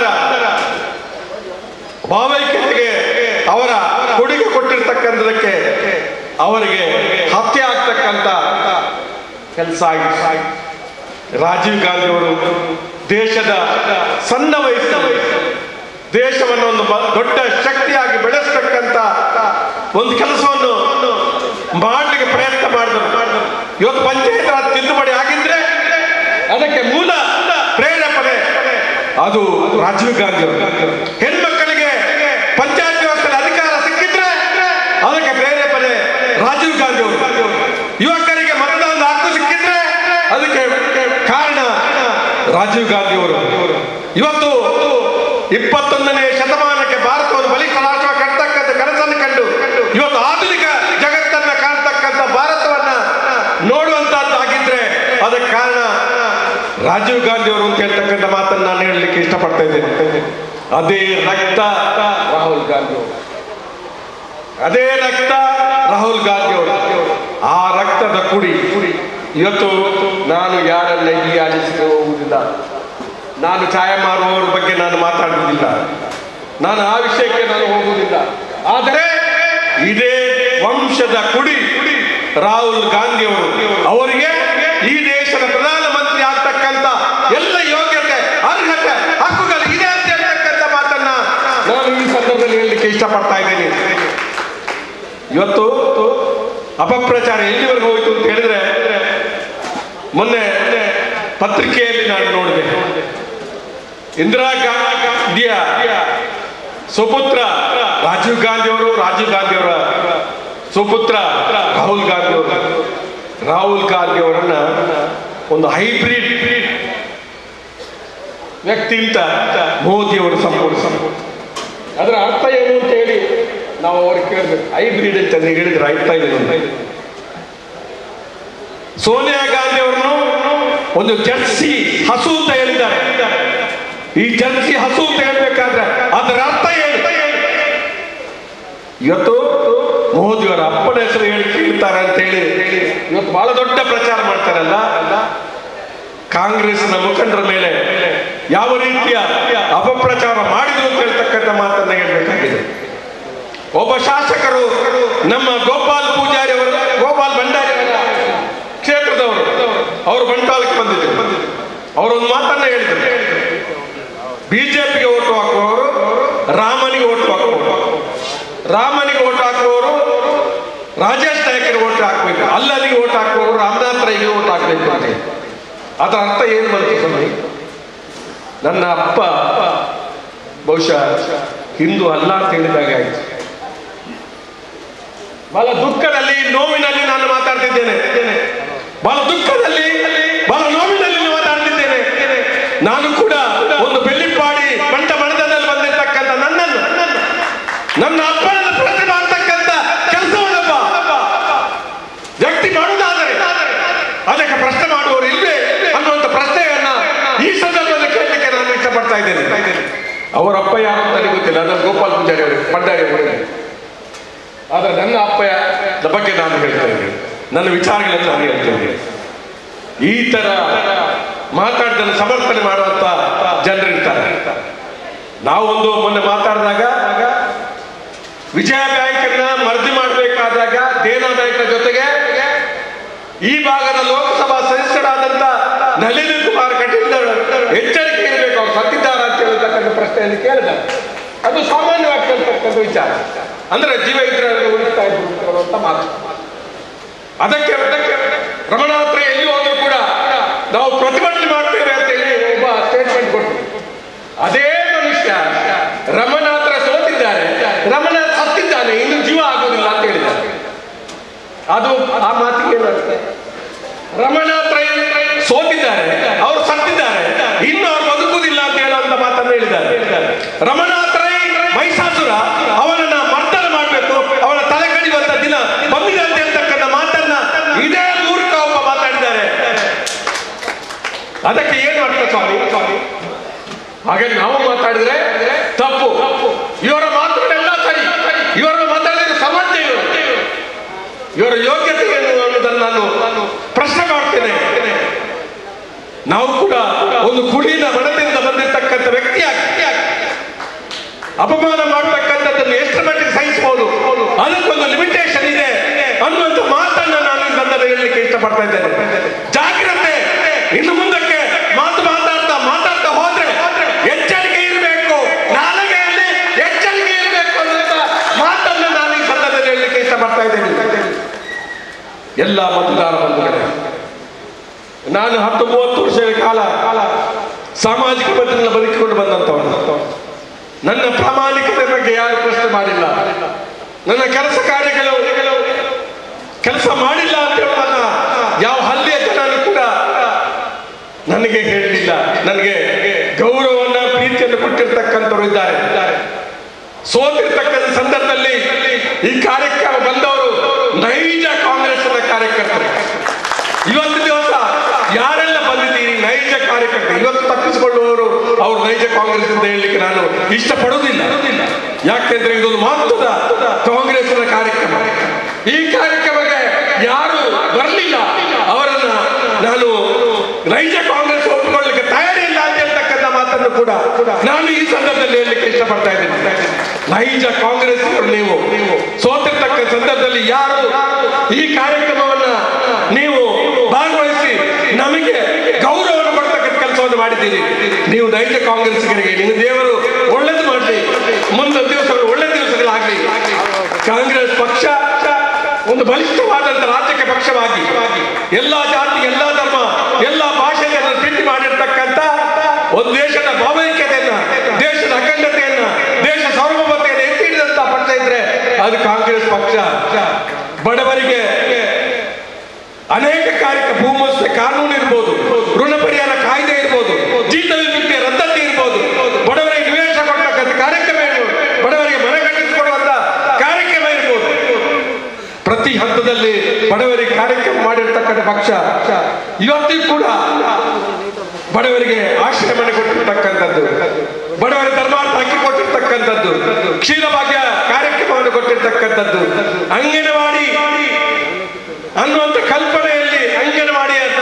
ಭಾವೈಕ್ಯತೆಗೆ ಅವರ ಕೊಡುಗೆ ಕೊಟ್ಟಿರ್ತಕ್ಕಂಥದಕ್ಕೆ ಅವರಿಗೆ ಹತ್ಯೆ ಆಗ್ತಕ್ಕಂಥ ಕೆಲಸ ಆಗಿ ರಾಜೀವ್ ಗಾಂಧಿ ಅವರು ದೇಶದ ಸಣ್ಣ ವಯಸ್ಸಿನ ದೇಶವನ್ನು ಒಂದು ಬ- ದೊಡ್ಡ ಶಕ್ತಿಯಾಗಿ ಬೆಳೆಸ್ತಕ್ಕಂತ ಒಂದು ಕೆಲಸವನ್ನು ಮಾಡಲಿಕ್ಕೆ ಪ್ರಯತ್ನ ಮಾಡಿದ್ರು ಇವತ್ತು ಪಂಚಾಯತ್ ರಾಜ್ ತಿದ್ದುಪಡಿ ಆಗಿದ್ರೆ ಅದಕ್ಕೆ ಮೂಲ ಪ್ರೇರೇಪಣೆ ಅದು ರಾಜೀವ್ ಗಾಂಧಿ ಅವರು ಹೆಣ್ಮಕ್ಕಳಿಗೆ ಪಂಚಾಯತ್ ವ್ಯವಸ್ಥೆಯಲ್ಲಿ ಅಧಿಕಾರ ಸಿಕ್ಕಿದ್ರೆ ಅದಕ್ಕೆ ಪ್ರೇರೇಪಣೆ ರಾಜೀವ್ ಗಾಂಧಿ ಅವರು ಯುವಕರಿಗೆ ಮತದಾನದ ಹಕ್ಕು ಸಿಕ್ಕಿದ್ರೆ ಅದಕ್ಕೆ ಕಾರಣ ರಾಜೀವ್ ಗಾಂಧಿ ಅವರು ಇವತ್ತು ಇಪ್ಪತ್ತೊಂದನೇ ಶತಮಾನಕ್ಕೆ ಭಾರತವನ್ನು ಬಲಿಷ್ಠ ರಾಷ್ಟ್ರ ಕಟ್ಟತಕ್ಕಂಥ ಕನಸನ್ನು ಕಂಡು ಇವತ್ತು ಆಧುನಿಕ ಜಗತ್ತನ್ನ ಕಾಣ್ತಕ್ಕಂಥ ಭಾರತವನ್ನ ನೋಡುವಂತದ್ದಾಗಿದ್ರೆ ಅದಕ್ಕೆ ಕಾರಣ ರಾಜೀವ್ ಗಾಂಧಿ ಅವರು ಅಂತ ಹೇಳ್ತಕ್ಕಂಥ ಮಾತನ್ನ ನಾನು ಹೇಳಲಿಕ್ಕೆ ಇಷ್ಟಪಡ್ತಾ ಇದ್ದೇನೆ ಅದೇ ರಕ್ತ ರಾಹುಲ್ ಗಾಂಧಿ ಅವರು ಅದೇ ರಕ್ತ ರಾಹುಲ್ ಗಾಂಧಿ ಅವರು ಆ ರಕ್ತದ ಕುಡಿ ಇವತ್ತು ನಾನು ಯಾರನ್ನ ಹೀಯಾಳಿಸಿಕೆ ಹೋಗುವುದಿಲ್ಲ ನಾನು ಛಾಯ ಮಾರುವವರ ಬಗ್ಗೆ ನಾನು ಮಾತಾಡುವುದಿಲ್ಲ ನಾನು ಆ ವಿಷಯಕ್ಕೆ ನಾನು ಹೋಗುವುದಿಲ್ಲ ಆದರೆ ಇದೇ ವಂಶದ ಕುಡಿ ರಾಹುಲ್ ಗಾಂಧಿ ಅವರು ಅವರಿಗೆ ಈ ದೇಶದ ಪ್ರಧಾನಮಂತ್ರಿ ಆಗ್ತಕ್ಕಂಥ ಎಲ್ಲ ಯೋಗ್ಯತೆ ಅರ್ಹತೆ ಹಕ್ಕುಗಳು ಇದೆ ಅಂತ ಹೇಳ್ತಕ್ಕಂಥ ಮಾತನ್ನ ನಾನು ಈ ಸಂದರ್ಭದಲ್ಲಿ ಹೇಳಲಿಕ್ಕೆ ಇಷ್ಟಪಡ್ತಾ ಇದ್ದೇನೆ ಇವತ್ತು ಅಪಪ್ರಚಾರ ಎಲ್ಲಿವರೆಗೂ ಹೋಯಿತು ಅಂತ ಹೇಳಿದ್ರೆ ಮೊನ್ನೆ ಪತ್ರಿಕೆಯಲ್ಲಿ ನಾನು ನೋಡಿದೆ ಇಂದಿರಾ ಗಾಂಧಿಯ ಸುಪುತ್ರ ರಾಜೀವ್ ಗಾಂಧಿ ಅವರು ರಾಜೀವ್ ಗಾಂಧಿ ಅವರ ಸುಪುತ್ರ ರಾಹುಲ್ ಗಾಂಧಿ ಅವರು ರಾಹುಲ್ ಗಾಂಧಿ ಅವರನ್ನ ಒಂದು ಹೈಬ್ರಿಡ್ ವ್ಯಕ್ತಿ ಅಂತ ಮೋದಿ ಅವರು ಸಂಪೂರ್ಣ ಸಂಪೂರ್ಣ ಅದರ ಅರ್ಥ ಏನು ಅಂತ ಹೇಳಿ ನಾವು ಅವ್ರಿಗೆ ಕೇಳಬೇಕು ಹೈಬ್ರಿಡ್ ಅಂತ ನೀವು ಹೇಳಿದ್ರೆ ಅರ್ಥ ಇದೆ ಅಂತ. ಸೋನಿಯಾ ಗಾಂಧಿ ಅವರನ್ನು ಒಂದು ಜರ್ಸಿ ಹಸು ಅಂತ ಹೇಳಿದ್ದಾರೆ ಈ ಜರ್ಸಿ ಹಸು ಅಂತ ಹೇಳ್ಬೇಕಾದ್ರೆ ಅದರ ಅರ್ಥ ಏನು ಇವತ್ತು ಮೋದಿಯವರ ಅಪ್ಪನ ಹೆಸರು ಹೇಳಿ ಕೇಳ್ತಾರೆ ಅಂತ ಹೇಳಿ ಇವತ್ತು ಬಹಳ ದೊಡ್ಡ ಪ್ರಚಾರ ಮಾಡ್ತಾರಲ್ಲ ಕಾಂಗ್ರೆಸ್ನ ಮುಖಂಡರ ಮೇಲೆ ಯಾವ ರೀತಿಯ ಅಪಪ್ರಚಾರ ಮಾಡಿದ್ರು ಅಂತ ಹೇಳ್ತಕ್ಕಂಥ ಮಾತನ್ನ ಹೇಳ್ಬೇಕಾಗಿದೆ ಒಬ್ಬ ಶಾಸಕರು ನಮ್ಮ ಗೋಪಾಲ್ ಪೂಜಾರಿ ಅವರು ಗೋಪಾಲ್ ಭಂಡಾರಿ ಅವರ ಕ್ಷೇತ್ರದವರು ಅವರು ಬಂಟ್ವಾಳಕ್ಕೆ ಬಂದಿದ್ರು ಅವರೊಂದು ಮಾತನ್ನ ಹೇಳಿದ್ರು ಬಿಜೆಪಿಗೆ ಓಟು ಹಾಕುವವರು ರಾಮನಿಗೆ ಓಟು ಹಾಕುವವರು ರಾಮನಿಗೆ ಓಟು ಹಾಕುವವರು ರಾಜೇಶ್ ನಾಯಕರಿಗೆ ಓಟು ಹಾಕಬೇಕು ಅಲ್ಲನಿಗೆ ಓಟು ಹಾಕುವವರು ರಾಮನಾಥ್ ರೈಗೆ ಓಟು ಹಾಕಬೇಕು ಅಂತ ಹೇಳಿ. ಅದರ ಅರ್ಥ ಏನು ಬಂತು ಸ್ವಾಮಿ ನನ್ನ ಅಪ್ಪ ಬಹುಶಃ ಹಿಂದೂ ಅಲ್ಲ ಅಂತ ಹೇಳಿದಾಗ ಆಯ್ತು ಬಹಳ ದುಃಖದಲ್ಲಿ ನೋವಿನಲ್ಲಿ ನಾನು ಮಾತಾಡ್ತಿದ್ದೇನೆ ಬಹಳ ದುಃಖದಲ್ಲಿ ಬಹಳ ನೋವಿನಲ್ಲಿ ನಾನು ಮಾತಾಡ್ತಿದ್ದೇನೆ ನಾನು ಕೂಡ ಒಂದು ಬೆಳ್ಳಿಪಾಡಿ ಬಂಟ ಬಣದಲ್ಲಿ ಬಂದಿರ್ತಕ್ಕಂಥ ನನ್ನನ್ನು ನನ್ನ ಅಪ್ಪನನ್ನು ಪ್ರತಿ ಮಾಡ್ತಕ್ಕಂಥ ಕೆಲಸವನ್ನಪ್ಪ ವ್ಯಕ್ತಿ ಮಾಡುವುದಾದರೆ ಅದಕ್ಕೆ ಪ್ರಶ್ನೆ ಮಾಡುವವರು ಇಲ್ವೇ ಅನ್ನುವಂಥ ಪ್ರಶ್ನೆಯನ್ನ ಈ ಸಂದರ್ಭದಲ್ಲಿ ಕೇಳಲಿಕ್ಕೆ ನಾನು ಇಷ್ಟಪಡ್ತಾ ಇದ್ದೇನೆ ಅವರ ಅಪ್ಪ ಯಾರು ಅಂತ ನನಗೆ ಗೊತ್ತಿಲ್ಲ ಅದನ್ನು ಗೋಪಾಲ್ ಪೂಜಾರಿ ಅವರು ಭಂಡಾರಿ ಅವರು ಆದ್ರೆ ನನ್ನ ಅಪ್ಪಯ ಬಗ್ಗೆ ನಾನು ಹೇಳ್ತಾ ಇದ್ದೇನೆ ನನ್ನ ವಿಚಾರಗಳನ್ನು ನಾನು ಹೇಳ್ತೇನೆ ಈ ತರ ಮಾತಾಡಿದನ್ನು ಸಮರ್ಥನೆ ಮಾಡುವಂತ ಜನರು ಇರ್ತಾರೆ ನಾವೊಂದು ಮೊನ್ನೆ ಮಾತಾಡಿದಾಗ ವಿಜಯ ಬ್ಯಾಂಕನ್ನ ಮರ್ಜಿ ಮಾಡಬೇಕಾದಾಗ ದೇನಾ ಬ್ಯಾಂಕ್ನ ಜೊತೆಗೆ ಈ ಭಾಗದ ಲೋಕಸಭಾ ಸದಸ್ಯರಾದಂತ ನಳಿನ್ ಕುಮಾರ್ ಕಟೀಲ್ ಎಚ್ಚರಿಕೆ ಇರಬೇಕು ಅವ್ರು ಸತ್ತಿದ್ದಾರೆ ಅಂತ ಹೇಳ್ತಕ್ಕಂಥ ಪ್ರಶ್ನೆಯನ್ನು ಕೇಳಿದ ಅದು ಸಾಮಾನ್ಯವಾಗಿ ಕೇಳ್ತಕ್ಕಂಥ ವಿಚಾರ ಅಂದ್ರೆ ಜೀವ ಇದ್ರೆ ಅವ್ರಿಗೆ ಉಳಿಸ್ತಾ ಇದ್ರು ಅಂತ ಮಾತು ಅದಕ್ಕೆ ಅದಕ್ಕೆ ರಮಣಾತ್ರ ಎಲ್ಲಿ ಹೋದ್ರು ಕೂಡ ನಾವು ಪ್ರತಿಭಟನೆ ಮಾಡ್ತೇವೆ ಅಂತ ಹೇಳಿ ಒಬ್ಬ ಸ್ಟೇಟ್ಮೆಂಟ್ ಕೊಟ್ಟರು ಅದೇ ಮನುಷ್ಯ ರಮಣಾತ್ರ ಸೋತಿದ್ದಾರೆ ರಮಣಾಥ್ ಸತ್ತಿದ್ದಾನೆ ಇನ್ನು ಜೀವ ಆಗೋದಿಲ್ಲ ಅಂತ ಹೇಳಿದ್ದಾರೆ ಅದು ಆ ಮಾತಿಗೆ ಏನು ಅರ್ಥ? ರಮಣಾತ್ರ ಸೋತಿದ್ದಾರೆ ಅವರು ಸತ್ತಿದ್ದಾರೆ ಇನ್ನು ಅವ್ರು ಬದುಕುವುದಿಲ್ಲ ಅಂತ ಹೇಳುವಂತ ಮಾತನ್ನು ಹೇಳಿದ್ದಾರೆ ರಮಣಾತ್ರ ಮೈಸಾಸುರ ಅವನನ್ನ ಮರ್ದನ ಮಾಡಬೇಕು ಅವನ ತಲೆ ಕಡಿಯುವಂತ ದಿನ ಬಂದಿದೆ ಅಂತ ಹೇಳ್ತಕ್ಕಂಥ ಮಾತನ್ನ ಇದೇ ಮೂರ್ಖ ಒಬ್ಬ ಮಾತಾಡಿದ್ದಾರೆ ಅದಕ್ಕೆ ಏನು ಅರ್ಥ ಸ್ವಾಮಿ ಸ್ವಾಮಿ ಹಾಗೆ ನಾವು ಮಾತಾಡಿದ್ರೆ ತಪ್ಪು ಇವರ ಮಾತುಗಳೆಲ್ಲ ಸರಿ ಇವರ ಮಾತಾಡಿದ್ರೆ ಸಮಾಜ ಇವರು ಇವರ ಯೋಗ್ಯತೆ ಏನು ಅನ್ನೋದನ್ನು ನಾನು ನಾನು ಪ್ರಶ್ನೆ ಮಾಡ್ತೇನೆ ನಾವು ಕೂಡ ಒಂದು ಕುಡಿದ ಮನದಿಂದ ಬಂದಿರತಕ್ಕಂಥ ವ್ಯಕ್ತಿಯಾಗಿ ಅಪಮಾನ ಮಾಡತಕ್ಕಂಥದ್ದನ್ನು ಎಷ್ಟು ಮಟ್ಟಿಗೆ ಸಹಿಸಬಹುದು ಅದಕ್ಕೊಂದು ಲಿಮಿಟೇಷನ್ ಇದೆ ಅನ್ನುವಂಥ ಮಾತನ್ನ ನಾನು ಈ ಸಂದರ್ಭ ಹೇಳಲಿಕ್ಕೆ ಇಷ್ಟಪಡ್ತಾ ಇದ್ದೇನೆ ಜಾಗ್ರತೆ ಇನ್ನು ಮುಂದೆ ಎಲ್ಲ ಮತದಾರ ಬಂಧುಗಳೇ ನಾನು ಹತ್ತು ಮೂವತ್ತು ವರ್ಷಗಳ ಕಾಲ ಕಾಲ ಸಾಮಾಜಿಕ ಬದುಕನ್ನು ಬದುಕಿಕೊಂಡು ಬಂದಂತವನು ನನ್ನ ಪ್ರಾಮಾಣಿಕತೆ ಬಗ್ಗೆ ಯಾರು ಪ್ರಶ್ನೆ ಮಾಡಿಲ್ಲ ನನ್ನ ಕೆಲಸ ಕಾರ್ಯಗಳು ಕೆಲಸ ಮಾಡಿಲ್ಲ ಅಂತ ಹೇಳುವನ್ನ ಯಾವ ಹಳ್ಳಿಯ ಜನರು ಕೂಡ ನನಗೆ ಹೇಳಲಿಲ್ಲ ನನಗೆ ಗೌರವವನ್ನ ಪ್ರೀತಿಯನ್ನು ಕೊಟ್ಟಿರ್ತಕ್ಕಂಥವ್ರು ಇದ್ದಾರೆ ಸೋತಿರ್ತಕ್ಕಂಥ ಸಂದರ್ಭದಲ್ಲಿ ಈ ಕಾರ್ಯಕ್ರಮ ಬಂದವರು ನೈಜ ಕಾಂಗ್ರೆಸ್ನ ಕಾರ್ಯಕರ್ತರು ಇವತ್ತು ದಿವಸ ಯಾರೆಲ್ಲ ಬಂದಿದ್ದೀರಿ ನೈಜ ಕಾರ್ಯಕರ್ತರು ಇವತ್ತು ತಪ್ಪಿಸಿಕೊಳ್ಳುವವರು ಅವರು ನೈಜ ಕಾಂಗ್ರೆಸ್ ಅಂತ ಹೇಳಲಿಕ್ಕೆ ನಾನು ಇಷ್ಟಪಡುವುದಿಲ್ಲ ಯಾಕೆಂದ್ರೆ ಇದೊಂದು ಮಹತ್ವದ ಕಾಂಗ್ರೆಸ್ನ ಕಾರ್ಯಕ್ರಮ ಈ ಕಾರ್ಯಕ್ರಮಕ್ಕೆ ಯಾರು ಬರಲಿಲ್ಲ ಅವರನ್ನ ನಾನು ನೈಜ ಕಾಂಗ್ರೆಸ್ ಒಪ್ಪಿಕೊಳ್ಳಲಿಕ್ಕೆ ತಯಾರಿಲ್ಲ ಅಂತ ಹೇಳ್ತಕ್ಕಂಥ ಮಾತನ್ನು ಕೂಡ ನಾನು ಈ ಸಂದರ್ಭದಲ್ಲಿ ಹೇಳಲಿಕ್ಕೆ ಇಷ್ಟಪಡ್ತಾ ಇದ್ದೇನೆ ನೈಜ ಕಾಂಗ್ರೆಸ್ ನೀವು ಸೋತಿರ್ತಕ್ಕ ಸಂದರ್ಭದಲ್ಲಿ ಯಾರು ಈ ಕಾರ್ಯಕ್ರಮವನ್ನ ನೀವು ಭಾಗವಹಿಸಿ ನಮಗೆ ಗೌರವವನ್ನು ಕೊಡ್ತಕ್ಕಂಥ ಕೆಲಸವನ್ನು ಮಾಡಿದ್ದೀರಿ ನೀವು ನೈಜ ಕಾಂಗ್ರೆಸ್ಗರಿಗೆ ನಿಮ್ಮ ದೇವರು ಒಳ್ಳೇದು ಮಾಡಲಿ ಮುಂದಿನ ದಿವಸಗಳು ಒಳ್ಳೆ ದಿವಸಗಳಾಗಲಿ ಕಾಂಗ್ರೆಸ್ ಪಕ್ಷ ಒಂದು ಬಲಿಷ್ಠವಾದಂತ ರಾಜಕೀಯ ಪಕ್ಷವಾಗಿ ಎಲ್ಲಾ ಜಾತಿ ಎಲ್ಲಾ ಧರ್ಮ ಎಲ್ಲಾ ಭಾಷೆಯನ್ನು ಪ್ರೀತಿ ಮಾಡಿರ್ತಕ್ಕಂಥ ಒಂದು ದೇಶದ ಭಾವೈಕ್ಯತೆಯನ್ನ ದೇಶದ ಅಖಂಡತೆಯನ್ನ ದೇಶ ಸಾರ್ವಭೌಮತೆಯನ್ನು ಎತ್ತಿ ಹಿಡಿದಂತ ಪಕ್ಷ ಇದ್ರೆ ಅದು ಕಾಂಗ್ರೆಸ್ ಪಕ್ಷ ಬಡವರಿಗೆ ಅನೇಕ ಕಾರ್ಯಕ್ರಮ ಭೂಮಸ್ತೆ ಕಾನೂನು ಇರ್ಬೋದು ಋಣ ಪರಿಹಾರ ಕಾಯ್ದೆ ಇರ್ಬೋದು ಜೀತ ವಿಮುಕ್ತಿಯ ರದ್ದತಿ ಇರ್ಬೋದು ಬಡವರಿಗೆ ನಿವೇಶ ಕೊಡ್ತಕ್ಕಂಥ ಕಾರ್ಯಕ್ರಮ ಇರ್ಬೋದು ಬಡವರಿಗೆ ಮನೆ ಕಟ್ಟಿಸಿಕೊಡುವಂತ ಕಾರ್ಯಕ್ರಮ ಇರ್ಬೋದು ಪ್ರತಿ ಹಂತದಲ್ಲಿ ಬಡವರಿಗೆ ಕಾರ್ಯಕ್ರಮ ಮಾಡಿರ್ತಕ್ಕಂಥ ಪಕ್ಷ ಇವತ್ತಿಗೂ ಕೂಡ ಬಡವರಿಗೆ ಆಶ್ರಯ ಮನೆ ಕೊಟ್ಟಿರ್ತಕ್ಕಂಥದ್ದು ಬಡವರ ಧರ್ಮಾರ್ಥ ಅಕ್ಕಿ ಕೊಟ್ಟಿರ್ತಕ್ಕಂಥದ್ದು ಕ್ಷೀರಭಾಗ್ಯ ಕಾರ್ಯಕ್ರಮವನ್ನು ಕೊಟ್ಟಿರ್ತಕ್ಕಂಥದ್ದು ಅಂಗನವಾಡಿ ಅನ್ನುವಂಥ ಕಲ್ಪನೆಯಲ್ಲಿ ಅಂಗನವಾಡಿ ಅಂತ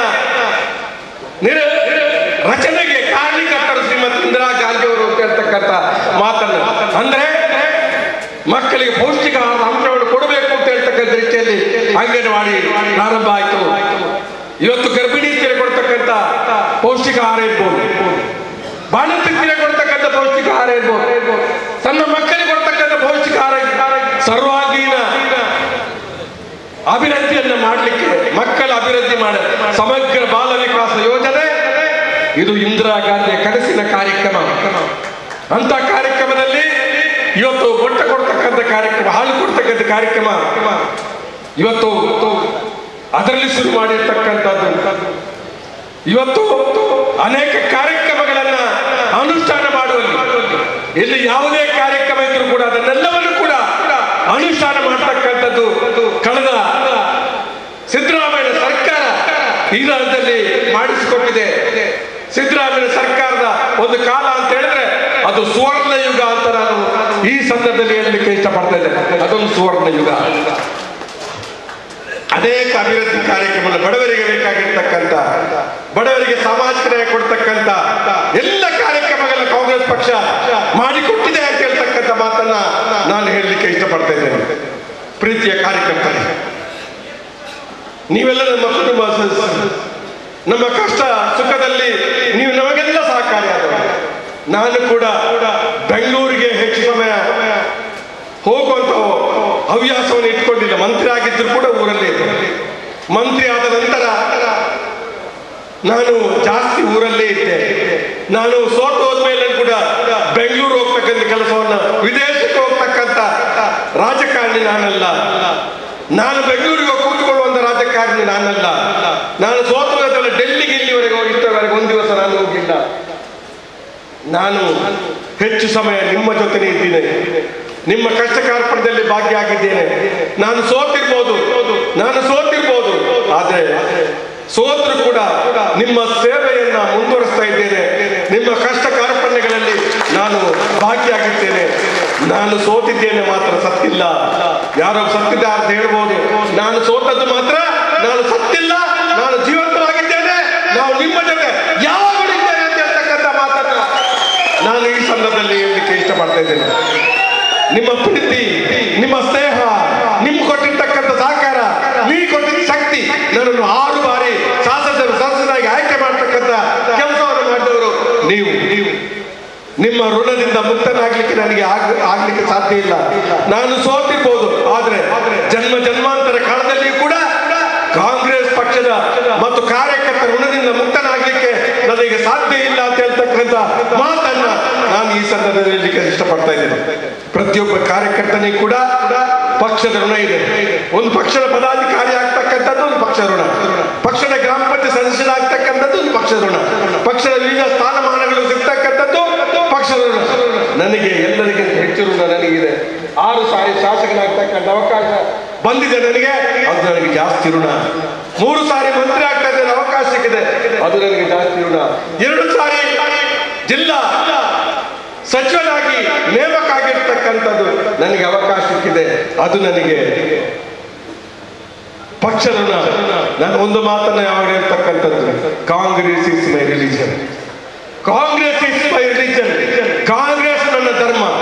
ನಿರ ರಚನೆಗೆ ಕಾರಣೀಕರ್ತರು ಶ್ರೀಮತಿ ಇಂದಿರಾ ಗಾಂಧಿ ಅವರು ಅಂತ ಹೇಳ್ತಕ್ಕಂಥ ಮಾತನ್ನು ಅಂದ್ರೆ ಮಕ್ಕಳಿಗೆ ಪೌಷ್ಟಿಕ ಆಹಾರದ ಅಂಶವನ್ನು ಕೊಡಬೇಕು ಅಂತ ಹೇಳ್ತಕ್ಕಂಥ ರೀತಿಯಲ್ಲಿ ಅಂಗನವಾಡಿ ಪ್ರಾರಂಭ ಆಯಿತು ಇವತ್ತು ಗರ್ಭಿಣಿ ಸ್ತ್ರೀಯರಿಗೆ ಕೊಡ್ತಕ್ಕಂಥ ಪೌಷ್ಟಿಕ ಆಹಾರ ಇರ್ಬೋದು ಬಾಣಂತಿ ಸ್ತ್ರೀಯರಿಗೆ ಕೊಡ್ತಕ್ಕಂಥ ಪೌಷ್ಟಿಕ ಆಹಾರ ಇರ್ಬೋದು ಸಣ್ಣ ಮಕ್ಕಳಿಗೆ ಕೊಡ್ತಕ್ಕಂಥ ಪೌಷ್ಟಿಕ ಆಹಾರ ಸರ್ವಾಂಗೀಣ ಅಭಿವೃದ್ಧಿಯನ್ನು ಮಾಡಲಿಕ್ಕೆ ಮಕ್ಕಳ ಅಭಿವೃದ್ಧಿ ಮಾಡ ಸಮಗ್ರ ಬಾಲ ವಿಕಾಸ ಯೋಜನೆ ಇದು ಇಂದಿರಾ ಗಾಂಧಿಯ ಕನಸಿನ ಕಾರ್ಯಕ್ರಮ ಅಂತ ಕಾರ್ಯಕ್ರಮದಲ್ಲಿ ಇವತ್ತು ಮೊಟ್ಟ ಕೊಡ್ತಕ್ಕಂಥ ಕಾರ್ಯಕ್ರಮ ಹಾಲು ಕೊಡ್ತಕ್ಕಂಥ ಕಾರ್ಯಕ್ರಮ ಇವತ್ತು ಅದರಲ್ಲಿ ಶುರು ಮಾಡಿರ್ತಕ್ಕಂಥದ್ದು ಇವತ್ತು ಅನೇಕ ಕಾರ್ಯಕ್ರಮಗಳನ್ನ ಅನುಷ್ಠಾನ ಮಾಡುವಲ್ಲಿ ಇಲ್ಲಿ ಯಾವುದೇ ಕಾರ್ಯಕ್ರಮ ಇದ್ರೂ ಕೂಡ ಅದನ್ನೆಲ್ಲವನ್ನು ಕೂಡ ಅನುಷ್ಠಾನ ಮಾಡ್ತಕ್ಕಂಥದ್ದು ಕಳೆದ ಸಿದ್ದರಾಮಯ್ಯ ಸರ್ಕಾರ ಈ ರಾಜ್ಯದಲ್ಲಿ ಮಾಡಿಸಿಕೊಟ್ಟಿದೆ ಸಿದ್ದರಾಮಯ್ಯ ಸರ್ಕಾರದ ಒಂದು ಕಾಲ ಅಂತ ಹೇಳಿದ್ರೆ ಅದು ಸುವರ್ಣ ಯುಗ ಅಂತ ನಾನು ಈ ಸಂದರ್ಭದಲ್ಲಿ ಹೇಳಲಿಕ್ಕೆ ಇಷ್ಟಪಡ್ತಾ ಇದ್ದೇನೆ ಅದೊಂದು ಸುವರ್ಣ ಯುಗ ಅನೇಕ ಅಭಿವೃದ್ಧಿ ಕಾರ್ಯಕ್ರಮ ಬಡವರಿಗೆ ಬೇಕಾಗಿರ್ತಕ್ಕಂಥ ಬಡವರಿಗೆ ಸಾಮಾಜಿಕ ನ್ಯಾಯ ಕೊಡ್ತಕ್ಕಂಥ ಎಲ್ಲ ಕಾರ್ಯಕ್ರಮಗಳನ್ನ ಕಾಂಗ್ರೆಸ್ ಪಕ್ಷ ಮಾಡಿಕೊಟ್ಟಿದೆ ಅಂತ ಹೇಳ್ತಕ್ಕಂಥ ಮಾತನ್ನ ನಾನು ಹೇಳಲಿಕ್ಕೆ ಇಷ್ಟಪಡ್ತಾ ಇದ್ದೇನೆ ಪ್ರೀತಿಯ ಕಾರ್ಯಕರ್ತರೇ ನೀವೆಲ್ಲ ನಮ್ಮ ಕುಟುಂಬ ಸದಸ್ಯರು. ನಮ್ಮ ಕಷ್ಟ ಸುಖದಲ್ಲಿ ನೀವು ನಮಗೆಲ್ಲ ಸಹಕಾರಿಯಾದವರು ನಾನು ಕೂಡ ಬೆಂಗಳೂರಿಗೆ ಹೆಚ್ಚು ಸಮಯ ಹೋಗುವಂತ ಹವ್ಯಾಸವನ್ನು ಇಟ್ಕೊಂಡಿಲ್ಲ ಮಂತ್ರಿ ಆಗಿದ್ರು ಕೂಡ ಊರಲ್ಲೇ ಇದ್ದೆ ಮಂತ್ರಿ ಆದ ನಂತರ ನಾನು ಜಾಸ್ತಿ ಊರಲ್ಲೇ ಇದ್ದೆ ನಾನು ಸೋತು ಹೋದ್ಮೇಲೆ ಕೂಡ ಬೆಂಗಳೂರು ಹೋಗ್ತಕ್ಕಂಥ ಕೆಲಸವನ್ನ ವಿದೇಶಕ್ಕೆ ಹೋಗ್ತಕ್ಕಂಥ ರಾಜಕಾರಣಿ ನಾನಲ್ಲ ನಾನು ಬೆಂಗಳೂರಿಗೆ ಹೋಗಿ ಕೂತ್ಕೊಳ್ಳುವಂತ ರಾಜಕಾರಣಿ ನಾನಲ್ಲ ನಾನು ಸೋತು ಹೋದಲ್ಲ ಡೆಲ್ಲಿಗೆ ಇಲ್ಲಿವರೆಗೆ ಹೋಗಿದ್ದವರೆಗೆ ಒಂದು ದಿವಸ ನಾನು ಹೋಗಿಲ್ಲ ನಾನು ಹೆಚ್ಚು ಸಮಯ ನಿಮ್ಮ ಜೊತೆನೇ ಇದ್ದೀನಿ ನಿಮ್ಮ ಕಷ್ಟ ಕಾರ್ಪಣ್ಯದಲ್ಲಿ ಭಾಗಿಯಾಗಿದ್ದೇನೆ ನಾನು ಸೋತಿರ್ಬೋದು ನಾನು ಸೋತಿರ್ಬೋದು ಆದ್ರೆ ಸೋತರು ಕೂಡ ನಿಮ್ಮ ಸೇವೆಯನ್ನ ಮುಂದುವರಿಸ್ತಾ ಇದ್ದೇನೆ ನಿಮ್ಮ ಕಷ್ಟ ಕಾರ್ಪಣ್ಯಗಳಲ್ಲಿ ನಾನು ಭಾಗಿಯಾಗಿದ್ದೇನೆ ನಾನು ಸೋತಿದ್ದೇನೆ ಮಾತ್ರ ಸತ್ತಿಲ್ಲ ಯಾರೋ ಸತ್ತಿದ್ದ ಅಂತ ಹೇಳ್ಬೋದು ನಾನು ಸೋತದ್ದು ಮಾತ್ರ ನಾನು ಸತ್ತಿಲ್ಲ ನಾನು ಜೀವಂತವಾಗಿದ್ದೇನೆ ನಾವು ನಿಮ್ಮ ಜೊತೆ ಯಾವಾಗಲೂ ಇದ್ದೇನೆ ಅಂತ ಹೇಳ್ತಕ್ಕಂಥ ಮಾತನ್ನ ನಾನು ಈ ಸಂದರ್ಭದಲ್ಲಿ ಹೇಳಲಿಕ್ಕೆ ಇಷ್ಟಪಡ್ತಾ ಇದ್ದೇನೆ ನಿಮ್ಮ ಪ್ರೀತಿ ನಿಮ್ಮ ಸ್ನೇಹ ನಿಮ್ ಕೊಟ್ಟಿರ್ತಕ್ಕಂಥ ಸಹಕಾರ ನೀವು ಕೊಟ್ಟಿದ್ದ ಶಕ್ತಿ ನನ್ನನ್ನು ಆರು ಬಾರಿ ಶಾಸಕರು ಸಂಸದರಾಗಿ ಆಯ್ಕೆ ಮಾಡ್ತಕ್ಕಂಥ ಕೆಲಸವನ್ನು ಮಾಡಿದವರು ನೀವು ನೀವು ನಿಮ್ಮ ಋಣದಿಂದ ಮುಕ್ತನಾಗ್ಲಿಕ್ಕೆ ನನಗೆ ಆಗ್- ಆಗ್ಲಿಕ್ಕೆ ಸಾಧ್ಯ ಇಲ್ಲ ನಾನು ಸೋತಿರ್ಬೋದು ಆದ್ರೆ ಜನ್ಮ ಜನ್ಮಾಂತರ ಕಾಲದಲ್ಲಿಯೂ ಕೂಡ ಮಾತನ್ನ ನಾನು ಈ ಸಂದರ್ಭದಲ್ಲಿ ಹೇಳಲಿಕ್ಕೆ ಇಷ್ಟಪಡ್ತಾ ಇದ್ದೇನೆ ಪ್ರತಿಯೊಬ್ಬ ಕಾರ್ಯಕರ್ತನಿಗೆ ಕೂಡ ಪಕ್ಷದ ಋಣ ಇದೆ ಒಂದು ಪಕ್ಷದ ಪದಾಧಿಕಾರಿ ಆಗ್ತಕ್ಕಂಥದ್ದು ಒಂದು ಪಕ್ಷ ಋಣ ಪಕ್ಷದ ಗ್ರಾಮ ಪಂಚಾಯತ್ ಸದಸ್ಯರಾಗ್ತಕ್ಕಂಥದ್ದು ಒಂದು ಪಕ್ಷದ ಋಣ ಪಕ್ಷದ ವಿವಿಧ ಸ್ಥಾನಮಾನಗಳು ಸಿಗ್ತಕ್ಕಂಥದ್ದು ಪಕ್ಷದ ಋಣ ನನಗೆ ಎಲ್ಲರಿಗಿಂತ ಹೆಚ್ಚು ಋಣ ನನಗಿದೆ ಆರು ಸಾರಿ ಶಾಸಕನಾಗ್ತಕ್ಕಂಥ ಅವಕಾಶ ಬಂದಿದೆ ನನಗೆ ಅದು ನನಗೆ ಜಾಸ್ತಿ ಋಣ ಮೂರು ಸಾರಿ ಮಂತ್ರಿ ಆಗ್ತಾ ಇದ್ದೇನೆ ಅವಕಾಶ ಸಿಕ್ಕಿದೆ ಅದು ನನಗೆ ಜಾಸ್ತಿ ಋಣ ಎರಡು ಸಾರಿ ಜಿಲ್ಲಾ ಸಚಿವನಾಗಿ ನೇಮಕ ಆಗಿರ್ತಕ್ಕಂಥದ್ದು ನನಗೆ ಅವಕಾಶ ಸಿಕ್ಕಿದೆ ಅದು ನನಗೆ ಪಕ್ಷದ ಋಣ ನಾನು ಒಂದು ಮಾತನ್ನ ಯಾವಾಗ ಹೇಳ್ತಕ್ಕಂಥದ್ದು Congress is my religion Congress is my religion Congress ನನ್ನ ಧರ್ಮ